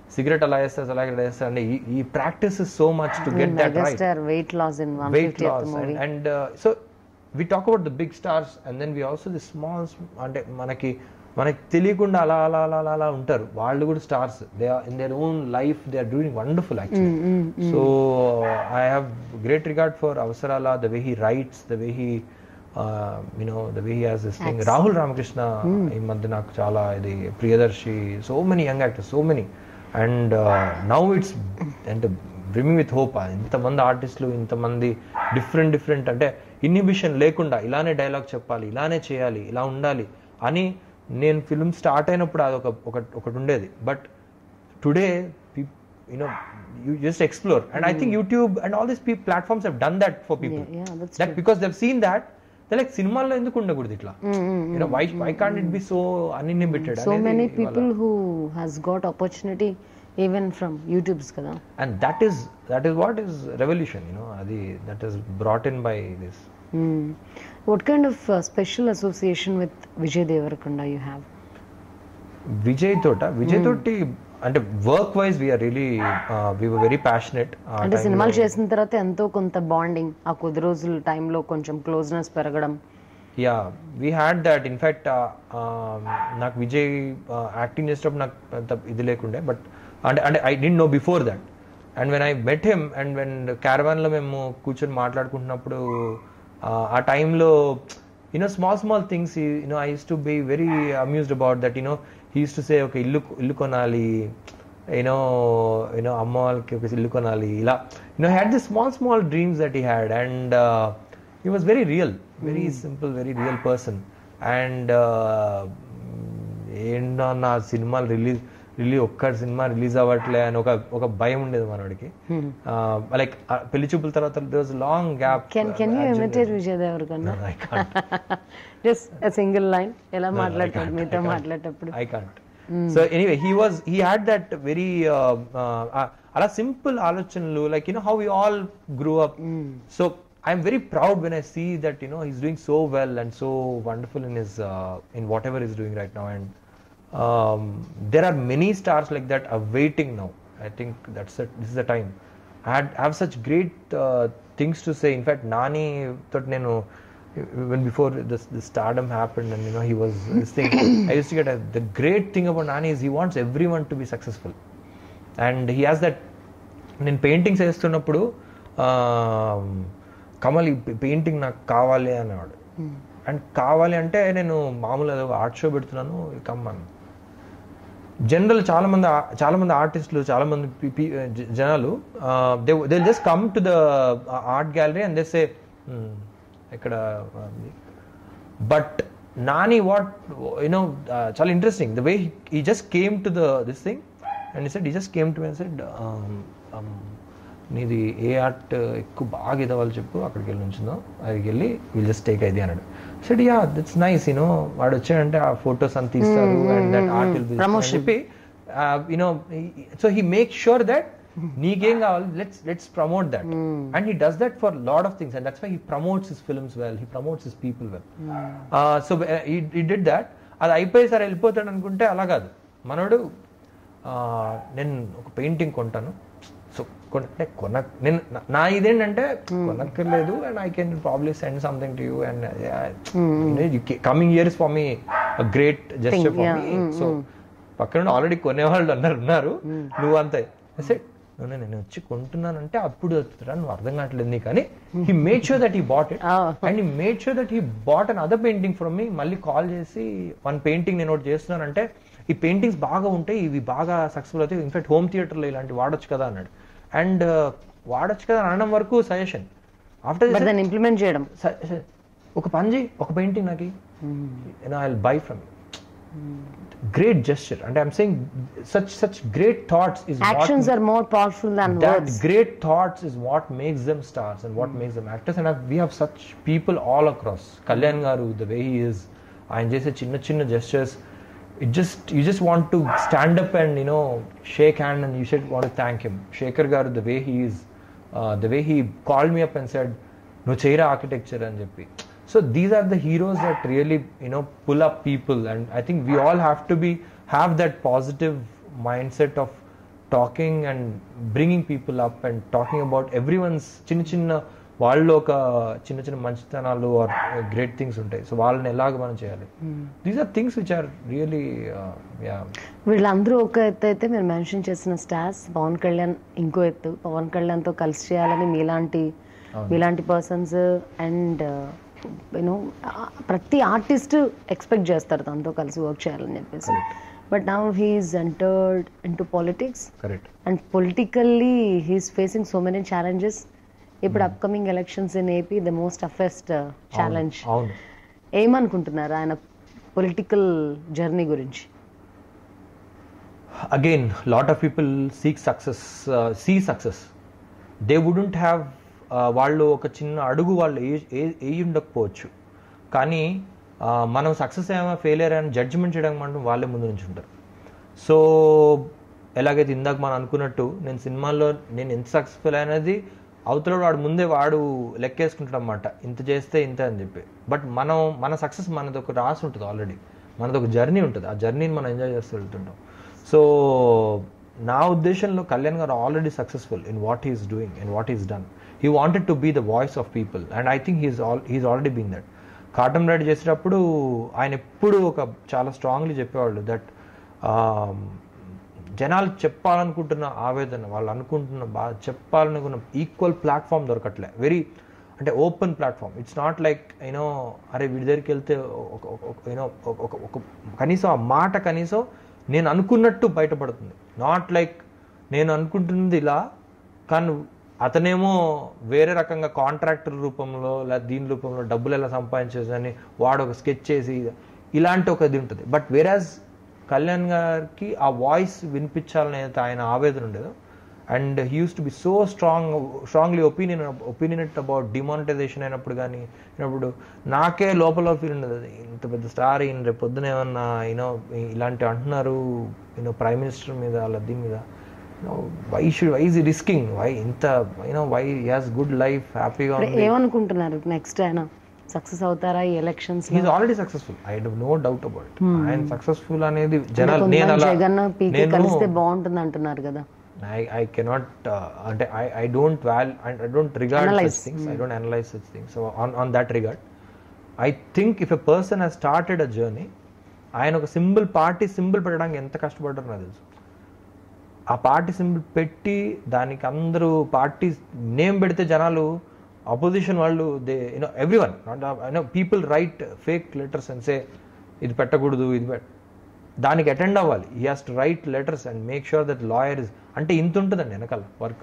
cigarette అలా వేస్తారు అలా ఇలా వేస్తారు అంటే ఈ- ఈ practice is so much to get that right megastar weight loss in one weight fifty loss movie and, and uh, so we talk about the big stars and then we also the small sm- అంటే మనకి మనకి తెలియకుండా అలా అలా అలా అలా అలా ఉంటారు వాళ్ళు కూడా stars they are in their own life they are doing wonderful actually so I have great regard for Avasarala the way he writes the way he you know the way he has this thing Rahul Ramakrishna ఈ మధ్య నాకు చాలా ఇది Priyadarshi so many young actors so many and now it's అంటే brimming with hope ఇంతమంది ఆర్టిస్టులు ఇంతమంది different different అంటే ఇన్హిబిషన్ లేకుండా ఇలానే డైలాగ్ చెప్పాలి ఇలానే చేయాలి ఇలా ఉండాలి అని నేను ఫిల్మ్ స్టార్ట్ అయినప్పుడు అది ఒక ఒక- ఒకటి ఉండేది but today you know you just explore and I think YouTube and all these platforms have done that for people yeah, that's that because they've seen that like సినిమాల్లో ఎందుకు ఉండకూడదు ఇట్లా you know why why can't it be so uninhibited so many people who has got opportunity even from YouTubes కదా and that is that is what is revolution you know adi that is brought in by this what kind of special association with Vijay Deverakonda you have Vijay తోట విజయ్ తోటి అంటే work wise we are really we very passionate అంటే సినిమాలు చేసిన తర్వాత ఎంతో కొంత bonding ఆ కొద్ది రోజుల టైంలో కొంచెం క్లోజ్నెస్ పెరగడం yeah we had that in fact నాకు విజయ్ యాక్టింగ్ చేసేటప్పుడు నాకు అంత ఇది లేకుండే బట్ అంటే అంటే I didn't know before that and when I met him and when క్యారవాన్లో మేము కూర్చొని మాట్లాడుకుంటున్నప్పుడు uh, ఆ టైంలో you know small small things you know I use to be very amused about that you know he use to say ఒక ఇల్లు ఇల్లు కొనాలి యూనో యూనో అమ్మ వాళ్ళకి ఒక ఇల్లు కొనాలి ఇలా you know had the small small dreams that he had and he was very real very simple very real person and uh, ఏంటో నా సినిమాలు రిలీజ్ రిలీజ్ ఒక్క సినిమా రిలీజ్ అవ్వట్లే అని ఒక ఒక భయం ఉండేది మనోడికి లైక్ పెళ్లి చూపుల తర్వాత రోజు long gap can can you imitate Vijay Deverakonda just single line ఎలా మాట్లాడతాడు మీతో మాట్లాడేటప్పుడు I can't so anyway he was he had that very అలా సింపుల్ ఆలోచనలు like you know how you all grew up so I'm very proud when I see that you know he's doing so well and so wonderful in his in whatever is doing right now and there are many stars like that awaiting now. I think that's it. This is the time. I had I have such great uh, things to say. In fact, Nani thought you know when before this the stardom happened and you know he was this thing. I used to get a, the great thing about Nani is he wants everyone to be successful, and he has that. నేను paintings వేస్తున్నప్పుడు కమల్ ఈ painting నాకు కావాలి అనేవాడు and కావాలి అంటే నేను మామూలు ఆర్ట్ షో పెడుతున్నాను కమ్మను జనరల్ చాలా మంది ఆ- చాలా మంది ఆర్టిస్టులు చాలా మంది పి- పి- జ- జనాలు they they just come to the art gallery and they say ఇక్కడ బట్ నాని వాట్ యునో చాలా interesting the way he just came to the this thing and said he just came to said నీది ఏ art ఎక్కువ బాగా ఇదవ్వాలి చెప్పు అక్కడికి వెళ్ళి నుంచిందో అక్కడికి వెళ్ళి విల్ జస్ట్ టేక్ ఐది అన్నాడు said yeah that's nice you know వాడు వచ్చాడంటే ఆ ఫొటోస్ అంత తీస్తారు and that art will Promotion. చెప్పి you know so he make sure that నీకేం కావాలి let's let's promote that and he does that for lot of things and that's why he promotes his films well he promotes his people well so he did that అది అయిపోయేసారి వెళ్ళిపోతాడు అనుకుంటే అలా కాదు మనోడు uh, నేను ఒక పెయింటింగ్ కొంటాను సో అంటే కొన నేను నా- నా ఇదేంటంటే కొనక్కర్లేదు and I can probably send something to you and coming years for me great just for yeah, me so పక్కన ఆల్రెడీ కొనేవాళ్ళు అన్నారు ఉన్నారు నువ్వు అంతే సెట్ నేను నేను వచ్చి కొంటున్నానంటే అప్పుడు వస్తుందా నువ్వు అర్థం కావట్లేదు నీకు కానీ he made sure that he bought it Oh. And he made sure that he bought another painting from me మళ్ళీ కాల్ చేసి వన్ పెయింటింగ్ నేను ఒకటి చేస్తున్నానంటే ఈ పెయింటింగ్స్ బాగా ఉంటాయి ఇవి బాగా సక్సెస్ఫుల్ అవుతాయి ఇన్ఫాక్ట్ హోమ్ థియేటర్లో ఇలాంటి వాడొచ్చు కదా అన్నాడు అండ్ వాడొచ్చు కదా అని అనడం వరకు సజెషన్ ఆఫ్టర్ బట్ దాన్ని ఇంప్లిమెంట్ చేయడం ఒక పని చేయి ఒక పెయింటింగ్ నాకు I buy from great gesture అంటే I'm saying such such great thoughts is actions are more powerful than that words great thoughts is what makes them stars and what makes them actors and I've- we have such people all across kalyan garu the way he is ఆయన చేసే చిన్న చిన్న gestures it just you just want to stand up and you know shake hand and you should want to thank him Shekhar గారు the way he is uh, the way he called me up and said నువ్వు చేయరా architecture అని చెప్పి so these are the heroes that really you know pull up people and I think we all have to be have that positive mind set of talking and bringing people up and talking about everyone's చిన్న చిన్న వాళ్ళు ఒక చిన్న చిన్న మంచితనాలు are great things ఉంటాయి so వాళ్ళని ఎలాగ మనం చేయాలి these are things which are really yeah వీళ్ళందరూ ఒక ఎత్తు అయితే మీరు మెన్షన్ చేసిన స్టార్స్ పవన్ కళ్యాణ్ ఇంకో ఎత్తు పవన్ కళ్యాణ్తో కలిసి చేయాలని మీలాంటి మీలాంటి పర్సన్స్ అండ్ యూనో ప్రతి ఆర్టిస్ట్ ఎక్స్పెక్ట్ చేస్తారు తనతో కలిసి వర్క్ చేయాలని చెప్పేసి but now he's entered into politics correct and politically he's facing so many challenges ఇప్పుడు upcoming elections in AP the most toughest challenge అవును ఏమనుకుంటున్నారు ఆయన పొలిటికల్ జర్నీ గురించి again lot of people seek success uh, see success they wouldn't have uh, వాళ్ళు ఒక చిన్న అడుగు వాళ్ళు వేయి ఉండకపోవచ్చు కానీ uh, మనం సక్సెస్ ఏమో ఫెయిలియర్ అని జడ్జిమెంట్ చేయడానికి మాత్రం వాళ్ళే ముందు నుంచి ఉంటారు సో ఎలాగైతే ఇందాక మనం అనుకున్నట్టు నేను సినిమాల్లో నేను ఎంత సక్సెస్ఫుల్ అనేది అవతల వాడు ముందే వాడు లెక్కేసుకుంటాడు అనమాట ఇంత చేస్తే ఇంత అని చెప్పి బట్ మనం మన సక్సెస్ మనది ఒక రాసి ఉంటుంది ఆల్రెడీ మనది ఒక జర్నీ ఉంటుంది ఆ జర్నీని మనం ఎంజాయ్ చేస్తూ వెళ్తుంటాం సో నా ఉద్దేశంలో Kalyan garu already successful in what is doing in what is done he wanted to be the voice of people and I think he's all he's already been that cotton ride చేసేటప్పుడు ఆయన ఎప్పుడు ఒక చాలా strongly చెప్పేవాళ్ళు that జనాలు చెప్పాలనుకుంటున్న ఆవేదన వాళ్ళు అనుకుంటున్న బాధ చెప్పాలనుకున్న ఈక్వల్ ప్లాట్ఫామ్ దొరకట్లే వెరీ అంటే open platform it's not like you know అరే వీడి దగ్గరికి వెళ్తే యూనో ఒక కనీసం ఆ మాట కనీసం నేను అనుకున్నట్టు బయటపడుతుంది నాట్ లైక్ నేను అనుకుంటున్నది ఇలా కానీ అతనేమో వేరే రకంగా కాంట్రాక్టర్ రూపంలో లేదా దీని రూపంలో డబ్బులు ఎలా సంపాదించేదని వాడు ఒక స్కెచ్ చేసి ఇలాంటి ఒక ఇది ఉంటుంది బట్ వేరాజ్ కళ్యాణ్ గారికి ఆ వాయిస్ వినిపించాలనేది ఆయన ఆవేదన ఉండేది and he use to be so strong strongly opinion opinion about demonetisation అయినప్పుడు కానీ అయినప్పుడు నాకే లోపల ఫీల్ ఉండదు ఇంత పెద్ద స్టార్ ఈయన రేపు పొద్దున ఏమన్నా యూనో ఇలాంటివి అంటున్నారు యూనో ప్రైమ్ మినిస్టర్ మీద అలా దీని మీద why should why is risking why ఇంత you know why has good life హ్యాపీగా ఇప్పుడు ఏమనుకుంటున్నారు నెక్స్ట్ ఆయన సక్సెస్ అవుతారా ఈ elections he's already successful I do no doubt about ఆయన సక్సెస్ఫుల్ అనేది జనాలు నేను అలా జగన్ పీకే నేను కలిస్తే బాగుంటుంది అంటున్నారు కదా I, I cannot uh, అంటే I, I don't val I, I don't regard Analyze. such things I don't analyze such things so on, on that regard I think if a person has started a journey ఆయన ఒక symbol party symbol పెట్టడానికి ఎంత కష్టపడ్డారో నాకు తెలుసు ఆ party symbol పెట్టి దానికి అందరూ పార్టీ నేమ్ పెడితే జనాలు అపోజిషన్ వాళ్ళు they you know everyone you know people write fake letters and say ఇది పెట్టకూడదు ఇది పెట్ట దానికి అటెండ్ అవ్వాలి he has to write letters and make sure that lawyer is అంటే ఇంత ఉంటుందండి వెనకాల వర్క్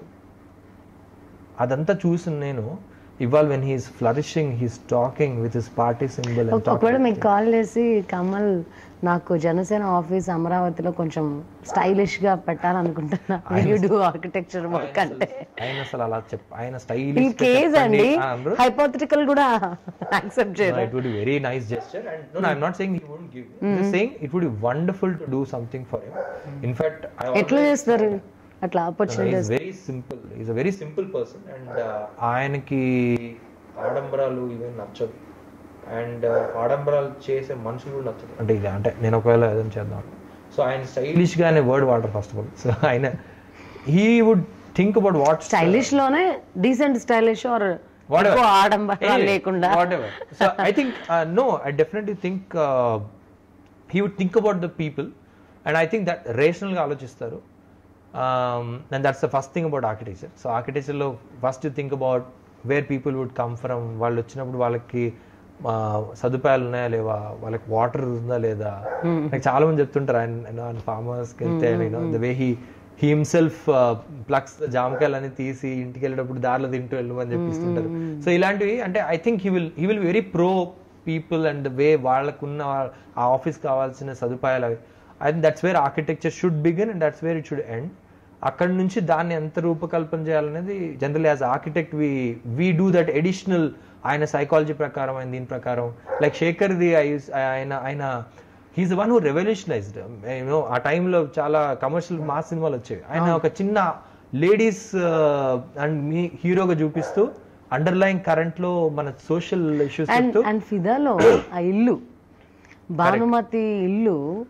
అదంతా చూసి నేను ఇవాళ when he's flourishing he's talking with his party symbol ఒక- ఒకవేళ మీకు కాల్ చేసి కమల్ నాకు జనసేన ఆఫీస్ అమరావతిలో కొంచెం స్టైలిష్ గా పెట్టాలనుకుంటున్నా యూ డూ ఆర్కిటెక్చర్ వర్క్ అంటే ఆయన అసలు అలా చెప్ ఆయన ఈ స్టైల్ కేస్ అండి హైపోథెటికల్ కూడా యాక్సెప్ట్ చేయరు it would be very nice gesture and no, no i'm not saying he wouldn't give i'm just saying it would be wonderful to do something for him in fact i ఎట్లా చేస్తారు అట్లా No, opportunity he's very simple. He's a very simple person and uh, ఆయనకి ఆడంబరాలు ఇవేం నచ్చదు and ఆడంబరాలు చేసే మనుషులు కూడా నచ్చదు అంటే ఇది అంటే నేను ఒకవేళ ఏదైనా చేద్దాం సో ఆయన స్టైలిష్ గా అనే వర్డ్ వాడరు ఫస్ట్ ఆఫ్ ఆల్ సో ఆయన he would think about what stylish లోనే డీసెంట్ స్టైలిష్ ఆర్ Whatever. ఆడంబరాలు లేకుండా whatever. So I think uh, no, I definitely think uh, he would think about the people, and I think that rational గా ఆలోచిస్తారు um, and that's the first thing about architecture. So architecture లో first you think about where people would come from. వాళ్ళు వచ్చినప్పుడు వాళ్ళకి uh, సదుపాయాలు ఉన్నాయా లేవా వాళ్ళకి వాటర్ ఉందా లేదా నాకు చాలా మంది చెప్తుంటారు ఆయన ఆయన ఫార్మ్ హౌస్కి వెళ్తే the way he he himself plucks జామకాయలు తీసి ఇంటికి వెళ్ళేటప్పుడు దారిలో తింటూ వెళ్ళు అని చెప్పిస్తుంటారు సో ఇలాంటివి అంటే I think he will he will very pro people and way వాళ్ళకున్న ఆ ఆఫీస్ కావాల్సిన సదుపాయాలు అవి I think that's where architecture should begin and that's where it should end అక్కడ నుంచి దాన్ని ఎంత రూపకల్పన చేయాలనేది general as architect we we do that additional ఆయన సైకాలజీ ప్రకారం ఆయన దీని ప్రకారం లైక్ శేఖర్ది I- ఆయన ఆయన he's one who revolutionised you know ఆ టైంలో చాలా కమర్షియల్ మా సినిమాలు వచ్చేవి ఆయన ఒక చిన్న లేడీస్ అండ్ మీ హీరోగా చూపిస్తూ అండర్లైన్ కరెంట్ లో మన సోషల్ ఇష్యూస్ అండ్ చెప్తూ అండ్ ఫిదాలో ఆ ఇల్లు భానుమతి ఇల్లు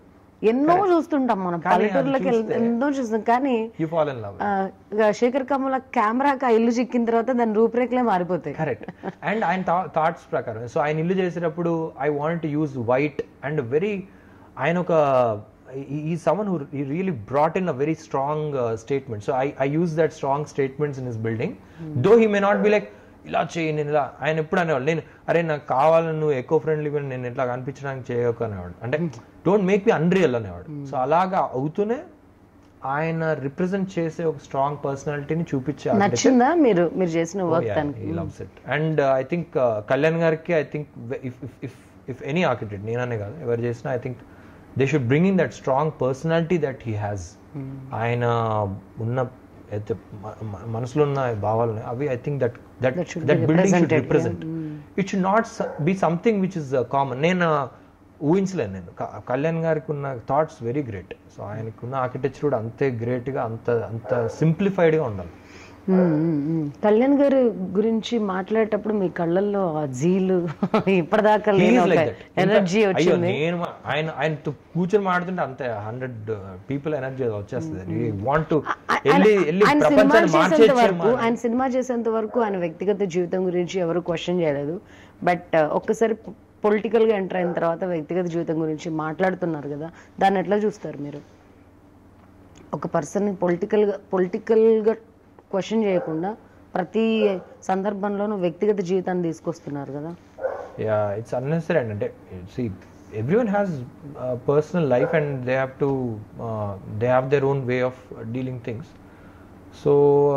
ఎన్నో చూస్తుంటాం మనం కానీ అది పల్లెటూర్లోకి వెళ్తే చూస్తే- ఎన్నో చూస్తాం కానీ యూ ఫాల్ ఇన్ లవ్ ఆ, ఇక శేఖర్ కమల కెమెరాకి ఆ ఇల్లు చిక్కిన తర్వాత దాని రూపురేఖలే మారిపోతాయి కరెక్ట్ అండ్ ఆయన థాట్స్ ప్రకారం సో ఆయన ఇల్లు చేసేటప్పుడు I want to use white and very ఆయన ఒక he someone who really brought in a very strong statement so I I use that strong statements in his building though he may not be like ఇలా చేయి నేను ఇలా ఆయన ఎప్పుడు అనేవాడు నేను అరే నాకు కావాలని నువ్వు ఎకో ఫ్రెండ్లీ నేను ఇట్లా కనిపించడానికి చేయకు అనేవాడు అంటే డోంట్ మేక్ మీ అన్రియల్ అనేవాడు సో అలాగా అవుతూనే ఆయన రిప్రజెంట్ చేసే ఒక స్ట్రాంగ్ పర్సనాలిటీని చూపించే architect. నచ్చిందా మీరు మీరు చేసిన వర్క్ దానికి loves it and I think Kalyan గారికి I think if if if if any architect నేననే కాదు ఎవరు చేసినా I think they should bring in that strong personality that he has ఆయన ఉన్న అయితే మ- మ- మనసులో ఉన్న భావాలు ఉన్నాయి, అవి I think that that That should be that building should represented, represent it should not be something which is common నేను ఊహించలేను నేను క- కళ్యాణ్ గారికి ఉన్న థాట్స్ వెరీ గ్రేట్ సో ఆయనకు ఉన్న ఆర్కిటెక్చర్ కూడా అంతే great గా అంత అంత simplified గా ఉండాలి మ్మ్, మ్మ్, మ్మ్. కళ్యాణ్ గారి గురించి మాట్లాడేటప్పుడు మీ కళ్ళల్లో ఆ జీలు ఇప్పటిదాకా He లేని is like ఒక that. ఎనర్జీ ఇంకా- అయ్యో, వచ్చింది నేను మా- ఆయన ఆయనతో కూర్చొని మాట్లాడుతుంటే అంతే హండ్రెడ్ పీపుల్ ఎనర్జీ వచ్చేస్తుంది వాంట్ టు వెళ్ళి వెళ్ళి ఆయన సినిమా ప్రపంచాన్ని చేసేంత వరకు మార్చేసి ఆయన సినిమా చేసేంత వరకు ఆయన వ్యక్తిగత జీవితం గురించి ఎవరు క్వశ్చన్ చేయలేదు బట్ ఒక్కసారి పొలిటికల్ గా ఎంటర్ అయిన తర్వాత వ్యక్తిగత జీవితం గురించి మాట్లాడుతున్నారు కదా దాన్ని ఎట్లా చూస్తారు మీరు ఒక పర్సన్ పొలిటికల్ గా పొలిటికల్ గా క్వశ్చన్ చేయకుండా ప్రతి సందర్భంలోనూ వ్యక్తిగత జీవితాన్ని తీసుకొస్తున్నారు కదా యా ఇట్స్ అన్నెసరీ అండి అంటే see everyone has personal life and they have to they have their own way of dealing things so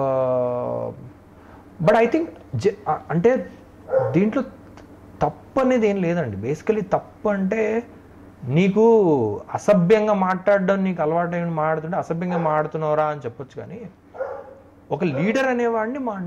but I think అంటే దీంట్లో తప్పు అనేది ఏం లేదండి బేసికలీ తప్పు అంటే నీకు అసభ్యంగా మాట్లాడడం నీకు అలవాటు మాట్లాడుతుంటే అసభ్యంగా మాట్లాడుతున్నావురా అని చెప్పొచ్చు కానీ ఒక లీడర్ అనేవాడిని మా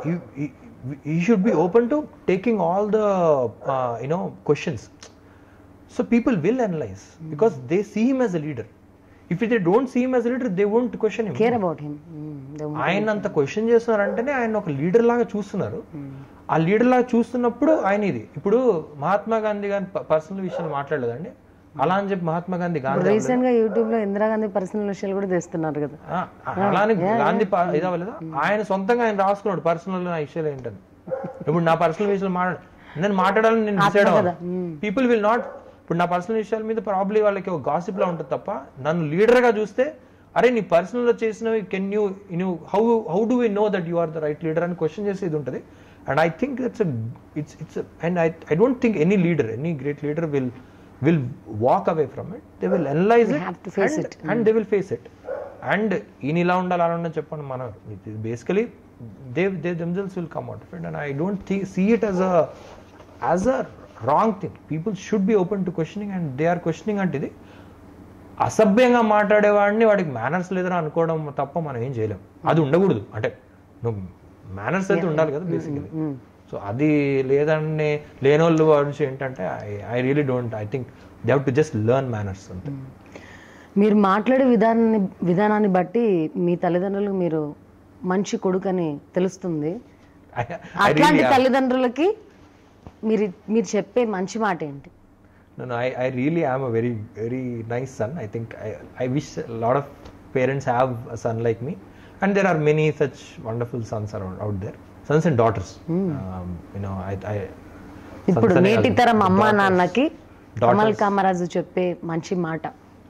he should be open to taking all the you know questions so people will analyse because they see him as a leader if they don't see him as a leader they won't question him care about him ఆయన అంత question చేస్తున్నారంటేనే ఆయన ఒక leader లాగా చూస్తున్నారు ఆ leader లాగా చూస్తున్నప్పుడు ఆయన ఇది ఇప్పుడు మహాత్మా గాంధీ గారి పర్సనల్ విషయాలు మాట్లాడలేదండి అలా అని చెప్పి మహాత్మా గాంధీ గాంధీ రీసెంట్ గా యూట్యూబ్ లో ఇందిరాగాంధీ పర్సనల్ విషయాలు కూడా తెస్తున్నారు కదా ఆ, అలానే గాంధీ ప- ఇది అవ్వలేదా ఆయన సొంతంగా ఆయన రాసుకున్నాడు పర్సనల్ నా విషయాలు ఏంటని ఇప్పుడు నా పర్సనల్ విషయాలు మాట్లాడ నేను మాట్లాడాలని నేను డిసైడ్ అవ్వాలి పీపుల్ విల్ నాట్ ఇప్పుడు నా పర్సనల్ విషయాల మీద ప్రాబ్లీ వాళ్ళకి ఒక గాసిప్ లా ఉంటుంది తప్ప నన్ను లీడర్ గా చూస్తే అరే నీ పర్సనల్ లో చేసినవి can you you how how do we know that you are the right leader అని క్వశ్చన్ చేసేది ఉంటుంది and I think it's it's it's and I I don't think any leader any great leader will will walk away from it they will analyse it have to face and, and they will face it and ఈయన ఇలా ఉండాలి అలా ఉండాలి చెప్పండి మనం basically they they themselves will come out of it and I don't see it as a as a wrong thing people should be open to questioning and they are questioning అంటే ఇది అసభ్యంగా మాట్లాడేవాడిని వాడికి మేనర్స్ లేదని అనుకోవడం తప్ప మనం ఏం చేయలేం అది ఉండకూడదు అంటే నువ్వు మేనర్స్ అయితే ఉండాలి కదా బేసికలీ సో అది లేదని లేనోళ్ళు గురించి ఏంటంటే I really don't I think they have to just learn manners అంతే మీరు మాట్లాడే విధానాన్ని విధానాన్ని బట్టి మీ తల్లిదండ్రులకు మీరు మంచి కొడుకని తెలుస్తుంది I- I అట్లాంటి really am. తల్లిదండ్రులకి మీరు మీరు చెప్పే మంచి మాట ఏంటి No, no, I, I really am a very, very nice son. I think I, I wish a lot of parents have a son like me. And there are many such wonderful sons around out there. Sons and daughters. Um, you know, I, I ఇప్పుడు sons అనే నేటి కాదు, తరం అమ్మా daughters. నాన్నకి Kamal Daughters. Kamaraju చెప్పే మంచి మాట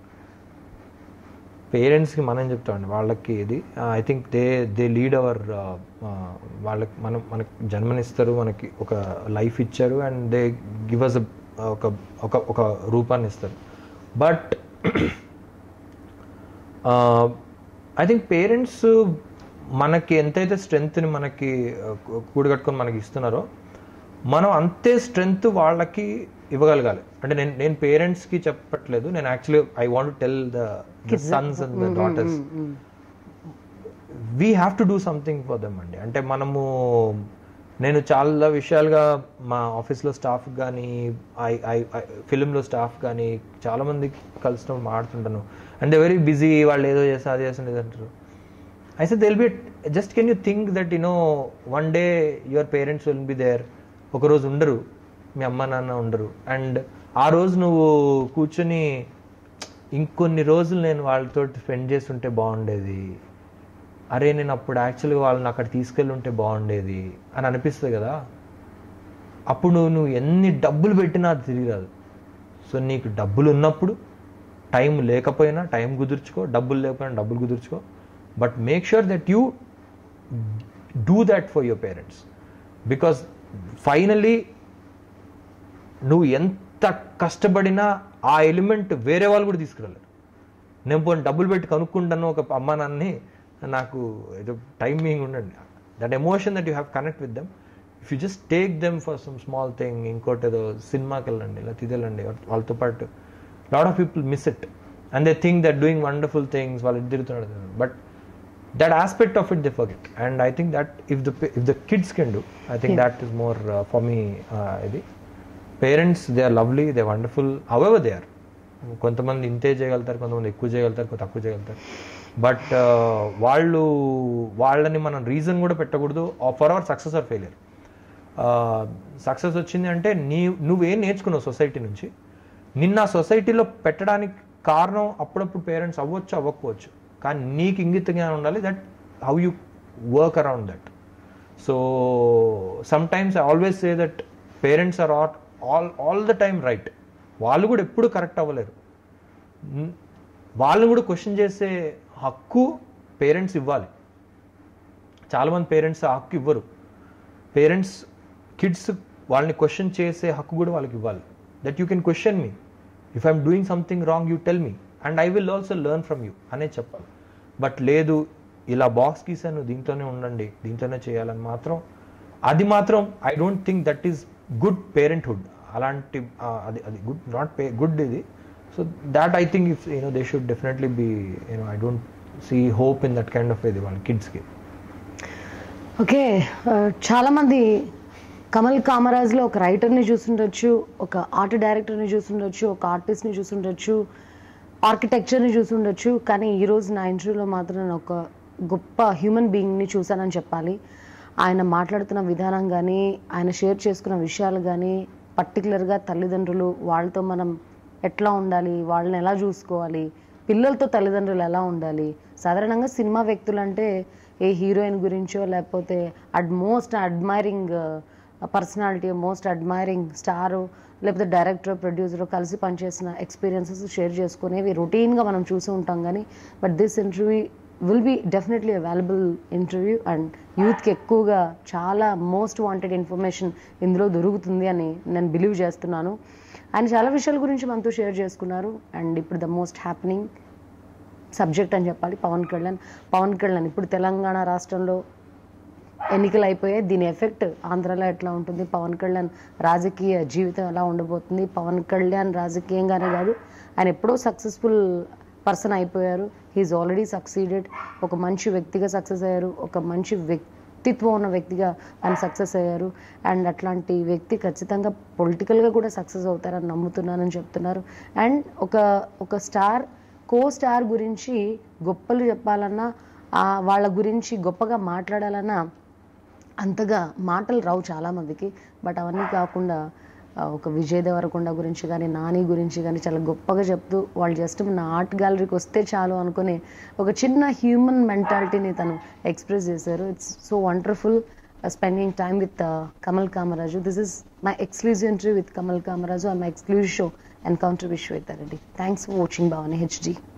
పేరెంట్స్కి మనం చెప్తామండి వాళ్ళకి ఇది I think they they lead our వాళ్ళకి మనం మనకి జన్మనిస్తారు మనకి ఒక లైఫ్ ఇచ్చారు అండ్ దే గివ్ అస్ ఒక ఒక ఒక రూపాన్ని ఇస్తారు బట్ ఐ థింక్ పేరెంట్స్ మనకి ఎంతైతే స్ట్రెంగ్త్ని మనకి uh, కూడగట్టుకొని మనకి ఇస్తున్నారో మనం అంతే స్ట్రెంగ్త్ వాళ్ళకి ఇవ్వగలగాలి అంటే నేను నేను పేరెంట్స్కి చెప్పట్లేదు నేను actually I want tell the sons and the daughters we have to do something for them అండి అంటే మనము నేను చాలా విషయాలుగా మా ఆఫీస్లో స్టాఫ్ కానీ ఐ ఐ ఫిలింలో స్టాఫ్ కానీ చాలామంది కలిసినప్పుడు మాడుతుంటాను అండ్ దే వెరీ బిజీ వాళ్ళు ఏదో చేస్తా అది చేస్తుంది ఇది అంటారు I said they'll be just can you think that you know one day your parents will be there ఒకరోజు ఉండరు మీ అమ్మ నాన్న ఉండరు అండ్ ఆ రోజు నువ్వు కూర్చొని ఇంకొన్ని రోజులు నేను వాళ్ళతో స్పెండ్ చేసి ఉంటే బాగుండేది అరే నేను అప్పుడు యాక్చువల్గా వాళ్ళని అక్కడ తీసుకెళ్ళి ఉంటే బాగుండేది అని అనిపిస్తుంది కదా అప్పుడు నువ్వు నువ్వు ఎన్ని డబ్బులు పెట్టినా అది తిరిగి రాదు సో నీకు డబ్బులు ఉన్నప్పుడు టైం లేకపోయినా టైం కుదుర్చుకో డబ్బులు లేకపోయినా డబ్బులు కుదుర్చుకో but make sure that you do that for your parents because finally నువ్వు ఎంత కష్టపడినా ఆ ఎలిమెంట్ వేరే వాళ్ళు కూడా తీసుకురాలేరు నేను పోనీ డబ్బులు పెట్టి కనుక్కుంటాను ఒక అమ్మ నాన్నని నాకు ఏదో టైమింగ్ ఉండండి that emotion that you have connect with them if you just take them for some small thing ఇంకోటి ఏదో సినిమాకి వెళ్ళండి లేకపోతే ఇది వెళ్ళండి వాళ్ళతో పాటు lot of people miss it and they think that doing wonderful things వాళ్ళు ఇటు తిరుగుతున్నాడు but that aspect of it they forget and i think that if the pa- if the kids can do i think Yeah. that is more uh, for me uh, ఇది parents they are lovely they wonderful however they are కొంతమంది ఇంతే చేయగలుగుతారు కొంతమంది ఎక్కువ చేయగలుగుతారు కొంత తక్కువ చేయగలుగుతారు బట్ వాళ్ళు వాళ్ళని మనం రీజన్ కూడా పెట్టకూడదు for our success or failure success వచ్చింది అంటే నీ నువ్వేం నేర్చుకున్నావు సొసైటీ నుంచి నిన్న సొసైటీలో పెట్టడానికి కారణం అప్పుడప్పుడు పేరెంట్స్ అవ్వచ్చు అవ్వకపోవచ్చు కానీ నీకు ఇంగిత జ్ఞానం ఉండాలి that how you work around that so sometimes I always say that parents are at all all the time right వాళ్ళు కూడా ఎప్పుడు కరెక్ట్ అవ్వలేరు న్- వాళ్ళని కూడా క్వశ్చన్ చేసే హక్కు పేరెంట్స్ ఇవ్వాలి చాలామంది పేరెంట్స్ ఆ హక్కు ఇవ్వరు పేరెంట్స్ కిడ్స్ వాళ్ళని క్వశ్చన్ చేసే హక్కు కూడా వాళ్ళకి ఇవ్వాలి that you can question me if I'm doing something wrong you tell me and I will also learn from you అనే చెప్పాలి బట్ లేదు ఇలా బాక్స్ గీసాను దీంట్లోనే ఉండండి దీంట్లోనే చేయాలని మాత్రం అది మాత్రం I don't think that is good parenthood అలాంటి ఆ, అది అది గుడ్ నాట్ పే గుడ్ ఇది so that I think if you know they should definitely be you know I don't see hope in that kind of ఇది వాళ్ళ కిడ్స్కి ఓకే ఆ, చాలామంది కమల్ కామరాజ్లో ఒక రైటర్ని చూసుండొచ్చు ఒక ఆర్ట్ డైరెక్టర్ని చూసుండొచ్చు ఒక ఆర్టిస్ట్ని చూసుండొచ్చు ఆర్కిటెక్చర్ని చూసుండొచ్చు కానీ ఈరోజు నా ఇంటర్వ్యూలో మాత్రం నేను ఒక గొప్ప హ్యూమన్ బీయింగ్ని చూశానని చెప్పాలి ఆయన మాట్లాడుతున్న విధానం కానీ ఆయన షేర్ చేసుకున్న విషయాలు కానీ పర్టికులర్గా తల్లిదండ్రులు వాళ్ళతో మనం ఎట్లా ఉండాలి వాళ్ళని ఎలా చూసుకోవాలి పిల్లలతో తల్లిదండ్రులు ఎలా ఉండాలి సాధారణంగా సినిమా వ్యక్తులు అంటే ఏ హీరోయిన్ గురించో లేకపోతే ad most admiring personality most admiring star లేకపోతే డైరెక్టర్ ప్రొడ్యూసర్ కలిసి పనిచేసిన ఎక్స్పీరియన్సెస్ షేర్ చేసుకునేవి రొటీన్గా మనం చూసి ఉంటాం కానీ but this interview will be definitely available interview and యూత్కి ఎక్కువగా చాలా మోస్ట్ వాంటెడ్ ఇన్ఫర్మేషన్ ఇందులో దొరుకుతుంది అని నేను బిలీవ్ చేస్తున్నాను ఆయన చాలా విషయాల గురించి మనతో షేర్ చేసుకున్నారు అండ్ ఇప్పుడు ద మోస్ట్ హ్యాపెనింగ్ సబ్జెక్ట్ అని చెప్పాలి పవన్ కళ్యాణ్ పవన్ కళ్యాణ్ ఇప్పుడు తెలంగాణ రాష్ట్రంలో ఎన్నికలు అయిపోయాయి దీని ఎఫెక్ట్ ఆంధ్రాలో ఎట్లా ఉంటుంది పవన్ కళ్యాణ్ రాజకీయ జీవితం ఎలా ఉండబోతుంది పవన్ కళ్యాణ్ రాజకీయంగానే కాదు ఆయన ఎప్పుడో సక్సెస్ఫుల్ పర్సన్ అయిపోయారు హీఈస్ ఆల్రెడీ సక్సీడెడ్ ఒక మంచి వ్యక్తిగా సక్సెస్ అయ్యారు ఒక మంచి వ్యక్తిత్వం ఉన్న వ్యక్తిగా ఆయన సక్సెస్ అయ్యారు అండ్ అట్లాంటి వ్యక్తి ఖచ్చితంగా పొలిటికల్గా కూడా సక్సెస్ అవుతారని నమ్ముతున్నానని చెప్తున్నారు అండ్ ఒక ఒక స్టార్ కో స్టార్ గురించి గొప్పలు చెప్పాలన్నా ఆ వాళ్ళ గురించి గొప్పగా మాట్లాడాలన్నా అంతగా మాటలు రావు చాలామందికి బట్ అవన్నీ కాకుండా ఆ, ఒక విజయ్ దేవరకొండ గురించి కానీ నాని గురించి కానీ చాలా గొప్పగా చెప్తూ వాళ్ళు జస్ట్ నా ఆర్ట్ గ్యాలరీకి వస్తే చాలు అనుకుని ఒక చిన్న హ్యూమన్ మెంటాలిటీని తను ఎక్స్ప్రెస్ చేశారు it's so wonderful spending time with Kamal Kamaraju this is my exclusive interview with Kamal Kamaraju and my exclusive show encounter Vishwetha Reddy thanks for watching Bhavani HD